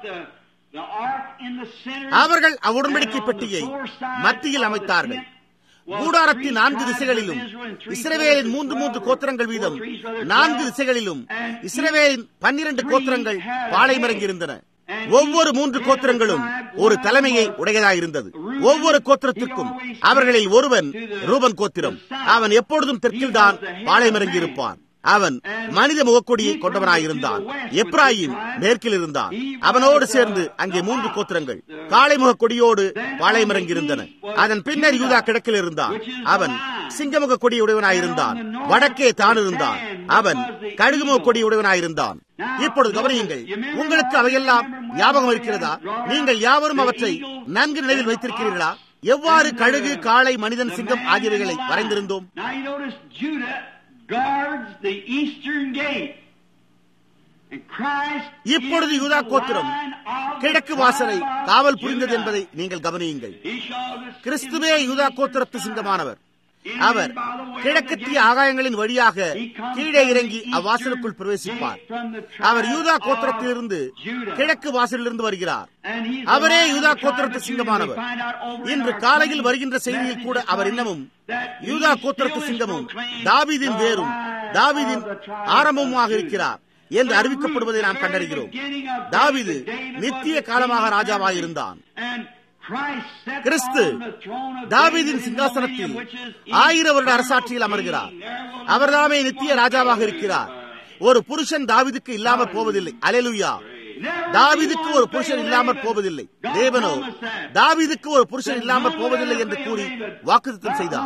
அவர்கள் அவ்வுடன்படிக்கை பெட்டியை மத்தியில் அமைத்தார்கள் கூடாரத்தின் நான்கு திசைகளிலும் இஸ்ரவேலின் மூன்று மூன்று கோத்திரங்கள் வீதம் நான்கு திசைகளிலும் இஸ்ரவேலின் பன்னிரண்டு கோத்திரங்கள் பாளையமிறங்கி இருந்தன ஒவ்வொரு மூன்று கோத்திரங்களும் ஒரு தலைமையை உடையதாயிருந்தது ஒவ்வொரு கோத்திரத்திற்கும் அவர்களில் ஒருவன் ரூபன் கோத்திரம் அவன் எப்பொழுதும் தெற்கில் தான் பாளையமிறங்கி இருப்பான் அவன் மனித முகக்கொடியை கொண்டவனாயிருந்தான் எப்ராஹிம் மேற்கில் இருந்தான் அவனோடு சேர்ந்து அங்கே மூன்று கோத்திரங்கள் காளை முக கொடியோடு பாளையமிறங்கியிருந்தன அதன் பின்னர் யூதா கிழக்கில் இருந்தான் அவன் சிங்கமுக கொடி உடையவனாயிருந்தான் வடக்கே தான் இருந்தான் அவன் கழுகுமுக கொடி உடையவனாயிருந்தான் இப்பொழுது கவனியுங்கள் உங்களுக்கு அவையெல்லாம் ஞாபகம் இருக்கிறதா நீங்கள் யாவரும் அவற்றை நன்கு நினைவில் வைத்திருக்கிறீர்களா எவ்வாறு கழுகு காளை மனிதன் சிங்கம் ஆகியவைகளை வரைந்திருந்தோம் Now you notice Judah guards the eastern gate. And Christ இப்பொழுது is யூதா the கோத்திரம் lion of the கிழக்கு வாசலை tribe of காவல் புரிந்தது Judah. என்பதை நீங்கள் கவனியுங்கள் He shall descend கிறிஸ்துவே from the யூதா eastern கோத்திரத்து sky. சிங்கமானவர் In our by the way of கிழக்கத்திய the gate. ஆகாயங்களின் வழியாக He comes கீழே from இறங்கி the அவ்வாசலுக்குள் eastern பிரவேசிப்பார் gate from the tribe அவர் யூதா of கோத்திரத்திலிருந்து Judah. கிழக்கு வாசலிலிருந்து வருகிறார் And he's அவரே the lion யூதா of the tribe கோத்திரத்து of Judah. சிங்கமானவர் We find out over in இன்று our காலையில் coming வருகின்ற செய்தியில் கூட message அவர் this இன்னமும் morning that யூதா he கோத்திரத்து still is சிங்கமும் proclaimed தாவீதின் the வேரும் lion தாவீதின் of the tribe ஆரம்பமாக of Judah. இருக்கிறார் என்று அறிவிக்கப்படுவதை நாம் கண்டறிகிறோம் தாவீது நித்திய காலமாக ராஜாவாயிருந்தான் கிறிஸ்து தாவீதின் சிங்காசனத்தில் ஆயிரம் வருட அரசாட்சியில் அமர்கிறார் அவர்தாமே நித்திய ராஜாவாக இருக்கிறார் ஒரு புருஷன் தாவீதுக்கு இல்லாமல் போவதில்லை அலெலுயா தாவீதுக்கு ஒரு புருஷன் இல்லாமல் போவதில்லை தேவனோ தாவீதுக்கு ஒரு புருஷன் இல்லாமல் போவதில்லை என்று கூறி வாக்குத்தம் செய்தார்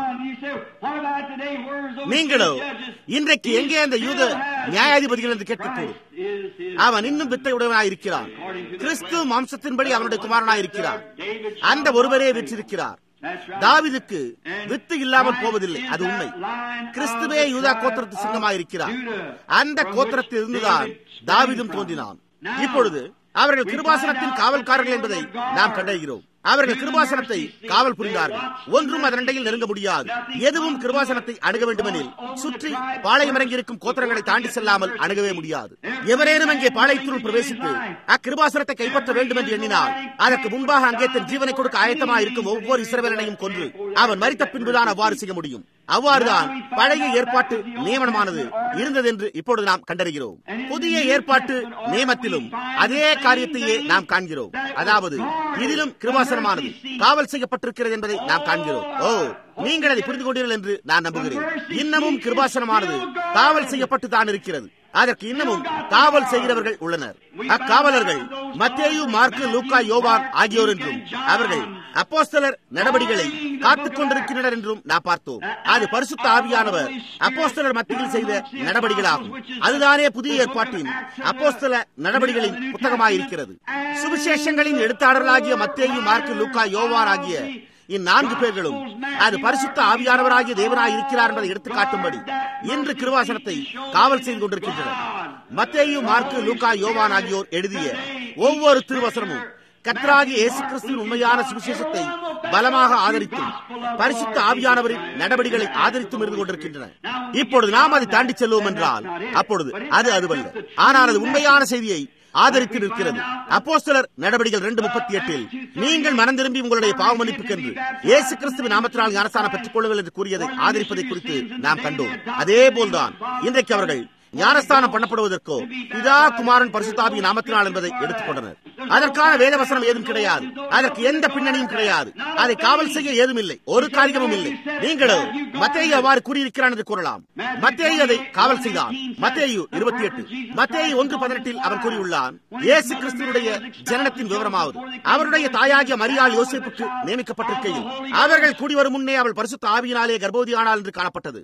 நீங்களோ இன்றைக்கு எங்கே அந்த யூத நியாயாதிபதிகள் என்று கேட்கக்கூடும் அவன் இன்னும் வித்தையுடையவனாய் இருக்கிறான் கிறிஸ்து மாம்சத்தின்படி அவனுடைய குமாரனாய் இருக்கிறார் அந்த ஒருவரே வெற்றிருக்கிறார் தாவிதுக்கு வித்து இல்லாமல் போவதில்லை அது உண்மை கிறிஸ்துவே யூதா கோத்திரத்து சிங்கமாயிருக்கிறார் அந்த கோத்திரத்தில் இருந்துதான் தாவிதும் தோன்றினான் இப்பொழுது அவர்கள் கிருபாசனத்தின் காவல்காரர்கள் என்பதை நாம் கண்டறிகிறோம் அவர்கள் கிருபாசனத்தை காவல் புரிந்தார்கள் ஒன்றும் அதனண்டையில் நெருங்க முடியாது எதுவும் கிருபாசனத்தை அணுக வேண்டுமெனில் சுற்றி பாளையமிறங்கி இருக்கும் கோத்திரங்களை தாண்டி செல்லாமல் அணுகவே முடியாது எவரேனும் அங்கே பாளையத்தினுள் பிரவேசித்து அக்கிருபாசனத்தை கைப்பற்ற வேண்டும் என்று எண்ணினால் அதற்கு முன்பாக அங்கே தன் ஜீவனை கொடுக்க ஆயத்தமாக இருக்கும் ஒவ்வொரு இஸ்ரவேலனையும் கொன்று அவன் மறித்த பின்புதான் அவ்வாறு செய்ய முடியும் அவ்வாறுதான் பழைய ஏற்பாட்டு நியமனமானது இருந்தது என்று இப்பொழுது நாம் கண்டறிகிறோம் புதிய ஏற்பாட்டு நியமத்திலும் அதே காரியத்தையே நாம் காண்கிறோம் அதாவது இதிலும் கிருபாசனமானது காவல் செய்யப்பட்டிருக்கிறது என்பதை நாம் காண்கிறோம் ஓ நீங்கள் அதை புரிந்து கொண்டீர்கள் என்று நான் நம்புகிறேன் இன்னமும் கிருபாசனமானது காவல் செய்யப்பட்டு தான் இருக்கிறது அதற்கு இன்னமும் காவல் செய்கிறவர்கள் உள்ளனர் அக்காவலர்கள் மத்தேயு மார்க்கு லூக்கா யோவான் ஆகியோர் என்றும் அவர்கள் அப்போஸ்தலர் நடவடிக்கைகளை காத்துக் கொண்டிருக்கின்றனர் என்றும் நான் பார்த்தோம் அது பரிசுத்த ஆவியானவர் அப்போஸ்தலர் மத்தியில் செய்த நடவடிக்கைகளாகும் அதுதானே புதிய ஏற்பாட்டின் அப்போஸ்தல நடவடிக்கைகளின் புத்தகமாயிருக்கிறது சுவிசேஷங்களின் எழுத்தாளர்களாகிய மத்தேயு மார்க்கு லூக்கா யோவான் ஆகிய இந்நான்கு பேர்களும் அது பரிசுத்த ஆவியானவராகிய தேவனாய் இருக்கிறார் என்பதை எடுத்து காட்டும்படி இன்று கிருவாசனத்தை காவல் செய்து கொண்டிருக்கின்றனர் மத்தேயு மார்க்கு லூகா யோவான் ஆகியோர் எழுதிய ஒவ்வொரு திருவசனமும் கத்ராகி இயேசு கிறிஸ்துவின் உண்மையான சுவிசேஷத்தை பலமாக ஆதரித்தும் பரிசுத்த ஆவியானவரின் நடவடிக்கைகளை ஆதரித்தும் இருந்து கொண்டிருக்கின்றன இப்பொழுது நாம் அதை தாண்டி செல்வோம் என்றால் அப்பொழுது அது அதுவல்ல ஆனால் அது உண்மையான செய்தியை ஆதரித்து நிற்கிறது அப்போஸ்தலர் நடவடிக்கைகள் ரெண்டு முப்பத்தி எட்டில் நீங்கள் மனம் திரும்பி உங்களுடைய பாவ மன்னிப்புக்கென்று இயேசு கிறிஸ்துவின் நாமத்தினால் ஞானஸ்தானம் பெற்றுக் கொள்ளுங்கள் என்று கூறியதை ஆதரிப்பதை குறித்து நாம் கண்டோம் அதே போல்தான் இன்றைக்கு அவர்கள் ஞானஸ்தானம் பண்ணப்படுவதற்கோ பிதா குமாரன் பரிசுத்தாபி நாமத்தினால் என்பதை எடுத்துக் கொண்டனர் அதற்கான வேதவசனம் ஏதும் கிடையாது அதற்கு எந்த பின்னணியும் கிடையாது அதை காவல் செய்ய ஏதும் இல்லை ஒரு காரியமும் இல்லை நீங்களோ மத்தேயு அவ்வாறு கூறியிருக்கிறான் என்று கூறலாம் மத்தேயு அதை காவல் செய்தான் மத்தேயு இருபத்தி எட்டு மத்தேயு ஒன்று பதினெட்டில் அவன் கூறியுள்ளான் இயேசு கிறிஸ்துவனுடைய ஜனனத்தின் விவரமாவது அவருடைய தாயாகிய மரியாள் யோசிப்புக்கு நியமிக்கப்பட்டிருக்கையில் அவர்கள் கூடி வரும் முன்னே அவள் பரிசுத்த ஆவியினாலே கர்ப்பவதியானாள் என்று காணப்பட்டது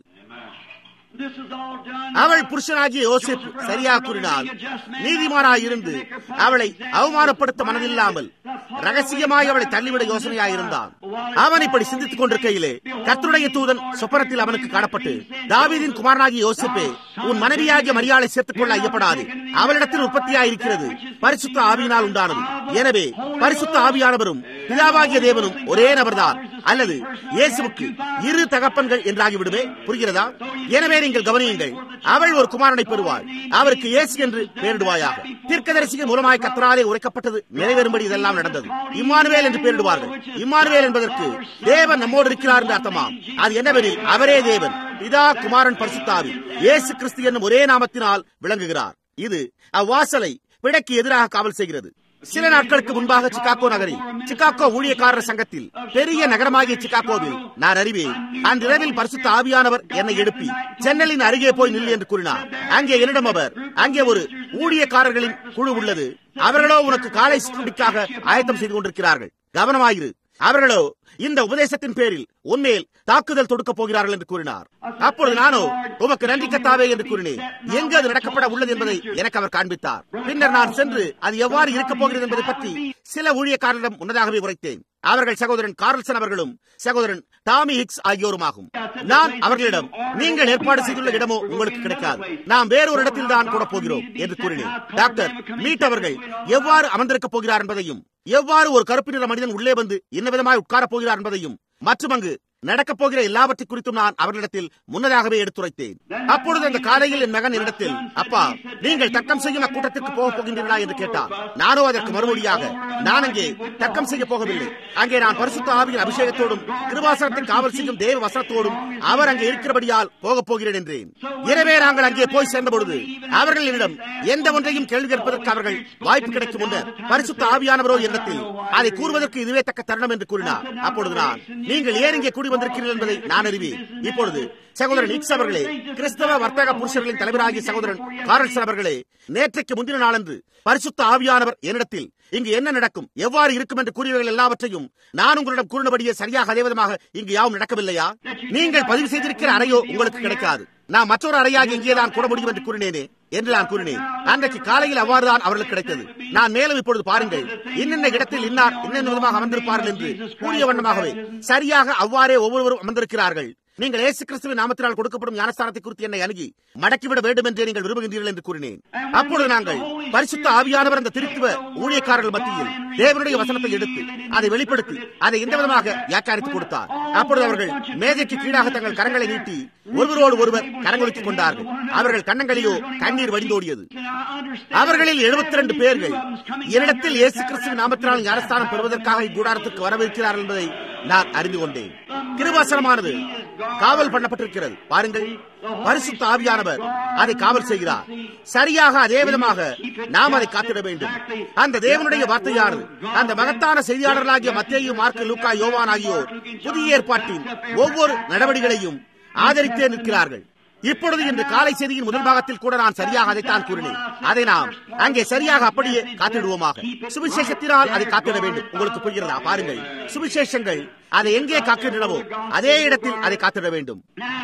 அவள் புருஷனாகிய யோசிப்பு சரியாக கூறினால் நீதிமானாய் இருந்து அவளை அவமானப்படுத்த மனதில்லாமல் ரகசியமாய் அவளை தள்ளிவிட யோசனையாயிருந்தான் அவன் இப்படி சிந்தித்துக் கொண்டிருக்கையிலே கர்த்தருடைய தூதன் சொப்பனத்தில் அவனுக்கு காணப்பட்டு தாவீதின் குமாரனாகிய யோசிப்பே உன் மனைவியாகிய மரியாதை சேர்த்துக் கொள்ள ஐயப்படாது அவளிடத்தில் உற்பத்தியாயிருக்கிறது பரிசுத்த ஆவியினால் உண்டானது எனவே பரிசுத்த ஆவியானவரும் பிதாவாகிய தேவனும் ஒரே நபர்தான் அல்லது இயேசுவுக்கு இரு தகப்பன்கள் என்றாகிவிடுமே புரிகிறதா எனவே நீங்கள் கவனியுங்கள் அவள் ஒரு குமாரனை பெறுவாள் அவருக்கு இயேசு என்று பெயரிடுவாயாக தீர்க்கதரிசிகள் மூலமாய் கத்தராலே உரைக்கப்பட்டது நிறைவேறும்படி இதெல்லாம் நடந்தது இம்மானுவேல் என்று பெயரிடுவார்கள் இம்மானுவேல் என்பதற்கு தேவன் நம்மோடு இருக்கிறார் என்று அர்த்தமாம் அது என்னவெனில் அவரே தேவன் பிதா குமாரன் பரிசுத்தாவி இயேசு கிறிஸ்து என்னும் ஒரே நாமத்தினால் விளங்குகிறார் இது அவ்வாசலை விடக்கு எதிராக காவல் செய்கிறது சில நாட்களுக்கு முன்பாக சிகாகோ நகரில் சிகாகோ ஊழியக்காரர் சங்கத்தில் பெரிய நகரமாகிய சிகாகோவில் நான் அறிவேன் அந்த இரவில் பரிசுத்த ஆவியானவர் என்னை எழுப்பி சென்னலின் அருகே போய் நில் என்று கூறினார் அங்கே என்னிடம் அவர் அங்கே ஒரு ஊழியக்காரர்களின் குழு உள்ளது அவர்களோ உனக்கு காலை சுற்றுடிக்காக ஆயத்தம் செய்து கொண்டிருக்கிறார்கள் கவனமாயிரு அவர்களோ இந்த உபதேசத்தின் பேரில் உன்மேல் தாக்குதல் தொடுக்கப் போகிறார்கள் என்று கூறினார் அப்பொழுது நானோ உமக்கு நன்றி கத்தாவே என்று கூறினேன் எங்கு அது நடக்கப்பட உள்ளது என்பதை எனக்கு அவர் காண்பித்தார் பின்னர் நான் சென்று அது எவ்வாறு இருக்கப் போகிறது என்பதை பற்றி சில ஊழியக்காரரிடம் முன்னதாகவே உரைத்தேன் அவர்கள் சகோதரன் கார்ல்சன் அவர்களும் சகோதரன் டாமி ஹிக்ஸ் ஆகியோருமாகும் நான் அவர்களிடம் நீங்கள் ஏற்பாடு செய்துள்ள இடமோ உங்களுக்கு கிடைக்காது நாம் வேறொரு இடத்தில் தான் கூட போகிறோம் என்று கூறினேன் டாக்டர் மீட் அவர்கள் எவ்வாறு அமர்ந்திருக்கப் போகிறார் என்பதையும் எவ்வாறு ஒரு கருப்பு நிற மனிதன் உள்ளே வந்து என்ன விதமாய் உட்காரப் போகிறார் என்பதையும் மற்றும் அங்கு நடக்கப் போகிற எல்லாவற்றை குறித்தும் நான் அவர்களிடத்தில் முன்னதாகவே எடுத்துரைத்தேன் அப்பொழுது அந்த காலையில் என் மகன் என்னிடத்தில் அப்பா நீங்கள் தர்க்கம் செய்யும் அக்கூட்டத்திற்கு போக போகின்றீர்களா என்று கேட்டார் நானோ அதற்கு மறுமொழியாக நான் அங்கே தர்க்கம் செய்ய போகவில்லை அங்கே நான் பரிசுத்த ஆவியின் அபிஷேகத்தோடும் கிருபாசனத்தை காவல் செய்யும் தேவ வசனத்தோடும் அவர் அங்கே இருக்கிறபடியால் போகப் போகிறேன் என்றேன் எனவே நாங்கள் அங்கே போய் சேர்ந்த பொழுது அவர்களிடம் எந்த ஒன்றையும் கேள்வி கேட்பதற்கு அவர்கள் வாய்ப்பு கிடைக்கும் முன்னர் பரிசுத்த ஆவியானவரோ என்னத்தில் அதை கூறுவதற்கு இதுவே தக்க தருணம் என்று கூறினார் அப்பொழுது நான் நீங்கள் ஏன் இங்கே கூடி வந்திருக்கிறீர்கள் என்பதை நான் அறிவேன் இப்பொழுது சகோதரன் இக்ஸ் அவர்களே கிறிஸ்தவ வர்த்தக புருஷர்களின் தலைவராகிய சகோதரன் காரல்சன் அவர்களே நேற்றைக்கு முந்தின நாளன்று பரிசுத்த ஆவியானவர் என்னிடத்தில் இங்கு என்ன நடக்கும் எவ்வாறு இருக்கும் என்று கூறியவர்கள் எல்லாவற்றையும் நான் உங்களிடம் கூறினபடியே சரியாக அதே விதமாக இங்கு யாவும் நடக்கவில்லையா நீங்கள் பதிவு செய்திருக்கிற அறையோ உங்களுக்கு கிடைக்காது நான் மற்றொரு அறையாக இங்கேதான் கூட முடியும் என்று கூறினேனே என்று நான் கூறினேன் அன்றைக்கு காலையில் அவ்வாறுதான் அவர்களுக்கு கிடைத்தது நான் மேலும் இப்பொழுது பாருங்கள் இன்னென்ன இடத்தில் இன்னார் இன்னென்ன விதமாக அமர்ந்திருப்பார்கள் என்று கூறிய வண்ணமாகவே சரியாக அவ்வாறே ஒவ்வொருவரும் அமர்ந்திருக்கிறார்கள் நீங்கள் இயேசு கிறிஸ்துவின் நாமத்தினால் கொடுக்கப்படும் ஞானஸ்தானத்தை குறித்து என்னை அணுகி மடக்கிவிட வேண்டும் என்றே நீங்கள் விரும்புகின்றீர்கள் என்று கூறினேன் அப்பொழுது நாங்கள் பரிசுத்த ஆவியானவர் அந்த திருத்துவ ஊழியக்காரர்கள் மத்தியில் தேவனுடைய வசனத்தை எடுத்து அதை வெளிப்படுத்தி அதை எந்த விதமாக வியாக்கியானித்துக் கொடுத்தார் அப்பொழுது அவர்கள் மேதைக்கு கீழாக தங்கள் கரங்களை நீட்டி ஒருவரோடு ஒருவர் கரங்கொலித்துக் கொண்டார்கள் அவர்கள் கண்ணங்களிலோ கண்ணீர் வடிந்தோடியது அவர்களில் எழுபத்தி ரெண்டு பேர்கள் என்னிடத்தில் இயேசு கிறிஸ்துவின் நாமத்தினால் ஞானஸ்தானம் பெறுவதற்காக இக்கூடாரத்திற்கு வரவிருக்கிறார்கள் என்பதை நான் அறிந்து கொண்டேன் கிருபாசனமானது காவல் பண்ணப்பட்டிருக்கிறது பாருங்கள் பரிசுத்த ஆவியானவர் அதை காவல் செய்கிறார் சரியாக அதே விதமாக நாம் அதை காத்திட வேண்டும் அந்த தேவனுடைய வார்த்தையானது அந்த மகத்தான செய்தியாளர்களாகிய மத்தேயு மார்க்கு லூக்கா யோவான் ஆகியோர் புதிய ஏற்பாட்டின் ஒவ்வொரு நடவடிக்கைகளையும் ஆதரித்தே நிற்கிறார்கள் இப்பொழுது இன்று காலை செய்தியின் முதல் பாகத்தில் கூட நான் சரியாக அதைத்தான் கூறினேன் அதை நாம் அங்கே சரியாக அப்படியே காத்திடுவோமாக சுவிசேஷத்தினால் அதை காத்திட வேண்டும் உங்களுக்கு புரிகிறதா பாருங்கள் சுவிசேஷங்கள் அதை எங்கே காக்கின்றனவோ அதே இடத்தில் அதை காத்திட வேண்டும்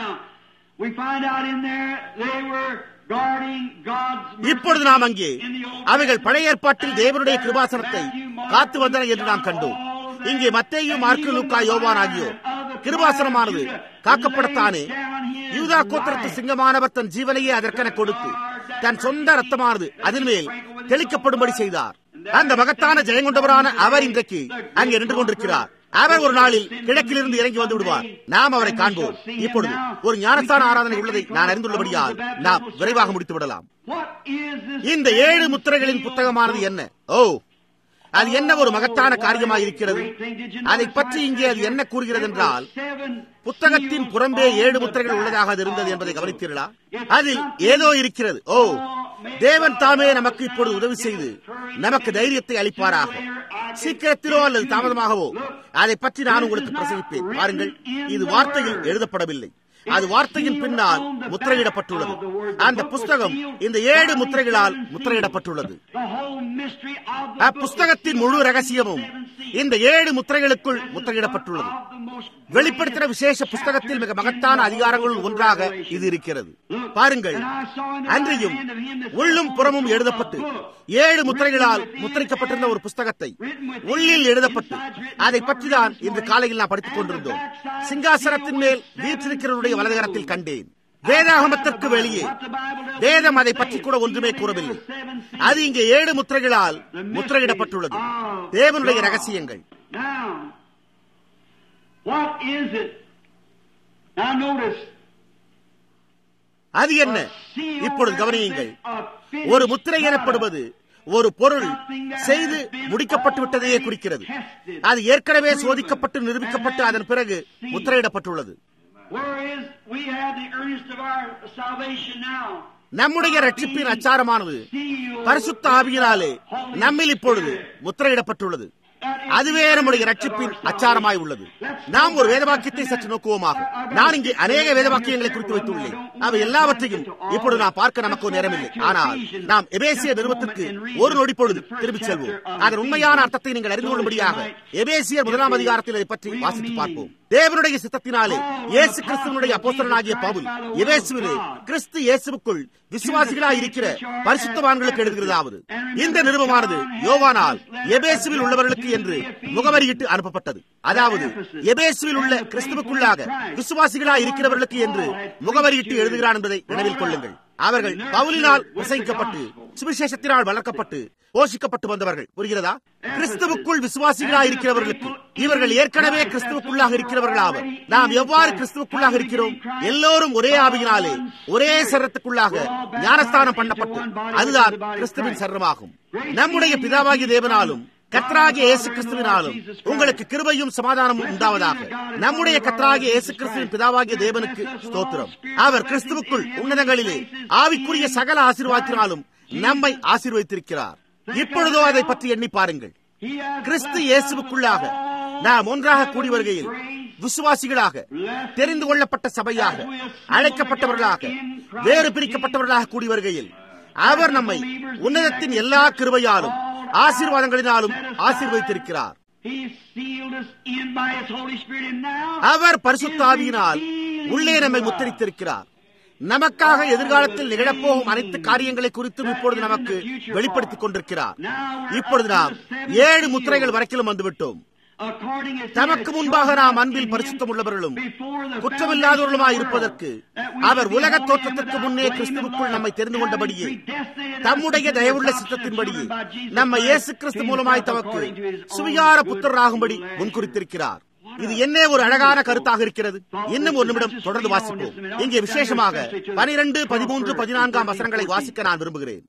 இப்பொழுது நாம் அங்கே அவைகள் பழைய ஏற்பாட்டில் தேவனுடைய கிருபாசனத்தை காத்து வந்தன என்று நாம் கண்டோம் இங்கே மத்தேயு மார்க்கு லூக்கா யோவான் ஆகியோர் கிருபாசனமானது காக்கப்படத்தானே யூதா கோத்திரத்து சிங்கமானவர் தன் ஜீவனையே அதற்கென கொடுத்து தன் சொந்த ரத்தமானது அதன் மேல் தெளிக்கப்படும்படி செய்தார் அந்த மகத்தான ஜெயங்கொண்டவரான அவர் இன்றைக்கு அங்கே நின்று கொண்டிருக்கிறார் அவர் ஒரு நாளில் கிழக்கிலிருந்து இறங்கி வந்து விடுவார் நாம் அவரை காண்போம் இப்பொழுது ஒரு ஞானஸ்தான ஆராதனை உள்ளதை நான் அறிந்துள்ளபடியால் நாம் விரைவாக முடித்து விடலாம் இந்த ஏழு முத்திரைகளின் புத்தகமானது என்ன ஓ அது என்ன ஒரு மகத்தான காரியமாக இருக்கிறது அதை பற்றி இங்கே அது என்ன கூறுகிறது என்றால் புத்தகத்தின் புறம்பே ஏழு முத்திரைகள் உள்ளதாக அது இருந்தது என்பதை கவனித்தீர்களா அதில் ஏதோ இருக்கிறது ஓ தேவன் தாமே நமக்கு இப்பொழுது உதவி செய்து நமக்கு தைரியத்தை அளிப்பாராக சீக்கிரத்திலோ அல்லது தாமதமாகவோ அதை பற்றி நான் உங்களுக்கு பிரசங்கிப்பேன் பாருங்கள் இது வார்த்தையில் எழுதப்படவில்லை அது வார்த்தையின் பின்னால் முத்திரையிடப்பட்டுள்ளது அந்த புஸ்தகம் இந்த ஏழு முத்திரைகளால் முத்திரையிடப்பட்டுள்ளது அப்புஸ்தகத்தின் முழு ரகசியமும் இந்த ஏழு முத்திரைகளுக்குள் முத்திரையிடப்பட்டுள்ளது வெளிப்படுத்தின விசேஷ புஸ்தகத்தில் மிக மகத்தான அதிகாரங்களுள் ஒன்றாக இது இருக்கிறது பாருங்கள் அன்றையும் உள்ளும் புறமும் எழுதப்பட்டு ஏழு முத்திரைகளால் முத்திரைக்கப்பட்டிருந்த ஒரு புஸ்தகத்தை உள்ளில் எழுதப்பட்டு அதை பற்றிதான் இன்று காலையில் நான் படித்துக் கொண்டிருந்தோம் சிங்காசனத்தின் மேல் வீற்றிருக்கிறவருடைய வலதுகரத்தில் கண்டேன் வேதாகமத்திற்கு வெளியே வேதம் அதை பற்றி கூட ஒன்றுமே கூறவில்லை அது இங்கே ஏழு முத்திரைகளால் முத்திரையிடப்பட்டுள்ளது தேவனுடைய ரகசியங்கள் அது என்ன இப்பொழுது கவனியுங்கள் ஒரு முத்திரை எனப்படுவது ஒரு பொருள் செய்து முடிக்கப்பட்டு விட்டதையே குறிக்கிறது அது ஏற்கனவே சோதிக்கப்பட்டு நிரூபிக்கப்பட்டு அதன் பிறகு முத்திரையிடப்பட்டுள்ளது நம்முடைய ரட்சிப்பின் அச்சாரமானது பரிசுத்த ஆவியினாலே நம்மில் இப்பொழுது முத்திரையிடப்பட்டுள்ளது அதுவே நம்முடைய ரட்சிப்பின் அச்சாரமாய் உள்ளது நாம் ஒரு வேதவாக்கியத்தை சற்று நோக்குவோமாக நான் இங்கே அநேக வேதவாக்கியங்களை குறித்து வைத்துள்ளேன் அவை எல்லாவற்றையும் இப்பொழுது நான் பார்க்க நமக்கு நேரமில்லை ஆனால் நாம் எபேசிய நிறுவனத்திற்கு ஒரு நொடி பொழுது திரும்பிச் செல்வோம் அதன் உண்மையான அர்த்தத்தை நீங்கள் அறிந்து கொள்ளும்படியாக எபேசியர் முதலாம் அதிகாரத்தில் இதை பற்றி வாசித்து பார்ப்போம் தேவனுடைய சித்தத்தினாலே இயேசு கிறிஸ்துவனுடைய அப்போஸ்தலனாகிய பவுல் எபேசுவிலே கிறிஸ்து இயேசுவுக்குள் விசுவாசிகளாய் இருக்கிற பரிசுத்தவான்களுக்கு எழுதுகிறதாவது இந்த நிருபமானது யோவானால் எபேசுவில் உள்ளவர்களுக்கு அவர்களுக்கு என்று முகவரியிட்டு அனுப்பப்பட்டது அதாவது எபேசுவில் உள்ள கிறிஸ்துவுக்குள்ளாக விசுவாசிகளாய் இருக்கிறவர்களுக்கு என்று முகவரியிட்டு எழுதுகிறான் என்பதை நினைவில் கொள்ளுங்கள் அவர்கள் பவுலினால் பிரசங்கிக்கப்பட்டு சுவிசேஷத்தினால் வளர்க்கப்பட்டு போஷிக்கப்பட்டு வந்தவர்கள் புரிகிறதா கிறிஸ்துவுக்குள் விசுவாசிகளாக இருக்கிறவர்களுக்கு இவர்கள் ஏற்கனவே கிறிஸ்துவுக்குள்ளாக இருக்கிறவர்களாவர் நாம் எவ்வாறு கிறிஸ்துவுக்குள்ளாக இருக்கிறோம் எல்லோரும் ஒரே ஆவியினாலே ஒரே சரத்துக்குள்ளாக ஞானஸ்தானம் பண்ணப்பட்டு அதுதான் கிறிஸ்துவின் சரமாகும் நம்முடைய பிதாவாகிய தேவனாலும் கத்ராகிய இயேசு கிறிஸ்துவினாலும் உங்களுக்கு கிருபையும் சமாதானமும் உண்டாவதாக நம்முடைய கத்ராகிய இயேசு கிறிஸ்துவின் பிதாவாகிய தேவனுக்கு ஸ்தோத்திரம் அவர் கிறிஸ்துவுக்குள் உன்னதங்களிலே ஆவிக்குரிய சகல ஆசீர்வாதத்தினாலும் நம்மை ஆசீர்வதித்திருக்கிறார் இப்பொழுதோ அதை பற்றி எண்ணி பாருங்கள் கிறிஸ்து இயேசுவுக்குள்ளாக நாம் ஒன்றாக கூடி வருகையில் விசுவாசிகளாக தெரிந்து கொள்ளப்பட்ட சபையாக அழைக்கப்பட்டவர்களாக வேறு பிரிக்கப்பட்டவர்களாக கூடி வருகையில் அவர் நம்மை உன்னதத்தின் எல்லா கிருபையாலும் ஆசீர்வாதங்களினாலும் ஆசீர்வதித்திருக்கிறார் அவர் பரிசுத்தாவியினால் உள்ளே நம்மை முத்தரித்திருக்கிறார் நமக்காக எதிர்காலத்தில் நிகழப்போகும் அனைத்து காரியங்களை குறித்தும் இப்பொழுது நமக்கு வெளிப்படுத்திக் கொண்டிருக்கிறார் இப்பொழுது நாம் ஏழு முத்திரைகள் வரைக்கிலும் வந்துவிட்டோம் தமக்கு முன்பாக நாம் அன்பில் பரிசுத்தம் உள்ளவர்களும் குற்றமில்லாதவர்களுமாய் இருப்பதற்கு அவர் உலக தோற்றத்திற்கு முன்னே கிறிஸ்துவுக்குள் நம்மை தெரிந்து கொண்டபடியே தம்முடைய தயவுள்ள சித்தத்தின்படியே நம்ம இயேசு கிறிஸ்து மூலமாய் தமக்கு சுவிகார புத்தராகும்படி முன்குறித்திருக்கிறார் இது என்ன ஒரு அழகான கருத்தாக இருக்கிறது இன்னும் ஒரு நிமிடம் தொடர்ந்து வாசிப்போம் இங்கே விசேஷமாக பனிரெண்டு பதிமூன்று பதினான்காம் வசனங்களை வாசிக்க நான் விரும்புகிறேன்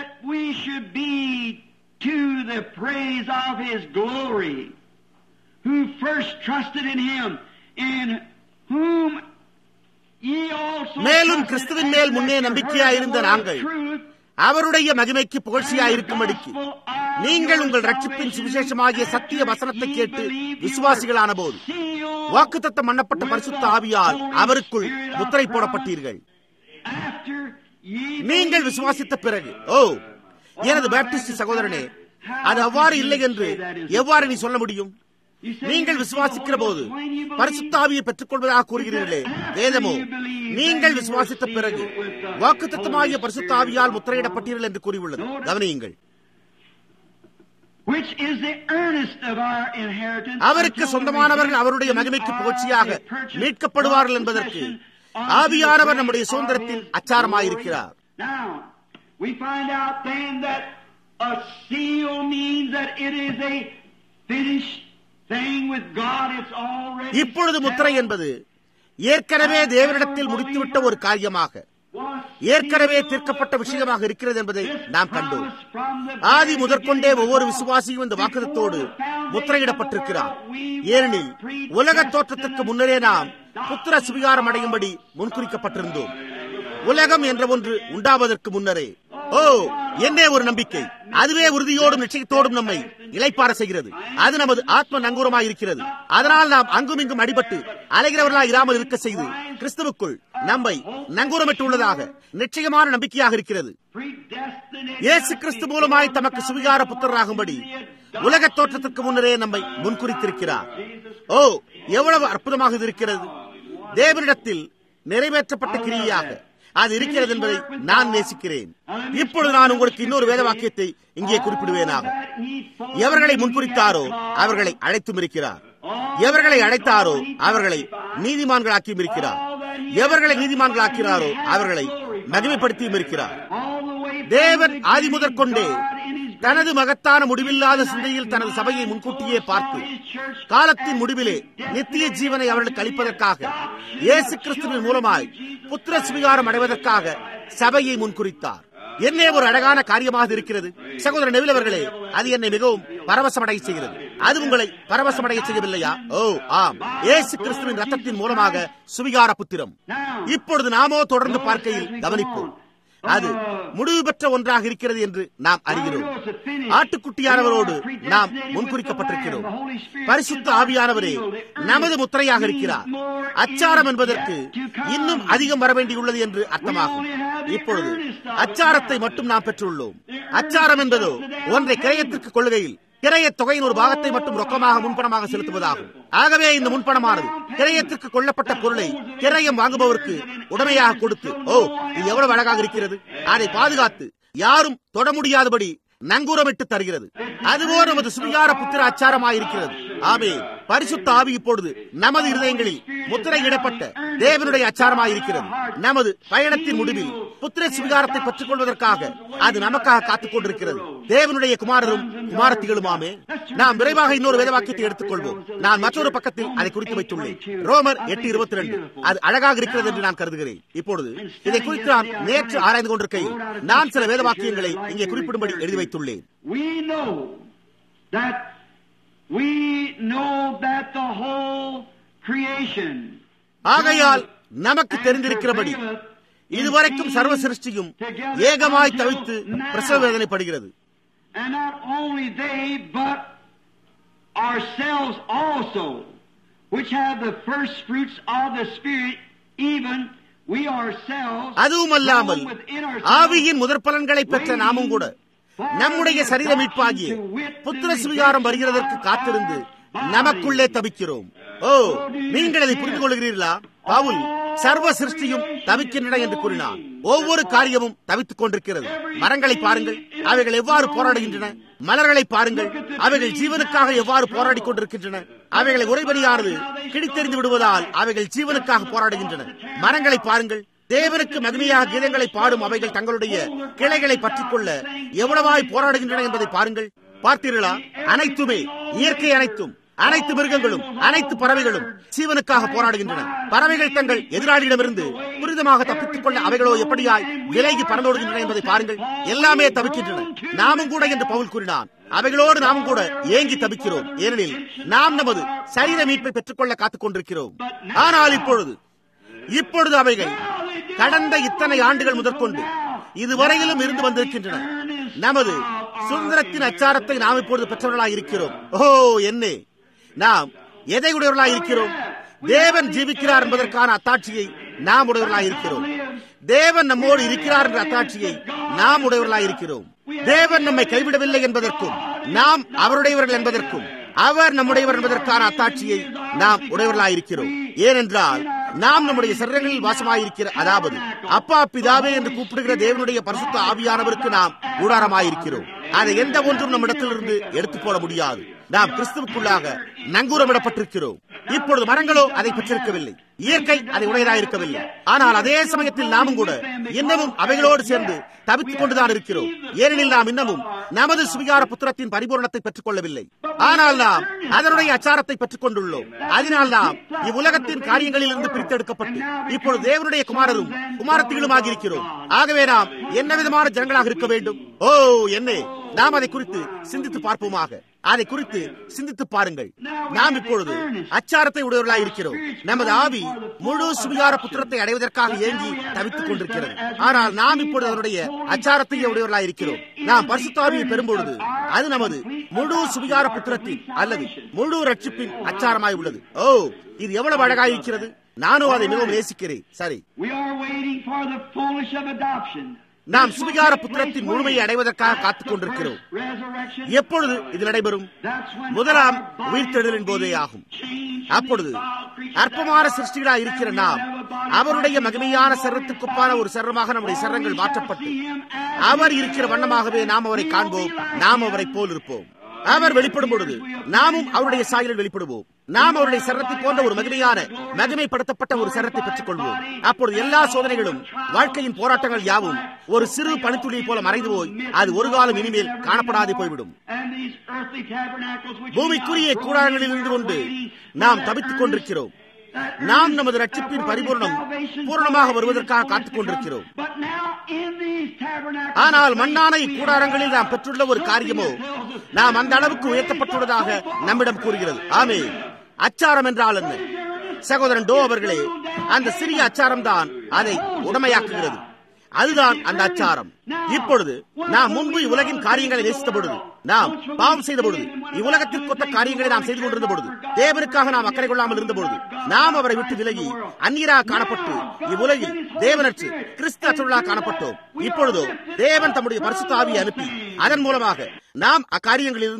who first trusted in him, in whom ye also மேலும் கிறிஸ்துவின் மேல் முன்னே நம்பிக்கையாயிருந்த நாங்கள் அவருடைய மகிமைக்கு புகழ்ச்சியாயிருக்கும்படிக்கு நீங்கள் உங்கள் ரட்சிப்பின் சுவிசேஷமாகிய சத்திய வசனத்தை கேட்டு விசுவாசிகளான போது வாக்குத்தத்தம் பண்ணப்பட்ட பரிசுத்த ஆவியால் அவருக்குள் முத்திரை போடப்பட்டீர்கள் நீங்கள் விசுவாசித்த பிறகு ஓ எனது பேப்டிஸ்ட் சகோதரனே அது அவ்வாறு இல்லை என்று எவ்வாறு நீ சொல்ல முடியும் நீங்கள் விசுவாசிக்கிற போது பரிசுத்தாவியை பெற்றுக் கொள்வதாக கூறுகிறீர்களே வேதமோ நீங்கள் விசுவாசித்த பிறகு வாக்கு தத்துவமாகிய பரிசுத்தாவியால் முத்திரையிடப்பட்டீர்கள் என்று கூறியுள்ளது கவனியுங்கள் அவருக்கு சொந்தமானவர்கள் அவருடைய மகிமைக்கு புகழ்ச்சியாக மீட்கப்படுவார்கள் என்பதற்கு ஆவியானவர் நம்முடைய சுதந்திரத்தின் அச்சாரமாயிருக்கிறார் A seal means that it is a finished இப்பொழுது முத்திரை என்பது ஏற்கனவே தேவனிடத்தில் முடித்துவிட்ட ஒரு காரியமாக ஏற்கனவே தீர்க்கப்பட்ட விஷயமாக இருக்கிறது என்பதை நாம் கண்டோம் ஆதி முதற்கொண்டே ஒவ்வொரு விசுவாசியும் இந்த வாக்குதத்தோடு முத்திரையிடப்பட்டிருக்கிறார் ஏனெனில் உலக தோற்றத்திற்கு முன்னரே நாம் புத்திர சுவிகாரம் அடையும்படி முன்குறிக்கப்பட்டிருந்தோம் உலகம் என்ற ஒன்று உண்டாவதற்கு முன்னரே ஓ என்ன ஒரு நம்பிக்கை அதுவே உறுதியோடும் நிச்சயத்தோடும் நம்மை இலைப்பார செய்கிறது அது நமது ஆத்ம நங்கூரமாய் இருக்கிறது அதனால் நாம் அங்கும் இங்கும் அடிபட்டு அலைகிறவர்களாய் இராமல் இருக்க செய்து கிறிஸ்துவுக்குள் நம்மை நங்கூரமிட்டு உள்ளதாக நிச்சயமான நம்பிக்கையாக இருக்கிறது இயேசு கிறிஸ்து மூலமாய் தமக்கு சுவிகார புத்தராகும்படி உலக தோற்றத்திற்கு முன்னரே நம்மை முன்குறித்திருக்கிறார் ஓ எவ்வளவு அற்புதமாக இது இருக்கிறது தேவனிடத்தில் நிறைவேற்றப்பட்ட கிரியாக அது இருக்கிறது என்பதை நான் நேசிக்கிறேன் இப்பொழுது நான் உங்களுக்கு இன்னொரு வேத வாக்கியத்தை இங்கே குறிப்பிடுவேனாக எவர்களை முன்குறித்தாரோ அவர்களை அழைத்தும் இருக்கிறார் எவர்களை அழைத்தாரோ அவர்களை நீதிமான்களாக்கியும் இருக்கிறார் எவர்களை நீதிமான்களாக்கிறாரோ அவர்களை மகிமைப்படுத்தியும் இருக்கிறார் தேவன் ஆதி முதற்கொண்டே தனது மகத்தான முடிவில்லாத சிந்தையில் தனது சபையை முன்கூட்டியே பார்த்து காலத்தின் முடிவிலே நித்திய ஜீவனை அவர்களுக்கு அளிப்பதற்காக இயேசு கிறிஸ்துவின் மூலமாய் புத்திர சுவிகாரம் அடைவதற்காக சபையை முன்குறித்தார் என்னே ஒரு அழகான காரியமாக இருக்கிறது சகோதரர் நெவில் அவர்களே அது என்னை மிகவும் பரவசமடைய செய்கிறது அது உங்களை பரவசமடைய செய்யவில்லையா ஓ ஆம் ஏசு கிறிஸ்துவின் ரத்தத்தின் மூலமாக சுவிகார புத்திரம் இப்பொழுது நாமோ தொடர்ந்து பார்க்கையில் கவனிப்போம் அது முடிவு பெற்ற ஒன்றாக இருக்கிறது என்று நாம் அறிகிறோம் ஆட்டுக்குட்டியானவரோடு நாம் முன்குறிக்கப்பட்டிருக்கிறோம் பரிசுத்த ஆவியானவரே நமது முத்திரையாக இருக்கிறார் அச்சாரம் என்பதற்கு இன்னும் அதிகம் வர வேண்டியுள்ளது என்று அர்த்தமாகும் இப்பொழுது அச்சாரத்தை மட்டும் நாம் பெற்றுள்ளோம் அச்சாரம் என்பதோ ஒன்றை கிரயத்திற்கு கொள்கையில் கிரைய தொகையின் ஒரு பாகத்தை மட்டும் ரொக்கமாக முன்பணமாக செலுத்துவதாகும் ஆகவே இந்த முன்பணமானது கிரயத்திற்கு கொள்ளப்பட்ட பொருளை கிரயம் வாங்குபவருக்கு உடமையாக கொடுத்து ஓ இது எவ்வளவு அழகாக இருக்கிறது அதை பாதுகாத்து யாரும் தொட முடியாதபடி நங்கூரமிட்டு தருகிறது அதுவோ நமது சுவிகார புத்திர அச்சாரமாயிருக்கிறது ஆமே பரிசுத்த ஆவி இப்பொழுது நமது இருதயங்களில் முத்திரையிடப்பட்ட தேவனுடைய அச்சாரமாயிருக்கிறது நமது பயணத்தின் முடிவில் புத்திர சுவிகாரத்தை பெற்றுக் கொள்வதற்காக அது நமக்காக காத்துக் கொண்டிருக்கிறது தேவனுடைய குமாரரும் குமாரத்திகளுமாமே நாம் விரைவாக இன்னொரு வேதவாக்கியத்தை எடுத்துக்கொள்வோம் நான் மற்றொரு பக்கத்தில் அதை குறித்து வைத்துள்ளேன் ரோமர் எட்டு இருபத்தி ரெண்டு அது அழகாக இருக்கிறது என்று நான் கருதுகிறேன் இப்பொழுது இதை குறித்து நான் நேற்று ஆராய்ந்து கொண்டிருக்கையில் நான் சில வேத வாக்கியங்களை இங்கே குறிப்பிடும்படி எழுதி வைத்துள்ளேன் We know that we know that the whole creation ஆகையால் நமக்கு தெரிந்திருக்கிறபடி இதுவரைக்கும் சர்வ சிருஷ்டியும் ஏகமாய் தவித்து பிரசவ வேதனைப்படுகிறது and not only they but ourselves also which have the first fruits of the spirit even we ourselves அதுவும் அல்லாமல் grown within ourselves, ஆவியின் முதற் பலன்களை பெற்ற நாமும் கூட நம்முடைய சரீர மீட்பாகிய புத்திர சுவிகாரம் வருகிறதற்கு காத்திருந்து நமக்குள்ளே தவிக்கிறோம் ஓ நீங்கள் அதை புரிந்து கொள்கிறீர்களா பவுல் சர்வ சிருஷ்டியும் தவிக்கின்றன என்று கூறினார் ஒவ்வொரு காரியமும் தவித்துக் கொண்டிருக்கிறது மரங்களை பாருங்கள் அவைகள் எவ்வாறு போராடுகின்றன மலர்களை பாருங்கள் அவைகள் ஜீவனுக்காக எவ்வாறு போராடிக் கொண்டிருக்கின்றன அவைகளை உரைபடியானது கிடித்தெறிந்து விடுவதால் அவைகள் ஜீவனுக்காக போராடுகின்றன மரங்களை பாருங்கள் தேவனுக்கு மகிமையாக கீதங்களை பாடும் அவைகள் தங்களுடைய கிளைகளை பற்றிக் கொள்ள எவ்வளவாய் போராடுகின்றன என்பதை பாருங்கள் பார்த்தீர்களா அனைத்துமே இயற்கை அனைத்தும் அனைத்து மிருகங்களும் அனைத்து பறவைகளும் ஜீவனுக்காக போராடுகின்றன பறவைகள் தங்கள் எதிராளியிடமிருந்து துரிதமாக தப்பித்துக் கொள்ள அவைகளோ எப்படியாய் விலகி பறந்தோடுகின்றன என்பதை பாருங்கள் எல்லாமே தவிக்கின்றன நாமும் கூட என்று பவுல் கூறினான் அவைகளோடு நாமும் கூட ஏங்கி தவிக்கிறோம் ஏனெனில் நாம் நமது சரீர மீட்பை பெற்றுக்கொள்ள காத்துக் கொண்டிருக்கிறோம் ஆனால் இப்பொழுது இப்பொழுது அவைகள் கடந்த இத்தனை ஆண்டுகள் முதற்கொண்டு இதுவரையிலும் இருந்து வந்திருக்கின்றன நமது சுதந்திரத்தின் அச்சாரத்தை நாம் இப்பொழுது பெற்றவர்களாக இருக்கிறோம் ஓ என்னே நாம் எதை உடையவர்களாக இருக்கிறோம் தேவன் ஜீவிக்கிறார் என்பதற்கான அத்தாட்சியை நாம் உடையவர்களாக இருக்கிறோம் தேவன் நம்மோடு இருக்கிறார் என்ற அத்தாட்சியை நாம் உடையவர்களாக இருக்கிறோம் தேவன் நம்மை கைவிடவில்லை என்பதற்கும் நாம் அவருடையவர்கள் என்பதற்கும் அவர் நம்முடையவர் என்பதற்கான அத்தாட்சியை நாம் உடையவர்களாக இருக்கிறோம் ஏனென்றால் நாம் நம்முடைய சரீரங்களில் வாசமாயிருக்கிற அதாவது அப்பா பிதாவே என்று கூப்பிடுகிற தேவனுடைய பரிசுத்த ஆவியானவருக்கு நாம் கூடாரமாயிருக்கிறோம் அதை எந்த ஒன்றும் நம்மிடத்திலிருந்து எடுத்து போட முடியாது நாம் கிறிஸ்துவுக்குள்ளாக நங்கூரமிடப்பட்டிருக்கிறோம் இப்பொழுது மரங்களோ அதை பெற்றிருக்கவில்லை இயற்கை அதை உடையதாயிருக்கவில்லை ஆனால் அதே சமயத்தில் நாமும் கூட இன்னமும் அவைகளோடு சேர்ந்து தவித்துக் கொண்டுதான் இருக்கிறோம் ஏனெனில் நாம் இன்னமும் நமது சுவிகார புத்திரத்தின் பரிபூரணத்தை பெற்றுக் கொள்ளவில்லை ஆனால் நாம் அதனுடைய அச்சாரத்தை பெற்றுக் கொண்டுள்ளோம் அதனால் நாம் இவ்வுலகத்தின் காரியங்களில் இருந்து பிரித்தெடுக்கப்பட்டு இப்பொழுது தேவனுடைய குமாரரும் குமாரத்திகளுமாக இருக்கிறோம் ஆகவே நாம் என்ன விதமான ஜனங்களாக இருக்க வேண்டும் ஓ என்னே நாம் அதை குறித்து சிந்தித்து பார்ப்போமாக அதை குறித்து சிந்தித்து பாருங்கள் நாம் இப்பொழுது அச்சாரத்தை உடையவர்களாக இருக்கிறோம் நமது ஆவி முழு சுவிகார புத்திரத்தை அடைவதற்காக ஏங்கி தவித்துக் கொண்டிருக்கிறது ஆனால் நாம் இப்பொழுது அதனுடைய அச்சாரத்தையே உடையவர்களாக இருக்கிறோம் நாம் பரிசுத்தாவியை பெறும்பொழுது அது நமது முழு சுவிகார புத்திரத்தின் அல்லது முழு ரட்சிப்பின் அச்சாரமாய் உள்ளது ஓ இது எவ்வளவு அழகாய் இருக்கிறது நானும் அதை மிகவும் நேசிக்கிறேன் சரி We are waiting for the fullness of adoption. நாம் சுவிகார புத்திரத்தின் முழுமையை அடைவதற்காக காத்துக் கொண்டிருக்கிறோம் Resurrection. எப்பொழுது இது நடைபெறும் That's when முதலாம் our bodies உயிர்த்தெழுதலின் will போதே be ஆகும் changed அப்பொழுது into vile creatures அற்பமான that சிருஷ்டிகளா are இருக்கிற and நாம் we have a body அவருடைய like மகிமையான his own சரத்துக்குப்பான ஒரு சரமாக நம்முடைய body. சரங்கள் For we மாற்றப்பட்டு shall see him as our he இருக்கிற is. வண்ணமாகவே நாம் அவரை We will காண்போம் be like நாம் him. அவரை போல் இருப்போம் அவர் வெளிப்படும் பொழுது நாமும் அவருடைய சாயலில் வெளிப்படுவோம் நாம் அவருடைய சரத்தை போன்ற ஒரு மகிமையான மகிமைப்படுத்தப்பட்ட ஒரு சரத்தை பெற்றுக் கொள்வோம் அப்பொழுது எல்லா சோதனைகளும் வாழ்க்கையின் போராட்டங்கள் யாவும் ஒரு சிறு பனித்துளியை போல மறைந்து போய் அது ஒரு காலம் இனிமேல் காணப்படாது போய்விடும் And these earthly tabernacles which பூமிக்குரிய we now கூடாரங்களில் இருந்து கொண்டு நாம் தவித்துக் கொண்டிருக்கிறோம் நாம் நமது ரட்சிப்பின் பரிபூர்ணம் பூர்ணமாக வருவதற்காக காத்துக் கொண்டிருக்கிறோம் But now in these tabernacles ஆனால் மண்ணான இக்கூடாரங்களில் நாம் பெற்றுள்ள ஒரு காரியமோ நாம் அந்த அளவுக்கு உயர்த்தப்பட்டுள்ளதாக நம்மிடம் கூறுகிறது ஆமே அச்சாரம் என்றால் என்ன சகோதரன் டோ அவர்களே அந்த சிறிய அச்சாரம் தான் அதை உடமையாக்குகிறது அதுதான் அந்த அச்சாரம் இப்பொழுது நாம் முன்பு இவ்வுலகின் காரியங்களை நேசித்த பொழுது நாம் பாவம் செய்த பொழுது இவ்வுலகத்திற்கொத்த காரியங்களை நாம் செய்து கொண்டிருந்த பொழுது தேவனுக்காக நாம் அக்கறை கொள்ளாமல் இருந்த பொழுது நாம் அவரை விட்டு விலகி அந்நீராக காணப்பட்டு இவ்வுலகில் தேவனற்று கிறிஸ்து அற்றவர்களாக காணப்பட்டோம் இப்பொழுதோ தேவன் தம்முடைய பரிசுத்த ஆவியை அனுப்பி அதன் மூலமாக நாம் அக்காரியங்களிலிருந்து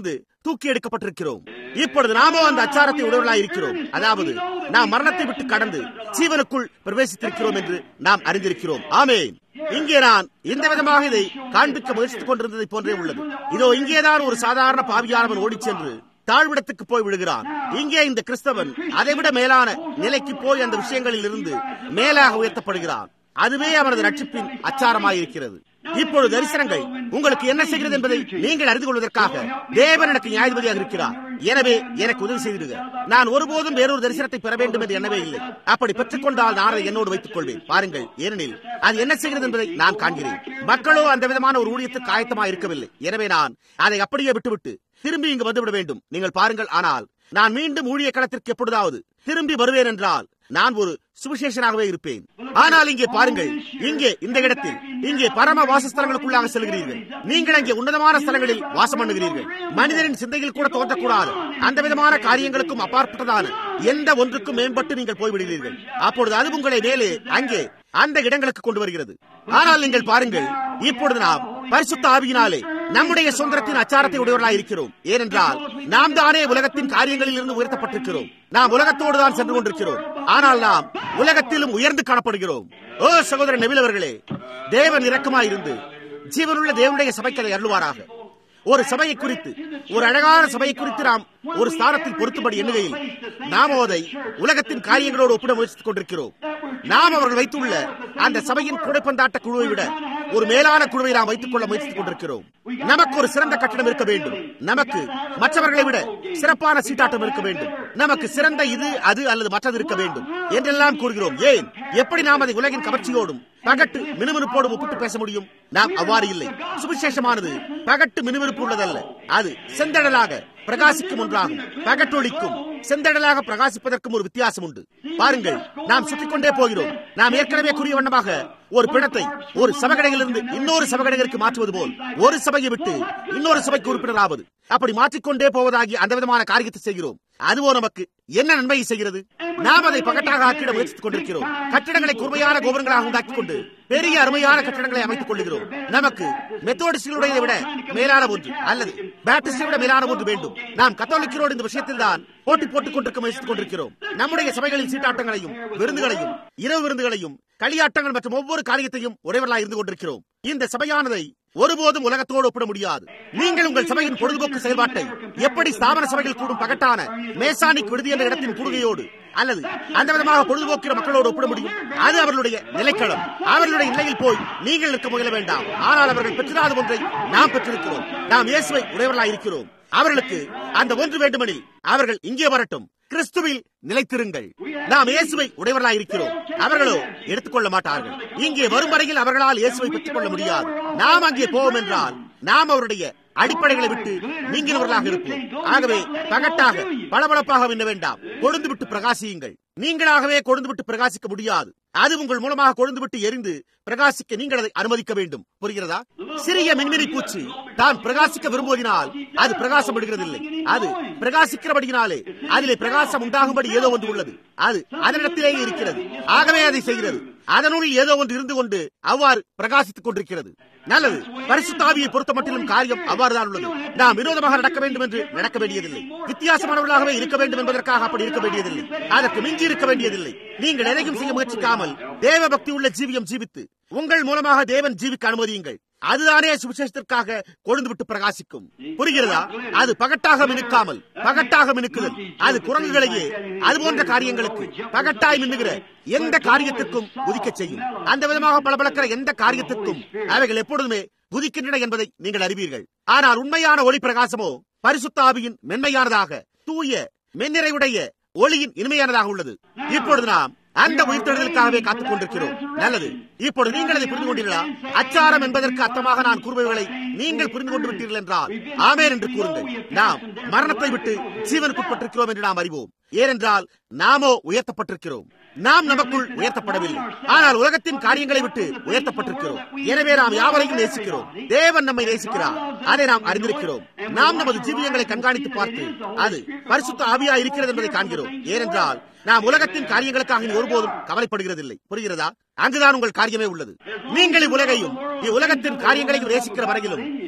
தூக்கி எடுக்கப்பட்டிருக்கிறோம் இப்பொழுது நாமோ அந்த அச்சாரத்தை உடையவர்களாய் இருக்கிறோம் அதாவது நாம் மரணத்தை விட்டு கடந்து ஜீவனுக்குள் பிரவேசித்திருக்கிறோம் என்று நாம் அறிந்திருக்கிறோம் ஆமேன் இங்கே நான் இந்த விதமாக இதை காண்பிக்க முயற்சித்துக் கொண்டிருந்ததை போன்றே உள்ளது இதோ இங்கேதான் ஒரு சாதாரண பாவியானவன் ஓடிச் சென்று தாழ்விடத்துக்கு போய் விடுகிறான் இங்கே இந்த கிறிஸ்தவன் அதைவிட மேலான நிலைக்கு போய் அந்த விஷயங்களில் இருந்து மேலாக உயர்த்தப்படுகிறான் அதுவே அவரது ரட்சிப்பின் அச்சாரமாயிருக்கிறது இப்பொழுது தரிசனங்கள் உங்களுக்கு என்ன செய்கிறது என்பதை நீங்கள் அறிந்து கொள்வதற்காக தேவன் எனக்கு நியாயபதியாக இருக்கிறார் எனவே எனக்கு உதவி செய்திருங்க நான் ஒருபோதும் வேறொரு தரிசனத்தை பெற வேண்டும் என்று எண்ணவே இல்லை அப்படி பெற்றுக்கொண்டால் நான் அதை என்னோடு வைத்துக் கொள்வேன் பாருங்கள் ஏனெனில் அது என்ன செய்கிறது என்பதை நான் காண்கிறேன் மக்களோ அந்த விதமான ஒரு ஊழியத்துக்கு ஆயத்தமாக இருக்கவில்லை எனவே நான் அதை அப்படியே விட்டுவிட்டு திரும்பி இங்கு வந்துவிட வேண்டும் நீங்கள் பாருங்கள் ஆனால் நான் மீண்டும் ஊழிய களத்திற்கு எப்பொழுதாவது திரும்பி வருவேன் என்றால் நான் ஒரு சுவிசேஷனாகவே இருப்பேன் ஆனால் இங்கே பாருங்கள் இங்கே இந்த இடத்தில் இங்கே பரம வாசஸ்தலங்களுக்குள்ளாக செல்கிறீர்கள் நீங்கள் அங்கே உன்னதமான ஸ்தலங்களில் வாசம் பண்ணுகிறீர்கள் மனிதனின் சிந்தையில் கூட தோன்றக்கூடாது அந்த விதமான காரியங்களுக்கும் அப்பாற்பட்டதான எந்த ஒன்றுக்கும் மேம்பட்டு நீங்கள் போய்விடுகிறீர்கள் அப்பொழுது அது உங்களை மேலே அங்கே அந்த இடங்களுக்கு கொண்டு வருகிறது ஆனால் நீங்கள் பாருங்கள் இப்பொழுது நாம் பரிசுத்த ஆவியினாலே நம்முடைய சுதந்திரத்தின் அச்சாரத்தை உடையவர்களாக இருக்கிறோம் ஏனென்றால் நாம் தானே உலகத்தின் காரியங்களில் இருந்து உயர்த்தப்பட்டிருக்கிறோம் நாம் உலகத்தோடு தான் சென்று கொண்டிருக்கிறோம் ஆனால் நாம் உலகத்திலும் உயர்ந்து காணப்படுகிறோம் ஓ சகோதரன் நெவிலவர்களே தேவன் இரக்கமாயிருந்து ஜீவனுள்ள தேவனுடைய சபைக்கு அதை அருள்வாராக ஒரு சபையை குறித்து ஒரு அழகான சபையை குறித்து நாம் ஒரு ஸ்தானத்தில் பொருத்தும்படி எண்ணுகையில் நாம் அதை உலகத்தின் காரியங்களோடு ஒப்பிட முயற்சித்துக் கொண்டிருக்கிறோம் நாம் அவர்கள் வைத்துள்ள அந்த சபையின் குடைப்பந்தாட்ட குழுவை விட ஒரு மேலான குழுவை நாம் வைத்துக் கொள்ள முயற்சித்துக் கொண்டிருக்கிறோம் நமக்கு ஒரு சிறந்த கட்டணம் இருக்க வேண்டும் நமக்கு மற்றவர்களை விட சிறப்பான சீட்டாட்டம் இருக்க வேண்டும் நமக்கு சிறந்த இது அது அல்லது மற்றது இருக்க வேண்டும் என்றெல்லாம் கூறுகிறோம் ஏன் எப்படி நாம் அதை உலகின் கவர்ச்சியோடும் பகட்டு மினுமினுப்போடும் ஒப்பிட்டு பேச முடியும் நாம் அவ்வாறு இல்லை சுவிசேஷமானது பகட்டு மினுமினுப்பு உள்ளதல்ல அது செந்தடலாக பிரகாசிக்கும் ஒன்றாகும் பகட்டொழிக்கும் செந்தடலாக பிரகாசிப்பதற்கும் ஒரு வித்தியாசம் உண்டு பாருங்கள் நாம் சுற்றிக் கொண்டே போகிறோம் நாம் ஏற்கனவே கூறிய வண்ணமாக ஒரு பிணத்தை ஒரு சபகடையிலிருந்து இன்னொரு சபகடைகளுக்கு மாற்றுவது போல் ஒரு சபையை விட்டு இன்னொரு சபைக்கு உறுப்பினராவது அப்படி மாற்றிக்கொண்டே போவதாகி அந்த விதமான காரியத்தை செய்கிறோம் அதுவோ நமக்கு என்ன நன்மையை செய்கிறது நாம் அதை பகட்டாக ஆக்கிட முயற்சித்துக் கொண்டிருக்கிறோம் கட்டிடங்களை குறுமையான கோபுரங்களாக உண்டாக்கிக் கொண்டு பெரிய அருமையான கட்டடங்களை அமைத்துக் கொள்கிறோம் நமக்கு மெத்தோடிஸ்டுடைய விட மேலான ஒன்று அல்லது பேப்டிஸ்டை விட மேலான ஒன்று வேண்டும் நாம் கத்தோலிக்கரோடு இந்த விஷயத்தில் தான் போட்டி போட்டுக் கொண்டிருக்க முயற்சித்துக் கொண்டிருக்கிறோம் நம்முடைய சபைகளின் சீட்டாட்டங்களையும் விருந்துகளையும் இரவு விருந்துகளையும் களியாட்டங்கள் மற்றும் ஒவ்வொரு காரியத்தையும் உடையவர்களாக இருந்து கொண்டிருக்கிறோம் இந்த சபையானதை ஒருபோதும் உலகத்தோடு ஒப்பிட முடியாது நீங்கள் உங்கள் சபையின் பொழுதுபோக்கு செயல்பாட்டை எப்படி ஸ்தாபன சபைகள் கூடும் பகட்டான மேசானிக் விடுதி என்ற இடத்தின் கூடுகையோடு அல்லது அந்த விதமாக பொழுதுபோக்கிற மக்களோடு ஒப்பிட முடியும் அது அவர்களுடைய நிலைக்களம் அவர்களுடைய நிலையில் போய் நீங்கள் இருக்க முயல வேண்டாம் ஆனால் அவர்கள் பெற்றிராத ஒன்றை நாம் பெற்றிருக்கிறோம் நாம் இயேசுவை உடையவர்களாக இருக்கிறோம் அவர்களுக்கு அந்த ஒன்று வேண்டுமெனில் அவர்கள் இங்கே வரட்டும் கிறிஸ்துவில் நிலைத்திருங்கள் நாம் இயேசுவை உடையவர்களாக இருக்கிறோம் அவர்களோ எடுத்துக்கொள்ள மாட்டார்கள் இங்கே வரும் வரையில் அவர்களால் இயேசுவை பெற்றுக் கொள்ள முடியாது நாம் அங்கே போவோம் என்றால் நாம் அவருடைய அடிப்படைகளை விட்டு நீங்கினவர்களாக இருப்போம் ஆகவே பகட்டாக பளபளப்பாக மின்ன வேண்டாம் கொழுந்து விட்டு பிரகாசியுங்கள் நீங்களாகவே கொழுந்து விட்டு பிரகாசிக்க முடியாது அது உங்கள் மூலமாக கொழுந்து விட்டு எரிந்து பிரகாசிக்க நீங்கள் அதை அனுமதிக்க வேண்டும் புரிகிறதா சிறிய மின்மினி பூச்சி தான் பிரகாசிக்க விரும்புவதினால் அது பிரகாசம் விடுகிறதில்லை அது பிரகாசிக்கிறபடியினாலே அதிலே பிரகாசம் உண்டாகும்படி ஏதோ ஒன்று உள்ளது அது அதனிடத்திலேயே இருக்கிறது ஆகவே அதை செய்கிறது அதனுள் ஏதோ ஒன்று இருந்து கொண்டு அவ்வாறு பிரகாசித்துக் கொண்டிருக்கிறது நல்லது பரிசுத்தாவியை பொறுத்த மட்டிலும் காரியம் அவ்வாறுதான் உள்ளது நாம் விரோதமாக நடக்க வேண்டும் என்று நடக்க வேண்டியதில்லை வித்தியாசமானவர்களாகவே இருக்க வேண்டும் என்பதற்காக அப்படி இருக்க வேண்டியதில்லை அதற்கு மிஞ்சி இருக்க வேண்டியதில்லை நீங்கள் எதையும் செய்ய முயற்சிக்காமல் தேவ பக்தி உள்ள ஜீவியம் ஜீவித்து உங்கள் மூலமாக தேவன் ஜீவிக்க அனுமதியுங்கள் அதுதானே சுவிசேஷத்திற்காக கொழுந்து விட்டு பிரகாசிக்கும் புரிகிறதா அது பகட்டாக மினுக்காமல் பகட்டாக மினுக்குதல் அது குரங்குகளையே அது போன்ற காரியங்களுக்கு பகட்டாய் மின்னுகிற எந்த காரியத்திற்கும் குதிக்க செய்யும் அந்த விதமாக பளபளக்கிற எந்த காரியத்திற்கும் அவைகள் எப்பொழுதுமே குதிக்கின்றன என்பதை நீங்கள் அறிவீர்கள் ஆனால் உண்மையான ஒளி பிரகாசமோ பரிசுத்தாவியின் மென்மையானதாக தூய மென்னிறைவுடைய ஒளியின் இனிமையானதாக உள்ளது இப்பொழுது நாம் அந்த உயிர்த்தெழுதலுக்காகவே காத்துக் கொண்டிருக்கிறோம் நல்லது இப்பொழுது நீங்கள் அதை புரிந்து கொண்டீர்களா அச்சாரம் என்பதற்கு அர்த்தமாக நான் கூறுபவர்களை நீங்கள் புரிந்து கொண்டு விட்டீர்கள் என்றால் ஆமேன் என்று கூறுங்கள் நாம் மரணத்தை விட்டு ஜீவனுக்குட்பட்டிருக்கிறோம் என்று நாம் அறிவோம் ஏனென்றால் நாமோ உயர்த்தப்பட்டிருக்கிறோம் நாம் நமக்குள் உயர்த்தப்படவில்லை ஆனால் உலகத்தின் காரியங்களை விட்டு உயர்த்தப்பட்டிருக்கிறோம் எனவே நாம் யாவரையும் நேசிக்கிறோம் தேவன் நம்மை நேசிக்கிறார் அதை நாம் அறிந்திருக்கிறோம் நாம் நமது ஜீவியங்களை கண்காணித்து பார்த்து அது பரிசுத்த ஆவியா இருக்கிறது என்பதை காண்கிறோம் ஏனென்றால் நாம் உலகத்தின் காரியங்களுக்காக இனி ஒருபோதும் கவலைப்படுகிறதில்லை புரிகிறதா அங்குதான் உங்கள் காரியமே உள்ளது நீங்கள் இவ்வுலகையும் இவ்வுலகத்தின் காரியங்களையும் நேசிக்கிற வரையிலும்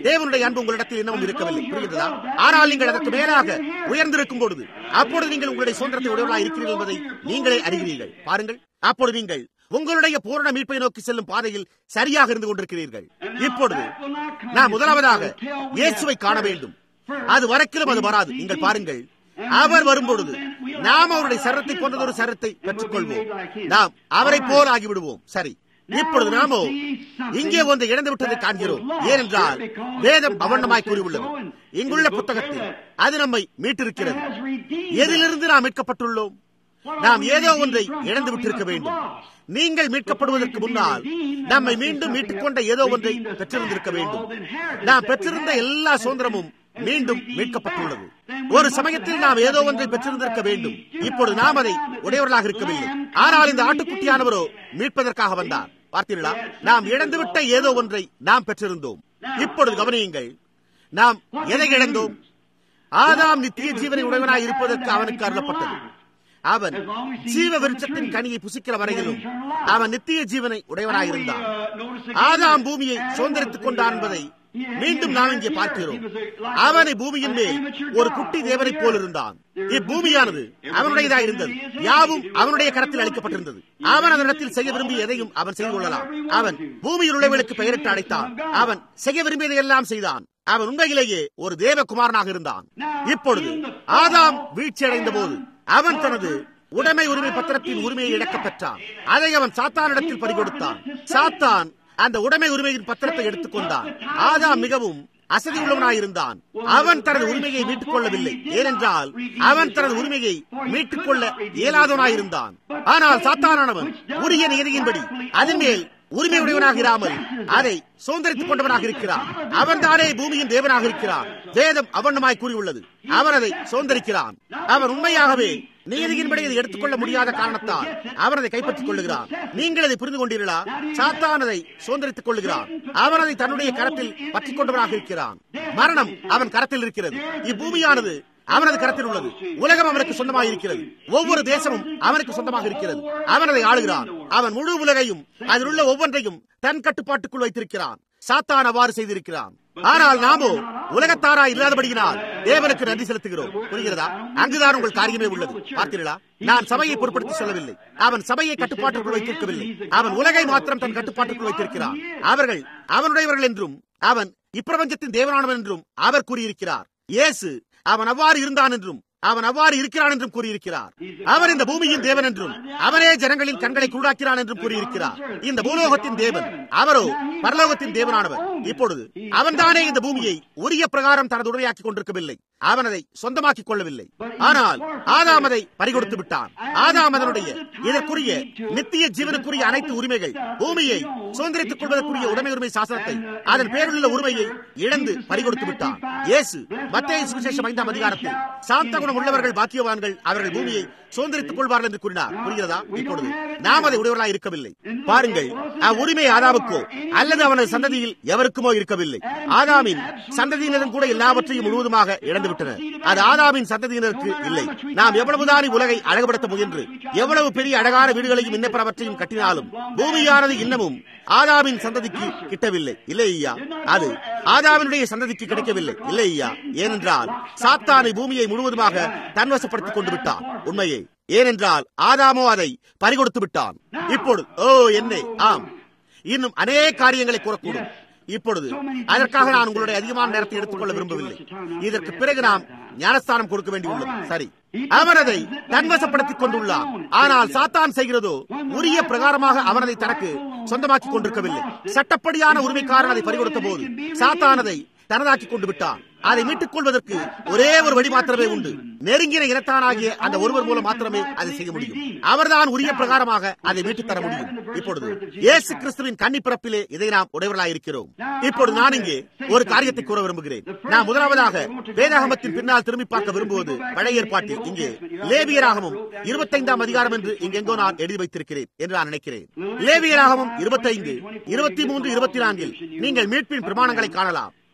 தேவனுடைய அன்பு உங்களிடத்தில் இன்னமும் இருக்கவில்லை புரிகிறதா ஆனால் நீங்கள் அதற்கு மேலாக உயர்ந்திருக்கும் பொழுது அப்பொழுது நீங்கள் உங்களுடைய சுதந்திரத்தை உடையவர்களாக இருக்கிறீர்கள் என்பதை நீங்களே அறிகிறீர்கள் பாருங்கள் அப்பொழுது நீங்கள் உங்களுடைய பூரண மீட்பை நோக்கி செல்லும் பாதையில் சரியாக இருந்து கொண்டிருக்கிறீர்கள் இப்பொழுது நான் முதலாவதாக இயேசுவை காண வேண்டும் அது வரைக்கிலும் அது வராது நீங்கள் பாருங்கள் அவர் வரும்பொழுது நாம் அவருடைய சரத்தை போன்றதொரு சரத்தை பெற்றுக்கொள்வோம் நாம் அவரை போல் ஆகிவிடுவோம் சரி இப்பொழுது நாமோ இங்கே ஒன்றை இழந்து விட்டதை காண்கிறோம் ஏனென்றால் வேதம் அவண்ணமாய் கூறியுள்ளது இங்குள்ள புத்தகத்தில் அது நம்மை மீட்டிருக்கிறது எதிலிருந்து நாம் மீட்கப்பட்டுள்ளோம் நாம் ஏதோ ஒன்றை இழந்து விட்டிருக்க வேண்டும் நீங்கள் மீட்கப்படுவதற்கு முன்னால் நம்மை மீண்டும் மீட்டுக் கொண்ட ஏதோ ஒன்றை பெற்றிருந்திருக்க வேண்டும் நாம் பெற்றிருந்த எல்லா சுதந்திரமும் மீண்டும் மீட்கப்பட்டுள்ளது ஒரு சமயத்தில் நாம் ஏதோ ஒன்றை பெற்றிருந்திருக்க வேண்டும் இப்பொழுது நாம் அதை உடையவர்களாக இருக்கவில்லை ஆனால் இந்த ஆட்டுக்குட்டியானவரோ மீட்பதற்காக வந்தார் பார்த்தீர்களா நாம் இழந்துவிட்ட ஏதோ ஒன்றை நாம் பெற்றிருந்தோம் இப்பொழுது கவனியுங்கள் நாம் எதை இழந்தோம் ஆதாம் நித்திய ஜீவனை உடையவனாய் இருப்பதற்கு அவனுக்கு அருளப்பட்டது அவன் ஜீவ விருட்சத்தின் கனியை புசிக்கிற வரையிலும் அவன் நித்திய ஜீவனை உடையவனாயிருந்தான் ஆதாம் பூமியை சுதந்திரித்துக் கொண்டான் என்பதை மீண்டும் நாம் இங்கே பார்க்கிறோம் அவனை பூமியின் மேல் ஒரு குட்டி தேவனைப் போல் இருந்தான் இப்பூமியானது அவனுடையதா இருந்தது யாவும் அவனுடைய கரத்தில் அளிக்கப்பட்டிருந்தது அவன் அதனிடத்தில் செய்ய விரும்பிய எதையும் அவன் செய்து கொள்ளலாம் அவன் பூமியில் உள்ளவர்களுக்கு பெயரிட்டு அடைத்தான் அவன் செய்ய விரும்பியதை எல்லாம் செய்தான் அவன் உண்மையிலேயே ஒரு தேவகுமாரனாக இருந்தான் இப்பொழுது ஆதாம் வீழ்ச்சி அடைந்த போது அவன் தனது உடைமை உரிமை பத்திரத்தின் உரிமையை இழக்கப் பெற்றான் அதை அவன் சாத்தானிடத்தில் பறிகொடுத்தான் சாத்தான் அந்த உடைமை உரிமையின் பத்திரத்தை எடுத்துக்கொண்டான் ஆதாம் மிகவும் அசதி உள்ளவனாயிருந்தான் அவன் தனது உரிமையை மீட்டுக் கொள்ளவில்லை ஏனென்றால் அவன் தனது உரிமையை மீட்டுக் கொள்ள இயலாதவனாயிருந்தான் ஆனால் சாத்தானானவன் உரிய நியதியின்படி அதன் மேல் உரிமையுடையவனாக இராமல் அதை சுதந்திரித்துக் கொண்டவனாக இருக்கிறான் அவன் தானே பூமியின் தேவனாக இருக்கிறான் வேதம் அவண்ணமாய் கூறியுள்ளது அவன் அதை சுதந்திரிக்கிறான் அவன் உண்மையாகவே நீதியின்படி அதை எடுத்துக்கொள்ள முடியாத காரணத்தால் அவன் அதை கைப்பற்றிக் கொள்ளுகிறான் நீங்கள் அதை புரிந்து கொண்டீர்களா சாத்தான் அதை சுதந்திரித்துக் கொள்ளுகிறான் அவன் அதை தன்னுடைய கரத்தில் பற்றிக் கொண்டவனாக இருக்கிறான் மரணம் அவன் கரத்தில் இருக்கிறது இப்பூமியானது அவனது கரத்தில் உள்ளது உலகம் அவனுக்கு சொந்தமாக இருக்கிறது ஒவ்வொரு தேசமும் அவனுக்கு சொந்தமாக இருக்கிறது அவன் அதை ஆளுகிறான் அவன் முழு உலகையும் அதில் உள்ள ஒவ்வொன்றையும் தன் கட்டுப்பாட்டுக்குள் வைத்திருக்கிறான் சாத்தான் அவ்வாறு செய்திருக்கிறான் ஆனால் நாமோ உலகத்தாரா இல்லாதபடியினால் தேவனுக்கு நன்றி செலுத்துகிறோம் புரிகிறதா அங்குதான் உங்கள் காரியமே உள்ளது பார்த்தீர்களா நான் சபையை பொருட்படுத்தி சொல்லவில்லை அவன் சபையை கட்டுப்பாட்டுக்குள் வைத்திருக்கவில்லை அவன் உலகை மாத்திரம் தன் கட்டுப்பாட்டுக்குள் வைத்திருக்கிறான் அவர்கள் அவனுடையவர்கள் என்றும் அவன் இப்பிரபஞ்சத்தின் தேவனானவன் என்றும் அவர் கூறியிருக்கிறார் இயேசு அவன் அவ்வாறு இருந்தான் என்றும் அவன் அவ்வாறு இருக்கிறான் என்றும் கூறியிருக்கிறார் அவன் இந்த பூமியின் தேவன் என்றும் அவனே ஜனங்களின் கண்களை குருடாக்கிறான் என்றும் கூறியிருக்கிறார் இந்த பூலோகத்தின் தேவன் அவரோ பரலோகத்தின் தேவனானவர் இப்பொழுது அவன்தானே இந்த பூமியை உரிய பிரகாரம் தனது உடையாக்கிக் கொண்டிருக்கவில்லை அவன் அதை சொந்தமாக்கிக் கொள்ளவில்லை ஆனால் ஆதாம் அதை பறிகொடுத்து விட்டான் ஆதாம் அதனுடைய இதற்குரிய நித்திய ஜீவனுக்குரிய அனைத்து உரிமைகள் பூமியை சுதந்திரித்துக் கொள்வதற்குரிய உடைமை உரிமை சாசனத்தை அதன் பேருள்ள உரிமையை இழந்து பறிகொடுத்து விட்டான் இயேசு மத்திய சுவிசேஷம் ஐந்தாம் அதிகாரத்தில் சாந்த குணம் உள்ளவர்கள் பாக்கியவான்கள் அவர்கள் பூமியை சுதந்திரித்துக் கொள்வார்கள் என்று கூறினார் புரிகிறதா இப்பொழுது நாம் அதை உடையவர்களாக இருக்கவில்லை பாருங்கள் அவ்வுரிமை ஆதாமுக்கோ அல்லது அவனது சந்ததியில் எவருக்குமோ இருக்கவில்லை ஆதாமின் சந்ததியினரும் கூட எல்லாவற்றையும் முழுவதுமாக இழந்துவிட்டனர் அது ஆதாமின் சந்ததியினருக்கு இல்லை நாம் எவ்வளவுதான் உலகை அழகுபடுத்த முயன்று எவ்வளவு பெரிய அழகான வீடுகளையும் இன்ன பலவற்றையும் கட்டினாலும் பூமியானது இன்னமும் ஆதாமின் சந்ததிக்கு கிட்டவில்லை இல்லை ஐயா அது ஆதாவினுடைய சந்ததிக்கு கிடைக்கவில்லை இல்லை ஐயா ஏனென்றால் சாத்தானை பூமியை முழுவதுமாக தன்வசப்படுத்திக் கொண்டு விட்டான் உண்மையை ஏனென்றால் ஆதாமோ அதை பறிகொடுத்து விட்டான் இப்பொழுது ஓ என்னே ஆம் இன்னும் அநேக காரியங்களை கூறக்கூடும் இப்பொழுது அதற்காக நான் உங்களுடைய அதிகமான நேரத்தை எடுத்துக்கொள்ள விரும்பவில்லை இதற்கு பிறகு நாம் ஞானஸ்தானம் கொடுக்க வேண்டியுள்ளது சரி அவன் அதை தன்வசப்படுத்திக் கொண்டுள்ளான் ஆனால் சாத்தான் செய்கிறதோ உரிய பிரகாரமாக அவன் அதை தனக்கு சொந்தமாக்கிக் கொண்டிருக்கவில்லை சட்டப்படியான உரிமைக்காரன் அதை பறிகொடுத்த போது சாத்தான் அதை தனதாக்கிக் கொண்டு விட்டான் அதை மீட்டுக் கொள்வதற்கு ஒரே ஒரு வழி மாத்திரமே உண்டு நெருங்கின இனத்தானாகிய அந்த ஒருவர் மூலம் மாத்திரமே அதை செய்ய முடியும் அவர்தான் உரிய பிரகாரமாக அதை மீட்டுத் தர முடியும் இப்பொழுது இயேசு கிறிஸ்துவின் கன்னி பிறப்பிலே இதை நாம் உடையவர்களாயிருக்கிறோம் இப்பொழுது நான் இங்கே ஒரு காரியத்தை கூற விரும்புகிறேன் நான் முதலாவதாக வேதாகமத்தின் பின்னால் திரும்பி பார்க்க விரும்புவது பழைய ஏற்பாட்டில் இங்கே லேவியராகமும் இருபத்தைந்தாம் அதிகாரம் என்று இங்கெங்கோ நான் எழுதி வைத்திருக்கிறேன் என்று நான் நினைக்கிறேன் லேவியராகமும் இருபத்தைந்து இருபத்தி மூன்று இருபத்தி நான்கில் நீங்கள் மீட்பின் பிரமாணங்களை காணலாம்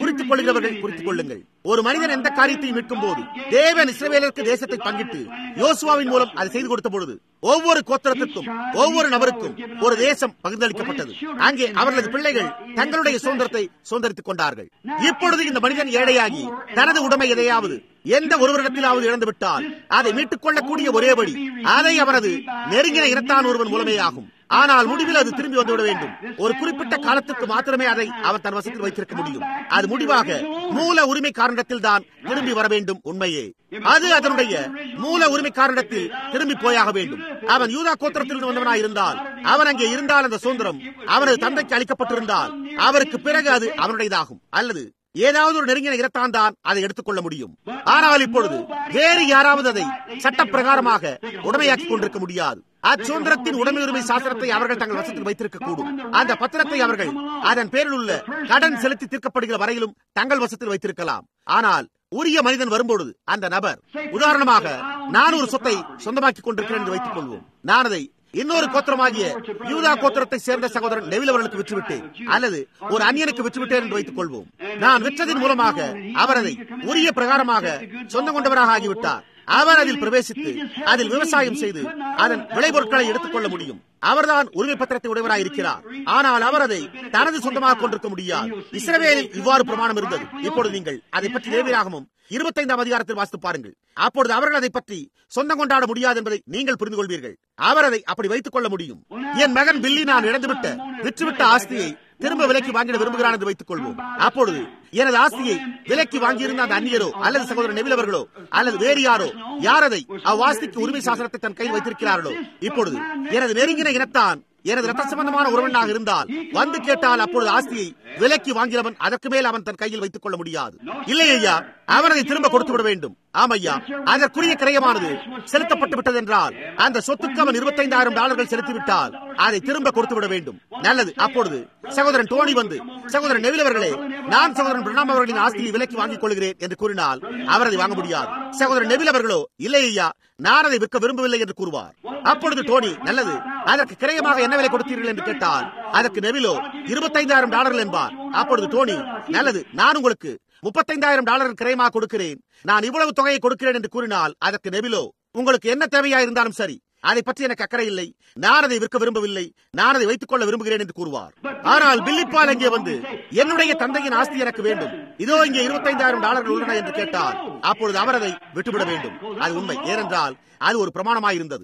குறித்துக் கொள்கிறவர்கள் குறித்துக் கொள்ளுங்கள் ஒரு மனிதன் எந்த காரியத்தையும் மீட்கும் போது தேவன் இஸ்ரவேலருக்கு தேசத்தை பங்கிட்டு யோசுவாவின் மூலம் அதை செய்து கொடுத்த பொழுது ஒவ்வொரு கோத்திரத்திற்கும் ஒவ்வொரு நபருக்கும் ஒரு தேசம் பகிர்ந்தளிக்கப்பட்டது அங்கே அவர்களது பிள்ளைகள் தங்களுடைய சுதந்திரத்தை சுதந்திரித்துக் கொண்டார்கள் இப்பொழுது இந்த மனிதன் ஏழையாகி தனது உடைமை எதையாவது எந்த ஒருவரிடத்திலாவது இழந்துவிட்டால் அதை மீட்டுக் கொள்ளக்கூடிய ஒரே வழி அதை அவரது நெருங்கின இனத்தான் ஒருவன் மூலமே ஆகும் ஆனால் முடிவில் அது திரும்பி வந்துவிட வேண்டும் ஒரு குறிப்பிட்ட காலத்துக்கு மாத்திரமே அதை அவன் தன் வசத்தில் வைத்திருக்க முடியும் அது முடிவாக மூல உரிமை காரணத்தில் தான் திரும்பி வர வேண்டும் உண்மையே அது அதனுடைய மூல உரிமை காரணத்தில் திரும்பி போயாக வேண்டும் அவன் யூதா கோத்திரத்தில் வந்தவனாய் இருந்தால் அவன் அங்கே இருந்தால் அந்த சுதந்திரம் அவனது தந்தைக்கு அளிக்கப்பட்டிருந்தால் அவருக்கு பிறகு அது அவனுடையதாகும் அல்லது ஏதாவது ஒரு நெருங்கின இடத்தான் தான் அதை எடுத்துக்கொள்ள முடியும் ஆனால் இப்பொழுது வேறு யாராவது அதை சட்டப்பிரகாரமாக உடமையாக்கி கொண்டிருக்க முடியாது அச்சுதந்திரத்தின் உடைமை உரிமை சாசனத்தை அவர்கள் தங்கள் வசத்தில் வைத்திருக்க கூடும் அந்த பத்திரத்தை அவர்கள் அதன் பேரில் உள்ள கடன் செலுத்தி தீர்க்கப்படுகிற வரையிலும் தங்கள் வசத்தில் வைத்திருக்கலாம் ஆனால் உரிய மனிதன் வரும்பொழுது அந்த நபர் உதாரணமாக நான் ஒரு சொத்தை சொந்தமாக்கி கொண்டிருக்கிறேன் என்று வைத்துக் கொள்வோம் நான் அதை இன்னொரு கோத்திரமாகிய யூதா கோத்திரத்தை சேர்ந்த சகோதரன் நெவில் அவர்களுக்கு விற்றுவிட்டேன் அல்லது ஒரு அந்நியனுக்கு விற்றுவிட்டேன் என்று வைத்துக் கொள்வோம் நான் விற்றதின் மூலமாக அவர் அதை உரிய பிரகாரமாக சொந்தம் கொண்டவராக ஆகிவிட்டார் அவர் அதில் பிரவேசித்து அதில் விவசாயம் செய்து அதன் விளைபொருட்களை எடுத்துக் கொள்ள முடியும் அவர்தான் உரிமை பத்திரத்தை உடையவராக இருக்கிறார் ஆனால் அவர் அதை தனது சொந்தமாக கொண்டிருக்க முடியாது இஸ்ரவேலில் இவ்வாறு பிரமாணம் இருந்தது இப்பொழுது நீங்கள் அதை பற்றி தேவையாகவும் இருபத்தைந்தாம் அதிகாரத்தில் வாசித்து பாருங்கள் அப்பொழுது அவர்கள் அதை பற்றி சொந்தம் கொண்டாட முடியாது என்பதை நீங்கள் புரிந்து கொள்வீர்கள் அவர் அதை அப்படி வைத்துக் கொள்ள முடியும் என் மகன் பில்லி நான் இழந்துவிட்ட விற்றுவிட்ட ஆஸ்தியை திரும்ப விலைக்கு வாங்கிட விரும்புகிறான் என்று வைத்துக் கொள்வோம் அப்பொழுது எனது ஆஸ்தியை விலைக்கு வாங்கியிருந்த அந்த அந்நியரோ அல்லது சகோதரர் நெவிலவர்களோ அல்லது வேறு யாரோ யார் அதை அவ்வாஸ்திக்கு உரிமை சாசனத்தை தன் கையில் வைத்திருக்கிறார்களோ இப்பொழுது எனது நெருங்கின இனத்தான் எனது ரத்த சம்பந்தமான உறவனாக இருந்தால் வந்து கேட்டால் அப்பொழுது ஆஸ்தியை விலைக்கு வாங்கியவன் அதற்கு மேல் அவன் தன் கையில் வைத்துக் கொள்ள முடியாது இல்லை ஐயா அவன் அதை திரும்ப கொடுத்து விட வேண்டும் ஆமையா அதற்குரிய கிரயமானது செலுத்தப்பட்டு விட்டது என்றால் அந்த சொத்துக்கு அவன் இருபத்தைந்தாயிரம் டாலர்கள் செலுத்திவிட்டால் அதை திரும்ப கொடுத்து விட வேண்டும் நல்லது அப்பொழுது சகோதரன் டோனி வந்து சகோதரன் நெவிலவர்களே நான் சகோதரன் பிரணாம் அவர்களின் ஆஸ்தியை விலைக்கு வாங்கிக் கொள்கிறேன் என்று கூறினால் அவர் அதை வாங்க முடியாது சகோதரன் நெவில் அவர்களோ இல்லை ஐயா நான் அதை விற்க விரும்பவில்லை என்று கூறுவார் அப்பொழுது டோனி நல்லது அதற்கு கிரயமாக என்ன விலை கொடுத்தீர்கள் என்று கேட்டால் அதற்கு நெவிலோ இருபத்தைந்தாயிரம் டாலர்கள் என்பார் அப்பொழுது டோனி நல்லது நான் உங்களுக்கு முப்பத்தைந்தாயிரம் டாலர் கிரயமாக கொடுக்கிறேன் நான் இவ்வளவு தொகையை கொடுக்கிறேன் என்று கூறினால் அதற்கு நெவிலோ உங்களுக்கு என்ன தேவையா இருந்தாலும் சரி அதை பற்றி எனக்கு அக்கறை இல்லை நான் அதை விற்க விரும்பவில்லை நான் அதை வைத்துக் கொள்ள விரும்புகிறேன் என்று கூறுவார் ஆனால் பில்லிப்பால் அங்கே வந்து என்னுடைய தந்தையின் ஆஸ்தி எனக்கு வேண்டும் இதோ இங்கே இருபத்தைந்தாயிரம் டாலர்கள் உள்ளன என்று கேட்டால் அப்பொழுது அவர் அதை விட்டுவிட வேண்டும் அது உண்மை ஏனென்றால் அது ஒரு பிரமாணமாயிருந்தது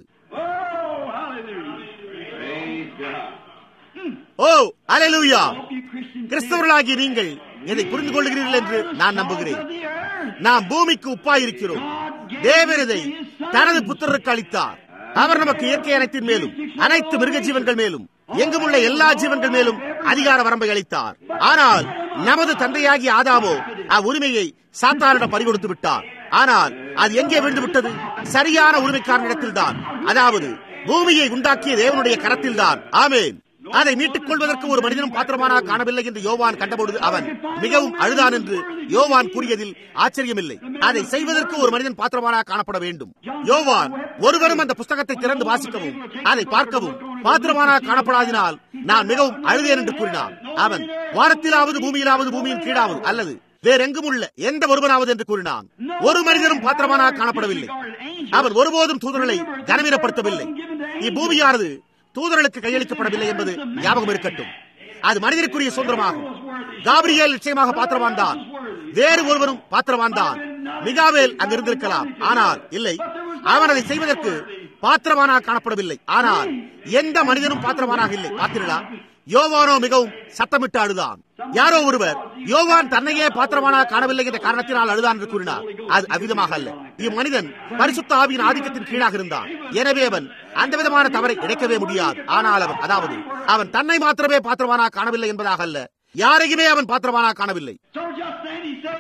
ஓ அலையூயா கிறிஸ்தவர்களாகி நீங்கள் இதை புரிந்து கொள்கிறீர்கள் என்று நான் நம்புகிறேன் நாம் பூமிக்கு உப்பாயிருக்கிறோம் தேவன் இதை தனது புத்திரருக்கு அளித்தார் அவர் நமக்கு இயற்கை அனைத்தின் மேலும் அனைத்து மிருக ஜீவன்கள் மேலும் எங்கும் உள்ள எல்லா ஜீவன்கள் மேலும் அதிகார வரம்பை அளித்தார் ஆனால் நமது தந்தையாகிய ஆதாமோ அவ்வுரிமையை சாத்தானிடம் பறிகொடுத்து விட்டார் ஆனால் அது எங்கே விழுந்து விட்டது சரியான உரிமைக்காரனிடத்தில் தான் அதாவது பூமியை உண்டாக்கிய தேவனுடைய கரத்தில் தான் ஆமேன் அதை மீட்டுக் கொள்வதற்கு ஒரு மனிதனும் பாத்திரமானாக காணவில்லை என்று யோவான் கண்டபொழுது அவன் மிகவும் அழுதான் என்று யோவான் கூறியதில் ஆச்சரியமில்லை அதை செய்வதற்கு ஒரு மனிதன் பாத்திரமானாக காணப்பட வேண்டும் யோவான் ஒருவரும் அந்த புஸ்தகத்தை திறந்து வாசிக்கவும் அதை பார்க்கவும் பாத்திரமானாக காணப்படாதினால் நான் மிகவும் அழுதேன் என்று கூறினான் அவன் வானத்திலாவது பூமியிலாவது பூமியின் கீழாவது அல்லது வேறெங்கும் உள்ள எந்த ஒருவனாவது என்று கூறினான் ஒரு மனிதனும் பாத்திரமானாக காணப்படவில்லை அவன் ஒருபோதும் தூதர்களை கனவீனப்படுத்தவில்லை இப்பூமியானது தூதர்களுக்கு கையளிக்கப்படவில்லை என்பது ஞாபகம் இருக்கட்டும் அது மனிதனுக்குரிய சுதந்திரமாகும் காபிரியல் நிச்சயமாக பாத்திரவான் தான் வேறு ஒருவரும் பாத்திரவான் தான் மிகாவேல் அங்கிருந்திருக்கலாம் ஆனால் இல்லை அவன் அதை செய்வதற்கு பாத்திரவானாக காணப்படவில்லை ஆனால் எந்த மனிதனும் பாத்திரவானாக இல்லை பார்த்தீர்களா யோவானோ மிகவும் சத்தமிட்டு அழுதான் யாரோ ஒருவர் யோவான் தன்னையே பாத்திரமானாக காணவில்லை என்ற காரணத்தினால் அழுதான் என்று கூறினார் அது அவ்விதமாக அல்ல இம்மனிதன் பரிசுத்த ஆவியின் ஆதிக்கத்தின் கீழாக இருந்தான் எனவே அவன் அந்த விதமான தவறை இணைக்கவே முடியாது ஆனால் அவன் அதாவது அவன் தன்னை மாத்திரமே பாத்திரமானாக காணவில்லை என்பதாக அல்ல யாரையுமே அவன் பாத்திரமானாக காணவில்லை So just then he said,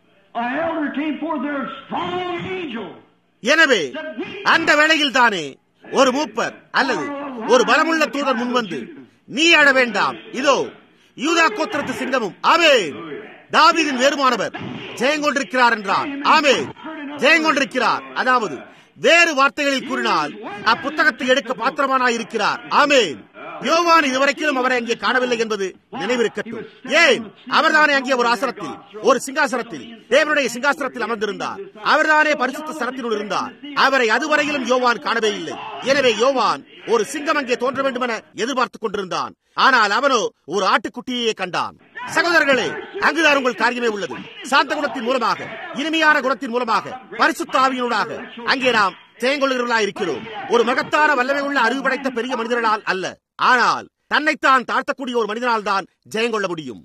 an elder came forth there, a strong angel. எனவே அந்த வேளையில் தானே ஒரு மூப்பர் அல்லது ஒரு பலமுள்ள தூதர் முன்வந்து நீ அழ வேண்டாம் இதோ யூதா கோத்திரத்து சிங்கமும் ஆமே தாவீதின் வேறுமானவர் ஜெயங்கொண்டிருக்கிறார் என்றார் ஆமே ஜெயங்கொண்டிருக்கிறார் அதாவது வேறு வார்த்தைகளில் கூறினால் அப்புத்தகத்தை எடுக்க பாத்திரமானாய் இருக்கிறார் ஆமேன் யோவான் இதுவரைக்கும் அவரை அங்கே காணவில்லை என்பது நினைவிருக்கட்டும் ஏன் அவர்தானே அங்கே ஒரு ஆசனத்தில் ஒரு சிங்காசனத்தில் தேவனுடைய சிங்காசனத்தில் அமர்ந்திருந்தார் அவர்தானே பரிசுத்த சரத்தினுள் இருந்தார் அவரை அதுவரையிலும் யோவான் காணவே இல்லை எனவே யோவான் ஒரு சிங்கம் அங்கே தோன்ற வேண்டும் என எதிர்பார்த்துக் கொண்டிருந்தான் ஆனால் அவனோ ஒரு ஆட்டுக்குட்டியே கண்டான் சகோதரர்களே அங்குதான் உங்கள் காரியமே உள்ளது சாந்த குணத்தின் மூலமாக இனிமையான குணத்தின் மூலமாக பரிசுத்த ஆவியினூடாக அங்கே நாம் செயங்கொள்கிறவர்களாக இருக்கிறோம் ஒரு மகத்தான வல்லமை உள்ள அறிவு படைத்த பெரிய மனிதர்களால் அல்ல ஆனால் தன்னைத்தான் தாழ்த்தக்கூடிய ஒரு மனிதனால் தான் ஜெயங்கொள்ள முடியும்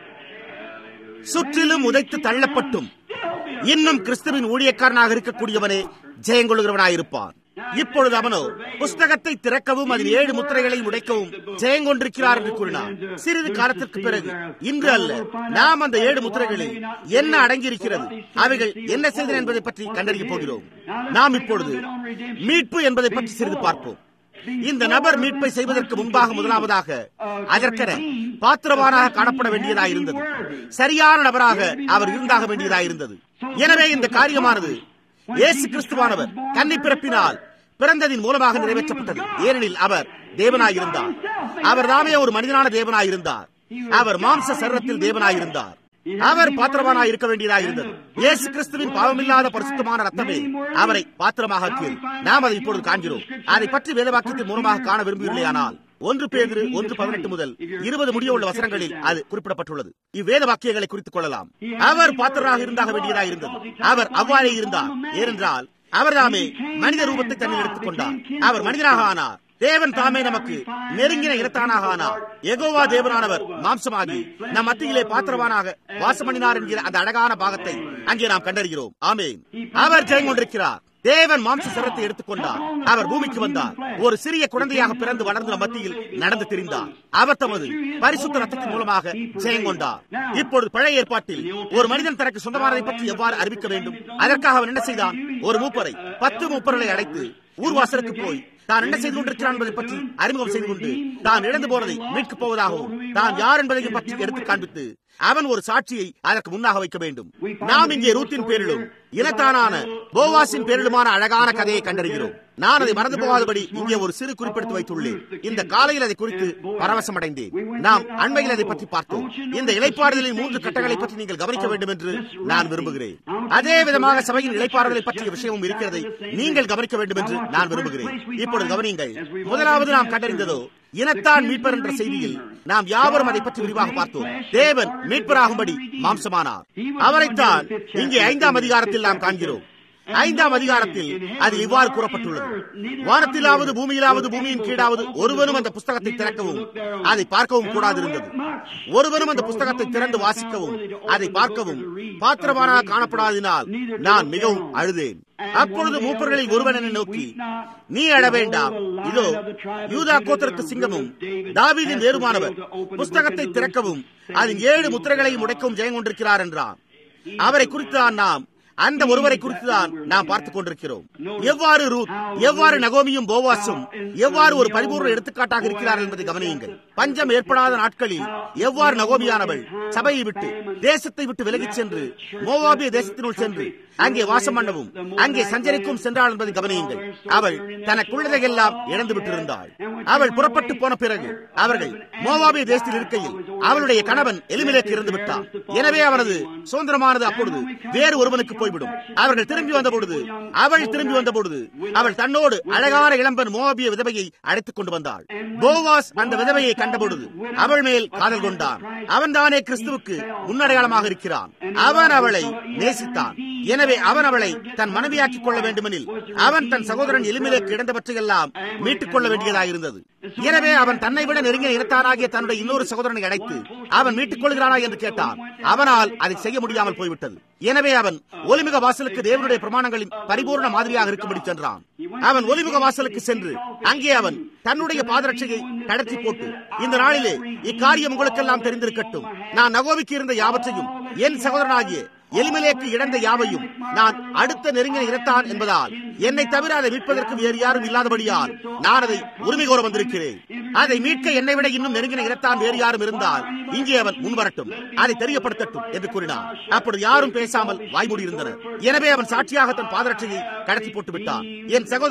சுற்றிலும் உதைத்து தள்ளப்பட்டும் இன்னும் கிறிஸ்துவின் ஊழியக்காரனாக இருக்கக்கூடியவனே ஜெயங்கொள்கிறவனாயிருப்பான் இப்பொழுது அவனோ புஸ்தகத்தை திறக்கவும் அதில் ஏழு முத்திரைகளையும் உடைக்கவும் ஜெயங்கொண்டிருக்கிறார் என்று கூறினார் சிறிது காலத்திற்கு பிறகு இன்று அல்ல நாம் அந்த ஏழு முத்திரைகளில் என்ன அடங்கியிருக்கிறது அவைகள் என்ன செய்தன என்பதை பற்றி கண்டறிய போகிறோம் நாம் இப்பொழுது மீட்பு என்பதை பற்றி சிறிது பார்ப்போம் இந்த நபர் மீட்பை செய்வதற்கு முன்பாக முதலாவதாக அதற்கென பாத்திரவானாக காணப்பட வேண்டியதாக இருந்தது சரியான நபராக அவர் இருந்தாக வேண்டியதாக இருந்தது எனவே இந்த காரியமானது இயேசு கிறிஸ்துவானவர் கன்னி பிறப்பினால் பிறந்ததின் மூலமாக நிறைவேற்றப்பட்டது ஏனெனில் அவர் தேவனாயிருந்தார் அவர் தாமே ஒரு மனிதனான தேவனாயிருந்தார் அவர் மாம்ச சரீரத்தில் தேவனாயிருந்தார் அவர் பாத்திரமானாய் இருக்க வேண்டியதாக இருந்தது இயேசு கிறிஸ்துவின் பாவமில்லாத பரிசுத்தமான ரத்தமே அவரை பாத்திரமாக ஆக்கியது நாம் அதை இப்பொழுது காண்கிறோம் அதை பற்றி வேதவாக்கியத்தின் மூலமாக காண விரும்பவில்லையானால் ஒன்று பேதிரு ஒன்று பதினெட்டு முதல் இருபது முடிய உள்ள வசனங்களில் அது குறிப்பிடப்பட்டுள்ளது இவ்வேத வாக்கியங்களை குறித்துக் கொள்ளலாம் அவர் பாத்திரராக இருந்தாக வேண்டியதாக இருந்தது அவர் அவ்வாறே இருந்தார் ஏனென்றால் அவர் தாமே மனித ரூபத்தை தன்னில் எடுத்துக் கொண்டார் அவர் மனிதனாக ஆனார் தேவன் தாமே நமக்கு நெருங்கின இனத்தானாக ஆனார் எகோவா தேவனானவர் மாம்சமாகி நம் மத்தியிலே பாத்திரவானாக வாசமணினார் என்கிற அந்த அழகான பாகத்தை அங்கே நாம் கண்டறிகிறோம் ஆமேன் அவர் ஜெயம் கொண்டிருக்கிறார் தேவன் மாம்ச சரத்தை எடுத்துக்கொண்டார் அவர் பூமிக்கு வந்தார் ஒரு சிறிய குழந்தையாக பிறந்து வளர்ந்த மத்தியில் நடந்து திரிந்தார் அவர் தமது பரிசுத்த ரத்தத்தின் மூலமாக ஜெயம் கொண்டார் இப்பொழுது பழைய ஏற்பாட்டில் ஒரு மனிதன் தனக்கு சொந்தமானதை பற்றி எவ்வாறு அறிவிக்க வேண்டும் அதற்காக அவன் என்ன செய்தான் ஒரு மூப்பரை பத்து மூப்பர்களை அழைத்து ஊர்வாசலுக்கு போய் தான் என்ன செய்து கொண்டிருக்கிறான் என்பதை பற்றி அறிமுகம் செய்து கொண்டு தான் இழந்து போனதை மீட்கப் போவதாகவும் தான் யார் என்பதையும் பற்றி எடுத்து காண்பித்து அவன் ஒரு சாட்சியை அதற்கு முன்னாக வைக்க வேண்டும் நாம் இங்கே ரூத்தின் பேரிலும் இனத்தானான போவாசின் பேரிலுமான அழகான கதையை கண்டறிகிறோம் நான் அதை மறந்து போகாதபடி இங்கே ஒரு சிறு குறிப்பெடுத்து வைத்துள்ளேன் இந்த காலையில் அதை குறித்து பரவசம் அடைந்தேன் நாம் அண்மையில் அதை பற்றி பார்த்தோம் இந்த இலைப்பாறுதலின் மூன்று கட்டங்களை பற்றி நீங்கள் கவனிக்க வேண்டும் என்று நான் விரும்புகிறேன் அதே விதமாக சபையின் இலைப்பாறுதலை பற்றிய விஷயமும் இருக்கிறதை நீங்கள் கவனிக்க வேண்டும் என்று நான் விரும்புகிறேன் இப்பொழுது கவனியுங்கள் முதலாவது நாம் கண்டறிந்ததோ இனத்தான் மீட்பர் என்ற செய்தியில் நாம் யாவரும் அதை பற்றி விரிவாக பார்த்தோம் தேவன் மீட்பராகும்படி மாம்சமானார் அவரைத்தான் இங்கே ஐந்தாம் அதிகாரத்தில் நாம் காண்கிறோம் ஐந்தாம் அதிகாரத்தில் அது இவ்வாறு கூறப்பட்டுள்ளது வானத்திலாவது பூமியிலாவது பூமியின் கீழாவது ஒருவரும் அந்த புஸ்தகத்தை திறக்கவும் அதை பார்க்கவும் கூடாதிருந்தது ஒருவரும் அந்த புஸ்தகத்தை திறந்து வாசிக்கவும் அதை பார்க்கவும் பாத்திரமானாக காணப்படாதினால் நான் மிகவும் அழுதேன் அப்பொழுது மூப்பர்களில் ஒருவன் என்னை நோக்கி நீ அழ வேண்டாம் இதோ யூதா கோத்திரத்து சிங்கமும் தாவீதின் வேறுமானவர் புஸ்தகத்தை திறக்கவும் அதன் ஏழு முத்திரைகளையும் உடைக்கவும் ஜெயம் கொண்டிருக்கிறார் என்றான் அவரை குறித்துதான் நாம் அந்த ஒருவரை குறித்துதான் நாம் பார்த்துக் கொண்டிருக்கிறோம் எவ்வாறு ரூத் எவ்வாறு நகோமியும் போவாசும் எவ்வாறு ஒரு பரிபூர்ண எடுத்துக்காட்டாக இருக்கிறார்கள் என்பதை கவனியுங்கள் பஞ்சம் ஏற்படாத நாட்களில் எவ்வாறு நகோமியானவள் சபையை விட்டு தேசத்தை விட்டு விலகிச் சென்று மோவாபிய தேசத்தினுள் சென்று அங்கே வாசம் பண்ணவும் அங்கே சஞ்சரிக்கும் சென்றாள் என்பதை கவனியுங்கள் அவள் தனக்குள்ளதையெல்லாம் இழந்து விட்டிருந்தாள் அவள் புறப்பட்டு போன பிறகு அவர்கள் மோவாபிய தேசத்தில் இருக்கையில் அவளுடைய கணவன் எலிமிலேக்கு இருந்து விட்டார் எனவே அவனது சுதந்திரமானது அப்பொழுது வேறு ஒருவனுக்கு போய்விடும் அவர்கள் திரும்பி வந்த பொழுது அவள் திரும்பி வந்த பொழுது அவள் தன்னோடு அழகான இளம்பெண் மோவாபிய விதவையை அழைத்துக் கொண்டு வந்தாள் போவாஸ் அந்த விதவையை கண்டபொழுது அவள் மேல் காதல் கொண்டான் அவன் தானே கிறிஸ்துவுக்கு முன்னடையாளமாக இருக்கிறான் அவன் அவளை நேசித்தான் எனவே அவன் அவளை தன் மனைவியாக்கிக் கொள்ள வேண்டுமெனில் அவன் தன் சகோதரன் எளிமையிലേക്ക് இடந்தவற்றையெல்லாம் மீட்டுக் கொள்ள வேண்டியதாக இருந்தது எனவே அவன் தன்னை விட நெருங்கிய இனத்தானாகிய தன்னுடைய இன்னொரு சகோதரனை அழைத்து அவன் மீட்டுக் கொள்கிறானா என்று கேட்டான் அவனால் அதை செய்ய முடியாமல் போய்விட்டது எனவே அவன் ஒலிமுக வாசலுக்கு தேவனுடைய பிரமாணங்களின் பரிபூர்ண மாதிரியாக இருக்கும்படி சென்றான் அவன் ஒலிமுக வாசலுக்கு சென்று அங்கே அவன் தன்னுடைய பாதரட்சையை கடத்தி போட்டு இந்த நாளிலே இக்காரியம் உங்களுக்கெல்லாம் தெரிந்திருக்கட்டும் நான் நகோவிக்கு இருந்த யாவற்றையும் என் சகோதரனாகிய எலிமலேக்கு இழந்த யாவையும் நான் அடுத்த நெருங்கின இனத்தான் என்பதால் என்னை தவிர அதை மீட்பதற்கு வேறு யாரும் இல்லாதபடியால் நான் அதை உரிமை கோர வந்திருக்கிறேன் அதை மீட்க என்னை விட இன்னும் நெருங்கின இனத்தான் வேறு யாரும் இருந்தால் இங்கே அவன் முன்வரட்டும் அதை தெரியப்படுத்தட்டும் என்று கூறினான் அப்பொழுது யாரும் பேசாமல் வாய்மூடி இருந்தனர் எனவே அவன் சாட்சியாக தன் பாதரட்சையை கடத்தி போட்டு விட்டான் என் சகோதரன்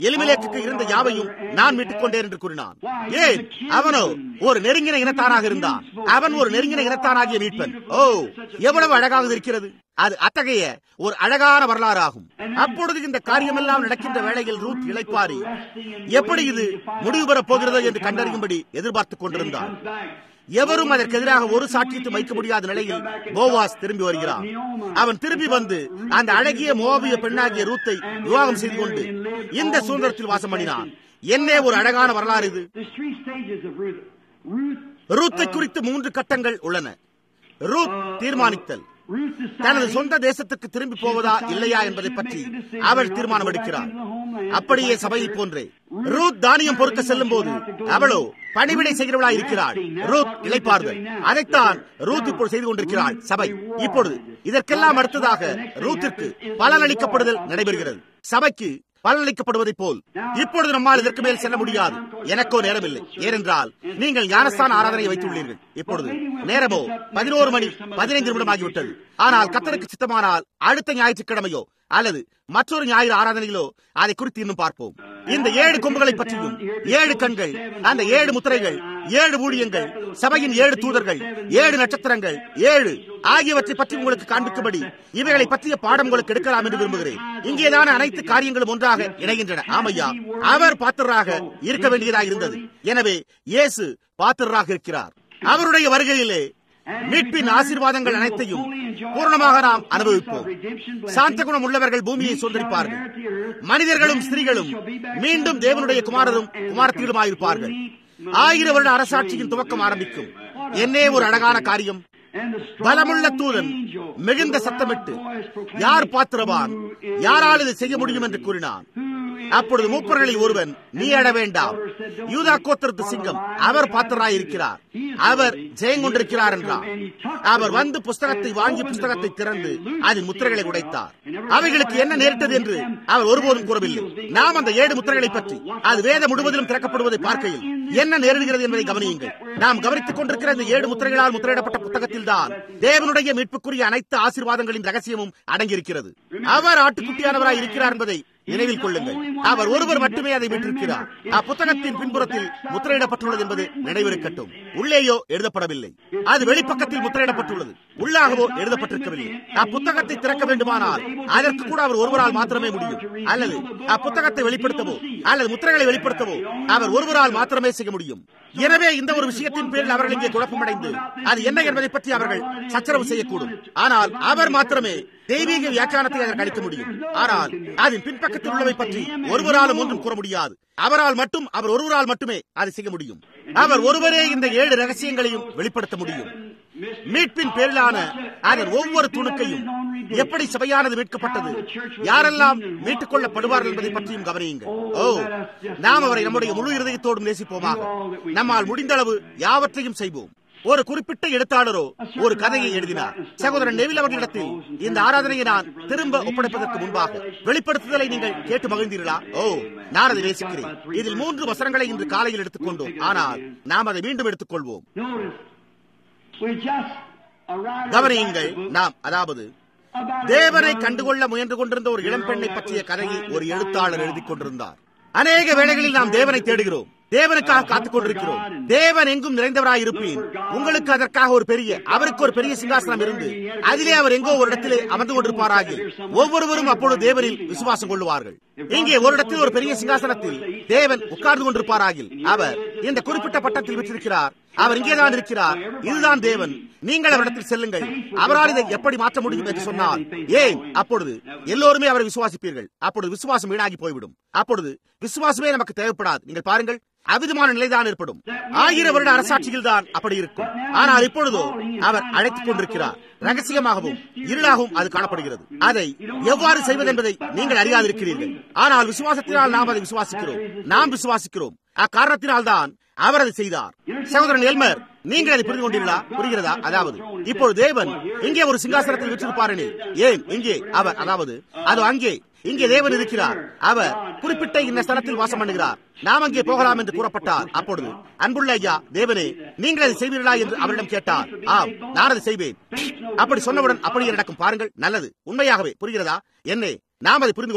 எலிமலேக்கு இருந்த யாவையும் நான் மீட்டுக் கொண்டேன் என்று கூறினான் ஏன் அவனோ ஒரு நெருங்கின இனத்தானாக இருந்தான் அவன் ஒரு நெருங்கின இனத்தானாகிய மீட்பன் ஓ எவ்வளவு அழகாக இருக்கிறது அது அத்தகைய ஒரு அழகான வரலாறு ஆகும் அப்பொழுது இந்த காரியமெல்லாம் நடக்கின்ற வேளையில் ரூத் இளைப்பாரி எப்படி இது முடிவு பெறப் போகிறது என்று கண்டறியும்படி எதிர்பார்த்துக் கொண்டிருந்தான் எவரும் அதற்கு எதிராக ஒரு சாட்சியத்தை வைக்க முடியாத நிலையில் போவாஸ் திரும்பி வருகிறான் அவன் திரும்பி வந்து அந்த அழகிய மோபிய பெண்ணாகிய ரூத்தை விவாகம் செய்து கொண்டு இந்த சுதந்திரத்தில் வாசம் பண்ணினான் என்னே ஒரு அழகான வரலாறு இது ரூத்தை குறித்து மூன்று கட்டங்கள் உள்ளன ரூத் தீர்மானித்தல் தனது சொந்த தேசத்துக்கு திரும்பி போவதா இல்லையா என்பதை பற்றி அவள் தீர்மானம் எடுக்கிறார் அப்படியே சபையை போன்றே ரூத் தானியம் பொறுக்க செல்லும் போது அவளோ பணிவிடை செய்கிறவளா இருக்கிறாள் ரூத் இழைப்பார்கள் அதைத்தான் ரூத் இப்போது செய்து கொண்டிருக்கிறாள் சபை இப்பொழுது இதற்கெல்லாம் அடுத்ததாக ரூத்திற்கு பலனளிக்கப்படுதல் நடைபெறுகிறது சபைக்கு பலனளிக்கப்படுவதைப் போல் இப்பொழுது நம்மால் இதற்கு மேல் செல்ல முடியாது எனக்கோ நேரமில்லை ஏனென்றால் நீங்கள் ஞானஸ்தான ஆராதனை வைத்துள்ளீர்கள் இப்பொழுது நேரமோ பதினோரு மணி பதினைந்து நிமிடம் ஆகிவிட்டது ஆனால் கத்தருக்கு சித்தமானால் அடுத்த ஞாயிற்றுக்கிழமையோ அல்லது மற்றொரு ஞாயிறு ஆராதனையிலோ அதை குறித்து இன்னும் பார்ப்போம் இந்த ஏழு கொம்புகளை பற்றியும் ஏழு கண்கள் அந்த ஏழு முத்திரைகள் ஏழு ஊழியங்கள் சபையின் ஏழு தூதர்கள் ஏழு நட்சத்திரங்கள் ஏழு ஆகியவற்றை பற்றி உங்களுக்கு காண்பிக்கும்படி இவைகளை பற்றிய பாடம் உங்களுக்கு எடுக்கலாம் என்று விரும்புகிறேன் இங்கேதான அனைத்து காரியங்களும் ஒன்றாக இணைகின்றன ஆமையா அவர் பாத்திரராக இருக்க வேண்டியதாக இருந்தது எனவே இயேசு பாத்திரராக இருக்கிறார் அவருடைய வருகையிலே மீட்பின் ஆசீர்வாதங்கள் அனைத்தையும் பூர்ணமாக நாம் அனுபவிப்போம் சாந்த குணம் உள்ளவர்கள் பூமியை சுதந்திரிப்பார்கள் மனிதர்களும் ஸ்திரீகளும் மீண்டும் தேவனுடைய குமாரரும் குமாரத்திலுமாயிருப்பார்கள் ஆயிரம் வருட அரசாட்சியின் துவக்கம் ஆரம்பிக்கும் என்னே ஒரு அழகான காரியம் பலமுள்ள தூதன் மிகுந்த சத்தமிட்டு யார் பாத்திரவான் யாரால் இதை செய்ய முடியும் என்று கூறினான் அப்பொழுது மூப்பர்களில் ஒருவன் நீ அட வேண்டாம் யூதா கோத்திரத்து சிங்கம் அவர் பாத்திராய் இருக்கிறார் அவர் ஜெயங்கொண்டிருக்கிறார் என்றார் அவர் வந்து புஸ்தகத்தை வாங்கி புஸ்தகத்தை திறந்து அதன் முத்திரைகளை உடைத்தார் அவைகளுக்கு என்ன நேரிட்டது என்று அவர் ஒருபோதும் கூறவில்லை நாம் அந்த ஏழு முத்திரைகளை பற்றி அது வேதம் முழுவதிலும் திறக்கப்படுவதை பார்க்கையில் என்ன நேரிடுகிறது என்பதை கவனியுங்கள் நாம் கவனித்துக் கொண்டிருக்கிற இந்த ஏழு முத்திரைகளால் முத்திரையிடப்பட்ட புத்தகத்தில் தான் தேவனுடைய மீட்புக்குரிய அனைத்து ஆசீர்வாதங்களின் ரகசியமும் அடங்கியிருக்கிறது அவர் ஆட்டுக்குட்டியானவராய் இருக்கிறார் என்பதை நினைவில் கொள்ளுங்கள் அவர் ஒருவர் மட்டுமே அதை விட்டிருக்கிறார் அப்புத்தகத்தின் பின்புறத்தில் முத்திரையிடப்பட்டுள்ளது என்பது நினைவிருக்கட்டும் உள்ளேயோ எழுதப்படவில்லை அது வெளிப்பக்கத்தில் முத்திரையிடப்பட்டுள்ளது உள்ளாகவோ எழுதப்பட்டிருக்கவில்லை அப்புத்தகத்தை திறக்க வேண்டுமானால் அதற்கு கூட அவர் ஒருவரால் மாத்திரமே முடியும் அல்லது அப்புத்தகத்தை வெளிப்படுத்தவோ அல்லது முத்திரைகளை வெளிப்படுத்தவோ அவர் ஒருவரால் மாத்திரமே செய்ய முடியும் எனவே இந்த ஒரு விஷயத்தின் பேரில் அவர்கள் இங்கே குழப்பமடைந்து அது என்ன என்பதை பற்றி அவர்கள் சச்சரவு செய்யக்கூடும் ஆனால் அவர் மாத்திரமே தெய்வீக வியாக்கியானத்தை அதற்கு அளிக்க முடியும் ஆனால் அதன் பின்பக்கத்தில் உள்ளவை பற்றி ஒருவராலும் ஒன்றும் கூற முடியாது அவரால் மட்டும் அவர் ஒருவரால் மட்டுமே அதை செய்ய முடியும் அவர் ஒருவரே இந்த ஏழு ரகசியங்களையும் வெளிப்படுத்த முடியும் மீட்பின் பேரிலான அதன் ஒவ்வொரு துணுக்கையும் எப்படி சபையானது மீட்கப்பட்டது யாரெல்லாம் மீட்டுக் கொள்ளப்படுவார்கள் என்பதை பற்றியும் கவனியுங்கள் ஓ நாம் அவரை நம்முடைய முழு இருதயத்தோடும் நேசிப்போமாக நம்மால் முடிந்தளவு யாவற்றையும் செய்வோம் ஒரு குறிப்பிட்ட எழுத்தாளரோ ஒரு கதையை எழுதினார் சகோதரன் நெவில் அவர்களிடத்தில் இந்த ஆராதனையை நான் திரும்ப ஒப்படைப்பதற்கு முன்பாக வெளிப்படுத்துதலை நீங்கள் கேட்டு மகிழ்ந்தீர்களா ஓ நான் அதை நேசிக்கிறேன் இதில் மூன்று வசனங்களை இன்று காலையில் எடுத்துக்கொண்டோம் ஆனால் நாம் அதை மீண்டும் எடுத்துக்கொள்வோம் கவனியுங்கள் நாம் அதாவது தேவனை கண்டுகொள்ள முயன்று கொண்டிருந்த ஒரு இளம்பெண்ணை பற்றிய கதையை ஒரு எழுத்தாளர் எழுதிக் கொண்டிருந்தார் அநேக வேளைகளில் நாம் தேவனை தேடுகிறோம் தேவனுக்காக காத்துக் கொண்டிருக்கிறோம் தேவன் எங்கும் நிறைந்தவராய் இருப்பேன் உங்களுக்கு அதற்காக ஒரு பெரிய அவருக்கு ஒரு பெரிய சிங்காசனம் இருந்து அதிலே அவர் எங்கோ ஒரு இடத்திலே அமர்ந்து கொண்டிருப்பாராக ஒவ்வொருவரும் அப்பொழுது தேவனில் விசுவாசம் கொள்ளுவார்கள் இங்கே ஒரு இடத்தில் ஒரு பெரிய சிங்காசனத்தில் தேவன் உட்கார்ந்து கொண்டிருப்பாராகில் அவர் இந்த குறிப்பிட்ட பட்டத்தில் விட்டிருக்கிறார் அவர் இங்கேதான் இருக்கிறார் இதுதான் தேவன் நீங்கள் அவரிடத்தில் செல்லுங்கள் அவரால் இதை எப்படி மாற்ற முடியும் என்று சொன்னால் ஏன் அப்பொழுது எல்லோருமே அவரை விசுவாசிப்பீர்கள் அப்பொழுது விசுவாசம் வீணாகி போய்விடும் அப்பொழுது விசுவாசமே நமக்கு தேவைப்படாது நீங்கள் பாருங்கள் அவிதமான நிலைதான் ஏற்படும் ஆயிரம் வருட அரசாட்சியில் தான் அப்படி இருக்கும் ஆனால் இப்பொழுதோ அவர் அழைத்துக் கொண்டிருக்கிறார் ரகசியமாகவும் இருளாகவும் அது காணப்படுகிறது அதை எவ்வாறு செய்வது என்பதை நீங்கள் அறியாதிருக்கிறீர்கள் ஆனால் விசுவாசத்தினால் நாம் அதை விசுவாசிக்கிறோம் நாம் விசுவாசிக்கிறோம் அக்காரணத்தினால் தான் அவர் அதை செய்தார் சகோதரன் எல்மர் நீங்கள் அதை புரிந்து கொண்டீர்களா புரிகிறதா அதாவது இப்போது தேவன் இங்கே ஒரு சிங்காசனத்தில் விற்றிருப்பாரனே ஏன் இங்கே அவர் அதாவது அது அங்கே இங்கே தேவன் இருக்கிறார் அவர் குறிப்பிட்ட இந்த ஸ்தலத்தில் வாசம் பண்ணுகிறார் நாம் அங்கே போகலாம் என்று கூறப்பட்டார் அப்பொழுது அன்புள்ள ஐயா தேவனே நீங்கள் அதை செய்வீர்களா என்று அவரிடம் கேட்டார் ஆம் நான் அதை செய்வேன் அப்படி சொன்னவுடன் அப்படியே நடக்கும் பாருங்கள் நல்லது உண்மையாகவே புரிகிறதா என்னே நாம் அதை புரிந்து கொள்கிறோம்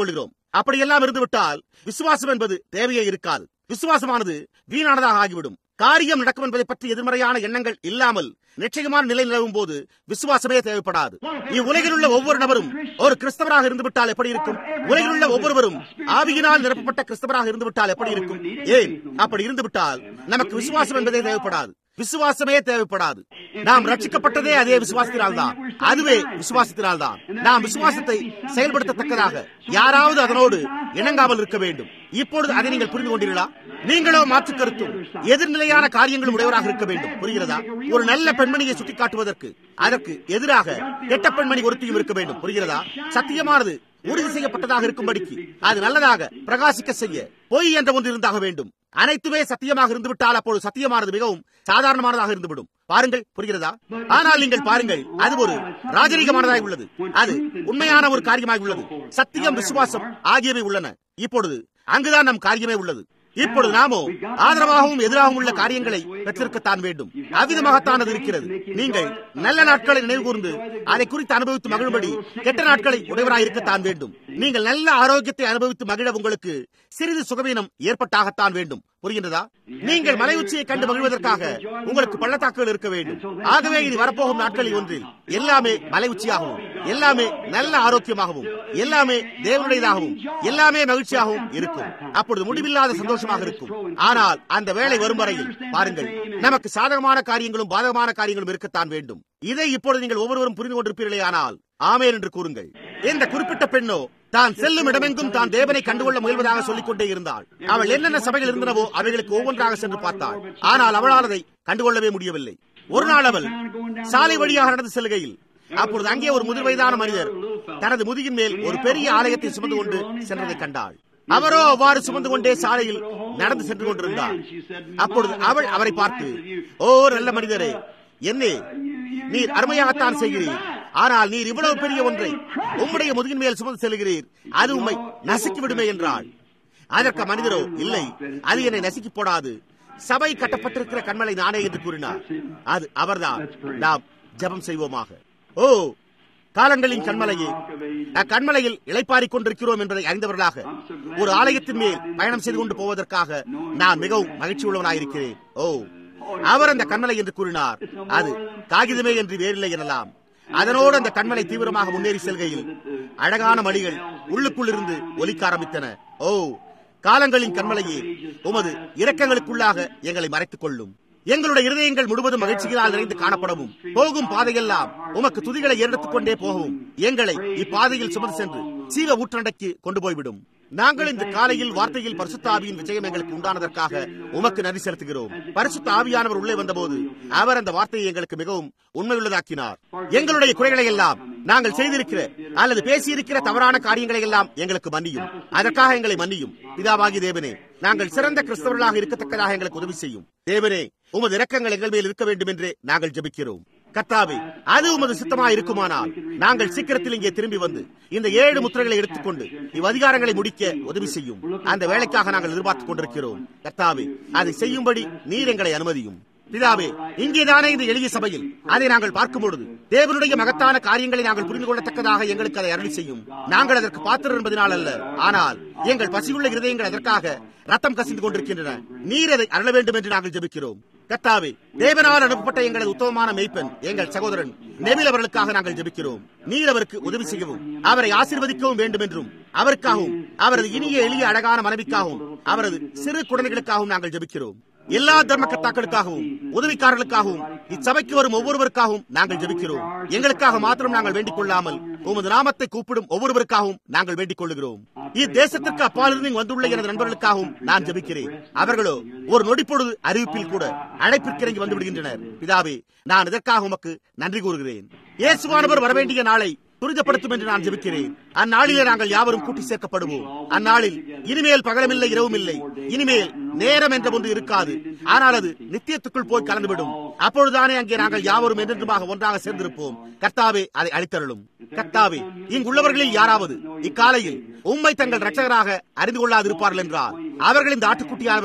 அப்படியெல்லாம் இருந்துவிட்டால் விசுவாசம் என்பது தேவையே இருக்காது விசுவாசமானது வீணானதாக ஆகிவிடும் காரியம் நடக்கும் என்பதை பற்றி எதிர்மறையான எண்ணங்கள் இல்லாமல் நிச்சயமான நிலை நிலவும் போது விசுவாசமே தேவைப்படாது இவ்வுலகில் உள்ள ஒவ்வொரு நபரும் ஒரு கிறிஸ்தவராக இருந்துவிட்டால் எப்படி இருக்கும் உலகில் உள்ள ஒவ்வொருவரும் ஆவியினால் நிரப்பப்பட்ட கிறிஸ்தவராக இருந்துவிட்டால் எப்படி இருக்கும் ஏன் அப்படி இருந்துவிட்டால் நமக்கு விசுவாசம் என்பதே தேவைப்படாது விசுவாசமே தேவைப்படாது நாம் ரட்சிக்கப்பட்டதே அதே விசுவாசத்தினால் தான் அதுவே விசுவாசத்தினால் தான் நாம் விசுவாசத்தை செயல்படுத்தத்தக்கதாக யாராவது அதனோடு இணங்காமல் இருக்க வேண்டும் இப்பொழுது அதை நீங்கள் புரிந்து கொண்டீர்களா நீங்களோ மாற்று கருத்தும் எதிர்நிலையான காரியங்களும் உடையவராக இருக்க வேண்டும் புரிகிறதா ஒரு நல்ல பெண்மணியை சுட்டிக்காட்டுவதற்கு அதற்கு எதிராக கெட்ட பெண்மணி ஒருத்தியும் இருக்க வேண்டும் புரிகிறதா சத்தியமானது உறுதி செய்யப்பட்டதாக இருக்கும்படிக்கு அது நல்லதாக பிரகாசிக்க செய்ய பொய் என்ற ஒன்று இருந்தாக வேண்டும் அனைத்துமே சத்தியமாக இருந்துவிட்டால் அப்போது சத்தியமானது மிகவும் சாதாரணமானதாக இருந்துவிடும் பாருங்கள் புரிகிறதா ஆனால் நீங்கள் பாருங்கள் அது ஒரு ராஜரீகமானதாக உள்ளது அது உண்மையான ஒரு காரியமாக உள்ளது சத்தியம் விசுவாசம் ஆகியவை உள்ளன இப்பொழுது அங்குதான் நம் காரியமே உள்ளது இப்பொழுது நாமோ ஆதரவாகவும் எதிராகவும் உள்ள காரியங்களை பெற்றிருக்கத்தான் வேண்டும் அவ்விதமாகத்தான் இருக்கிறது நீங்கள் நல்ல நாட்களை நினைவு கூர்ந்து அதை குறித்து அனுபவித்து மகிழும்படி கெட்ட நாட்களை உடையவராக இருக்கத்தான் வேண்டும் நீங்கள் நல்ல ஆரோக்கியத்தை அனுபவித்து மகிழ உங்களுக்கு சிறிது சுகவீனம் ஏற்பட்டாகத்தான் வேண்டும் புரிகின்றதா நீங்கள் மலை உச்சியை கண்டு மகிழ்வதற்காக உங்களுக்கு பள்ளத்தாக்குகள் இருக்க வேண்டும் ஆகவே இது வரப்போகும் நாட்களில் ஒன்றில் எல்லாமே மலை உச்சியாகவும் எல்லாமே நல்ல ஆரோக்கியமாகவும் எல்லாமே தேவனுடையதாகவும் எல்லாமே மகிழ்ச்சியாகவும் இருக்கும் அப்பொழுது முடிவில்லாத சந்தோஷமாக இருக்கும் ஆனால் அந்த வேலை வரும் வரையில் பாருங்கள் நமக்கு சாதகமான காரியங்களும் பாதகமான காரியங்களும் இருக்கத்தான் வேண்டும் இதை இப்பொழுது நீங்கள் ஒவ்வொருவரும் புரிந்து கொண்டிருப்பீர்களே ஆனால் ஆமேன் என்று கூறுங்கள் இந்த குறிப்பிட்ட பெண்ணோ தான் செல்லும் இடமெங்கும் தான் தேவனை கண்டுகொள்ள முயல்வதாக சொல்லிக் கொண்டே இருந்தாள் அவள் என்னென்ன சபைகள் இருந்தனவோ அவைகளுக்கு ஒவ்வொன்றாக சென்று பார்த்தாள் ஆனால் அவளால் அதை கண்டுகொள்ளவே முடியவில்லை ஒரு நாள் அவள் சாலை வழியாக நடந்து செல்கையில் அப்பொழுது அங்கே ஒரு முதிர் வயதான மனிதர் தனது முதுகின் மேல் ஒரு பெரிய ஆலயத்தை சுமந்து கொண்டு சென்றதை கண்டாள் அவரோ அவ்வாறு சுமந்து கொண்டே சாலையில் நடந்து சென்று கொண்டிருந்தார் அப்பொழுது அவள் அவரை பார்த்து ஓ நல்ல மனிதரே என்னே நீர் அருமையாகத்தான் செய்கிறீர் ஆனால் நீர் இவ்வளவு பெரிய ஒன்றை உம்முடைய முதுகின் மேல் சுமந்து செல்கிறீர் அது உம்மை நசுக்கி விடுமே என்றாள் அதற்கு மனிதரோ இல்லை அது என்னை நசுக்கி போடாது சபை கட்டப்பட்டிருக்கிற கண்மலை நானே என்று கூறினார் அது அவர்தான் நாம் ஜபம் செய்வோமாக ஓ காலங்களின் கண்மலையே அக்கண்மலையில் இளைப்பாரிக் கொண்டிருக்கிறோம் என்பதை அறிந்தவர்களாக ஒரு ஆலயத்தின் மேல் பயணம் செய்து கொண்டு போவதற்காக நான் மிகவும் மகிழ்ச்சி உள்ளவனாயிருக்கிறேன் ஓ அவர் அந்த கண்மலை என்று கூறினார் அது காகிதமே என்று வேறில்லை எனலாம் அதனோடு அந்த கண்மலை தீவிரமாக முன்னேறி செல்கையில் அழகான மணிகள் உள்ளுக்குள் இருந்து ஒலிக்க ஆரம்பித்தன ஓ காலங்களின் கண்மலையே உமது இரக்கங்களுக்குள்ளாக எங்களை மறைத்துக் கொள்ளும் எங்களுடைய இருதயங்கள் முழுவதும் மகிழ்ச்சிகளால் நிறைந்து காணப்படவும் போகும் பாதையெல்லாம் உமக்கு துதிகளை ஏறெடுத்துக் கொண்டே போகவும் எங்களை இப்பாதையில் சுமந்து சென்று சீவ ஊற்றண்டைக்கு கொண்டு போய்விடும் நாங்கள் இந்த காலையில் வார்த்தையில் பரிசுத்த ஆவியின் விஜயம் எங்களுக்கு உண்டானதற்காக உமக்கு நன்றி செலுத்துகிறோம் பரிசுத்த ஆவியானவர் உள்ளே வந்தபோது அவர் அந்த வார்த்தையை எங்களுக்கு மிகவும் உண்மையுள்ளதாக்கினார் எங்களுடைய குறைகளை எல்லாம் நாங்கள் செய்திருக்கிற அல்லது பேசியிருக்கிற தவறான காரியங்களை எல்லாம் எங்களுக்கு மன்னியும் அதற்காக எங்களை மன்னியும் பிதாவாகி தேவனே நாங்கள் சிறந்த கிறிஸ்தவர்களாக இருக்கத்தக்கதாக எங்களுக்கு உதவி செய்யும் தேவனே உமது இரக்கங்கள் எங்கள் மேல் இருக்க வேண்டும் என்று நாங்கள் ஜெபிக்கிறோம் கத்தாவே அது உமது சித்தமாக இருக்குமானால் நாங்கள் சீக்கிரத்தில் இங்கே திரும்பி வந்து இந்த ஏழு முத்திரைகளை எடுத்துக்கொண்டு இவ் அதிகாரங்களை முடிக்க உதவி செய்யும் அந்த வேலைக்காக நாங்கள் எதிர்பார்த்துக் கொண்டிருக்கிறோம் கத்தாவே அதை செய்யும்படி நீர் எங்களை அனுமதியும் பிதாவே இங்கேதானே இந்த எளிய சபையில் அதை நாங்கள் பார்க்கும் பொழுது தேவனுடைய மகத்தான காரியங்களை நாங்கள் புரிந்து கொள்ளத்தக்கதாக எங்களுக்கு அதை அருளி செய்யும் நாங்கள் அதற்கு பாத்திரம் என்பதனால் அல்ல ஆனால் எங்கள் பசியுள்ள இருதயங்கள் அதற்காக ரத்தம் கசிந்து கொண்டிருக்கின்றன நீர் அதை அருள வேண்டும் என்று நாங்கள் ஜெபிக்கிறோம் கத்தாவே தேவனால் அனுப்பப்பட்ட எங்களது உத்தமமான மெய்ப்பெண் எங்கள் சகோதரன் நெவில் அவர்களுக்காக நாங்கள் ஜெபிக்கிறோம் நீர் அவருக்கு உதவி செய்யவும் அவரை ஆசீர்வதிக்கவும் வேண்டும் என்றும் அவருக்காகவும் அவரது இனிய எளிய அழகான மனைவிக்காகவும் அவரது சிறு குழந்தைகளுக்காகவும் நாங்கள் ஜெபிக்கிறோம் எல்லா தர்ம கத்தாக்களுக்காகவும் உதவிக்காரர்களுக்காகவும் இச்சபைக்கு வரும் ஒவ்வொருவருக்காகவும் நாங்கள் ஜெபிக்கிறோம் எங்களுக்காக மாத்திரம் நாங்கள் வேண்டிக் கொள்ளாமல் உமது நாமத்தை கூப்பிடும் ஒவ்வொருவருக்காகவும் நாங்கள் வேண்டிக் கொள்ளுகிறோம் இத்தேசத்திற்கு அப்பாலிருந்து வந்துள்ள எனது நண்பர்களுக்காகவும் நான் ஜெபிக்கிறேன் அவர்களோ ஒரு நொடிப்பொழுது அறிவிப்பில் கூட அழைப்பிற்கிறங்கி வந்து விடுகின்றனர் பிதாவே நான் இதற்காக உமக்கு நன்றி கூறுகிறேன் இயேசுவானவர் வரவேண்டிய நாளை துரிதப்படுத்தும் என்று நான் ஜெபிக்கிறேன் அந்நாளிலே நாங்கள் யாவரும் கூட்டி சேர்க்கப்படுவோம் அந்நாளில் இனிமேல் பகலமில்லை இரவும் இல்லை இனிமேல் நேரம் என்ற ஒன்று இருக்காது ஆனால் அது நித்தியத்துக்குள் போய் கலந்துவிடும் அப்பொழுதுதானே அங்கே நாங்கள் யாவரும் என்றென்றுமாக ஒன்றாக சேர்ந்திருப்போம் கர்த்தாவே அதை அளித்தருளும் கர்த்தாவே இங்குள்ளவர்களில் யாராவது இக்காலையில் உம்மை தங்கள் ரட்சகராக அறிந்து கொள்ளாதிருப்பார்கள் என்றால் அவர்கள் இந்த ஆட்டுக்குட்டியானவரோடு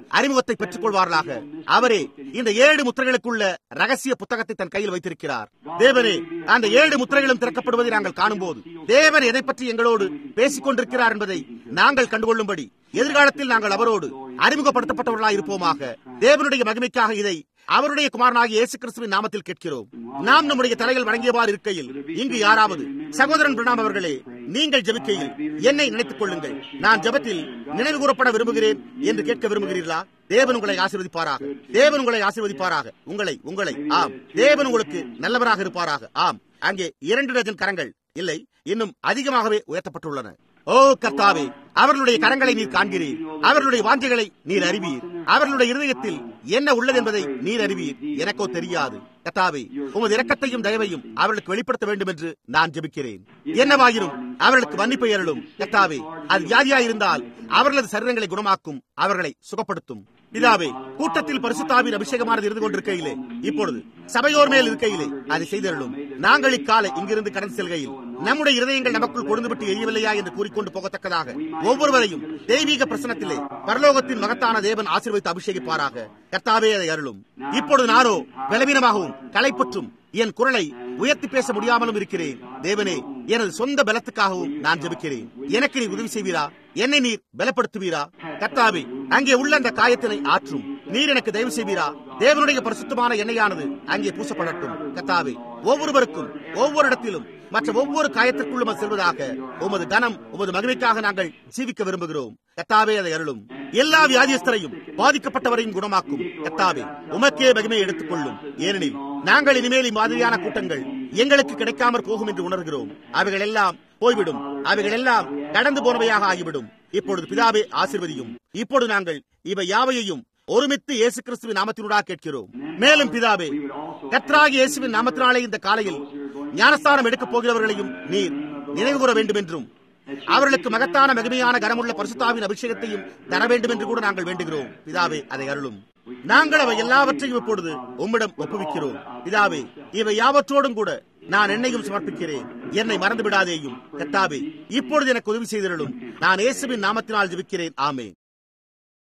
அறிமுகத்தை பெற்றுக் கொள்வார்களாக அவரே இந்த ஏழு முத்திரைகளுக்குள்ள ரகசிய புத்தகத்தை தன் கையில் வைத்திருக்கிறார் தேவனே அந்த ஏழு முத்திரைகளும் திறக்கப்படுவதை நாங்கள் காணும்போது தேவன் எதை பற்றி எங்களோடு பேசிக் கொண்டிருக்கிறார் என்பதை நாங்கள் கண்டுகொள்ளும்படி எதிர்காலத்தில் நாங்கள் அவரோடு அறிமுகப்படுத்தப்பட்டவர்களாக இருப்போமாக தேவனுடைய மகிமைக்காக இதை அவருடைய குமாரனாகிய இயேசு கிறிஸ்துவின் நாமத்தில் கேட்கிறோம் நாம் நம்முடைய தலைகள் வழங்கியவாறு இருக்கையில் இங்கு யாராவது சகோதரன் பிரணாம் அவர்களே நீங்கள் ஜெபிக்கையில் என்னை நினைத்துக் கொள்ளுங்கள் நான் ஜெபத்தில் நினைவு கூறப்பட விரும்புகிறேன் என்று கேட்க விரும்புகிறீர்களா தேவன் உங்களை ஆசீர்வதிப்பாராக தேவன் உங்களை ஆசீர்வதிப்பாராக உங்களை உங்களை ஆம் தேவன் உங்களுக்கு நல்லவராக இருப்பாராக ஆம் அங்கே இரண்டு டஜன் கரங்கள் இல்லை இன்னும் அதிகமாகவே உயர்த்தப்பட்டுள்ளன ஓ கர்த்தாவே அவர்களுடைய கரங்களை நீர் காண்கிறீர் அவர்களுடைய வாஞ்சைகளை நீர் அறிவீர் அவர்களுடைய இருதயத்தில் என்ன உள்ளது என்பதை நீர் அறிவீர் எனக்கோ தெரியாது கர்த்தாவே உமது இரக்கத்தையும் தயவையும் அவர்களுக்கு வெளிப்படுத்த வேண்டும் என்று நான் ஜெபிக்கிறேன் என்னவாயிரும் அவர்களுக்கு மன்னிப்பை அருளும் கர்த்தாவே அது வியாதியாயிருந்தால் அவர்களது சரீரங்களை குணமாக்கும் அவர்களை சுகப்படுத்தும் பிதாவே கூட்டத்தில் பரிசுத்தாவின் அபிஷேகமானது இருந்து கொண்டிருக்கையிலே இப்பொழுது சபையோர் மேல் இருக்கையிலே அதை செய்தருளும் நாங்கள் இக்காலை இங்கிருந்து கடந்து செல்கையில் நம்முடைய இருதயங்கள் நமக்குள் கொழுந்துவிட்டு எரியவில்லையா என்று கூறிக்கொண்டு போகத்தக்கதாக ஒவ்வொருவரையும் தெய்வீக பிரசனத்திலே பரலோகத்தின் மகத்தான தேவன் ஆசீர்வதித்து அபிஷேகிப்பாராக கர்த்தாவே அதை அருளும் இப்பொழுது நானோ பலவீனமாகவும் களைப்பற்றும் என் குரலை உயர்த்தி பேச முடியாமலும் இருக்கிறேன் தேவனே எனது சொந்த பலத்துக்காகவும் நான் ஜெபிக்கிறேன் எனக்கு நீ உதவி செய்வீரா என்னை நீர் பலப்படுத்துவீரா கர்த்தாவே அங்கே உள்ள அந்த காயத்தினை ஆற்றும் நீர் எனக்கு தயவு செய்வீரா தேவனுடைய பரிசுத்தமான எண்ணெயானது அங்கே பூசப்படட்டும் கர்த்தாவே ஒவ்வொருவருக்கும் ஒவ்வொரு இடத்திலும் மற்ற ஒவ்வொரு காயத்திற்குள்ளும் அது செல்வதாக உமது கனம் உமது மகிழ்ச்சிக்காக நாங்கள் ஜீவிக்க விரும்புகிறோம் கத்தாவே அதை அருளும் எல்லா வியாதியஸ்தரையும் பாதிக்கப்பட்டவரையும் குணமாக்கும் கத்தாவே உமக்கே மகிமை எடுத்துக் கொள்ளும் ஏனெனில் நாங்கள் இனிமேல் இம்மாதிரியான கூட்டங்கள் எங்களுக்கு கிடைக்காமற் போகும் என்று உணர்கிறோம் அவைகள் எல்லாம் போய்விடும் அவைகள் எல்லாம் கடந்து போனவையாக ஆகிவிடும் இப்பொழுது பிதாவே ஆசிர்வதியும் இப்பொழுது நாங்கள் இவை யாவையையும் ஒருமித்து இயேசு கிறிஸ்துவின் நாமத்தினூடாக கேட்கிறோம் மேலும் பிதாவே கத்ராகி இயேசுவின் நாமத்தினாலே இந்த காலையில் ஞானஸ்தானம் எடுக்கப் போகிறவர்களையும் நீர் நினைவு கூற வேண்டும் என்றும் அவர்களுக்கு மகத்தான மகிமையான கனமுள்ள பரிசுத்தாவின் அபிஷேகத்தையும் தர வேண்டும் என்று கூட நாங்கள் வேண்டுகிறோம் பிதாவே அதை அருளும் நாங்கள் அவை எல்லாவற்றையும் இப்பொழுது உம்மிடம் ஒப்புவிக்கிறோம் பிதாவே இவை யாவற்றோடும் கூட நான் என்னையும் சமர்ப்பிக்கிறேன் என்னை மறந்து விடாதேயும் கத்தாவே இப்பொழுது எனக்கு உதவி செய்திருளும் நான் இயேசுவின் நாமத்தினால் ஜெபிக்கிறேன் ஆமே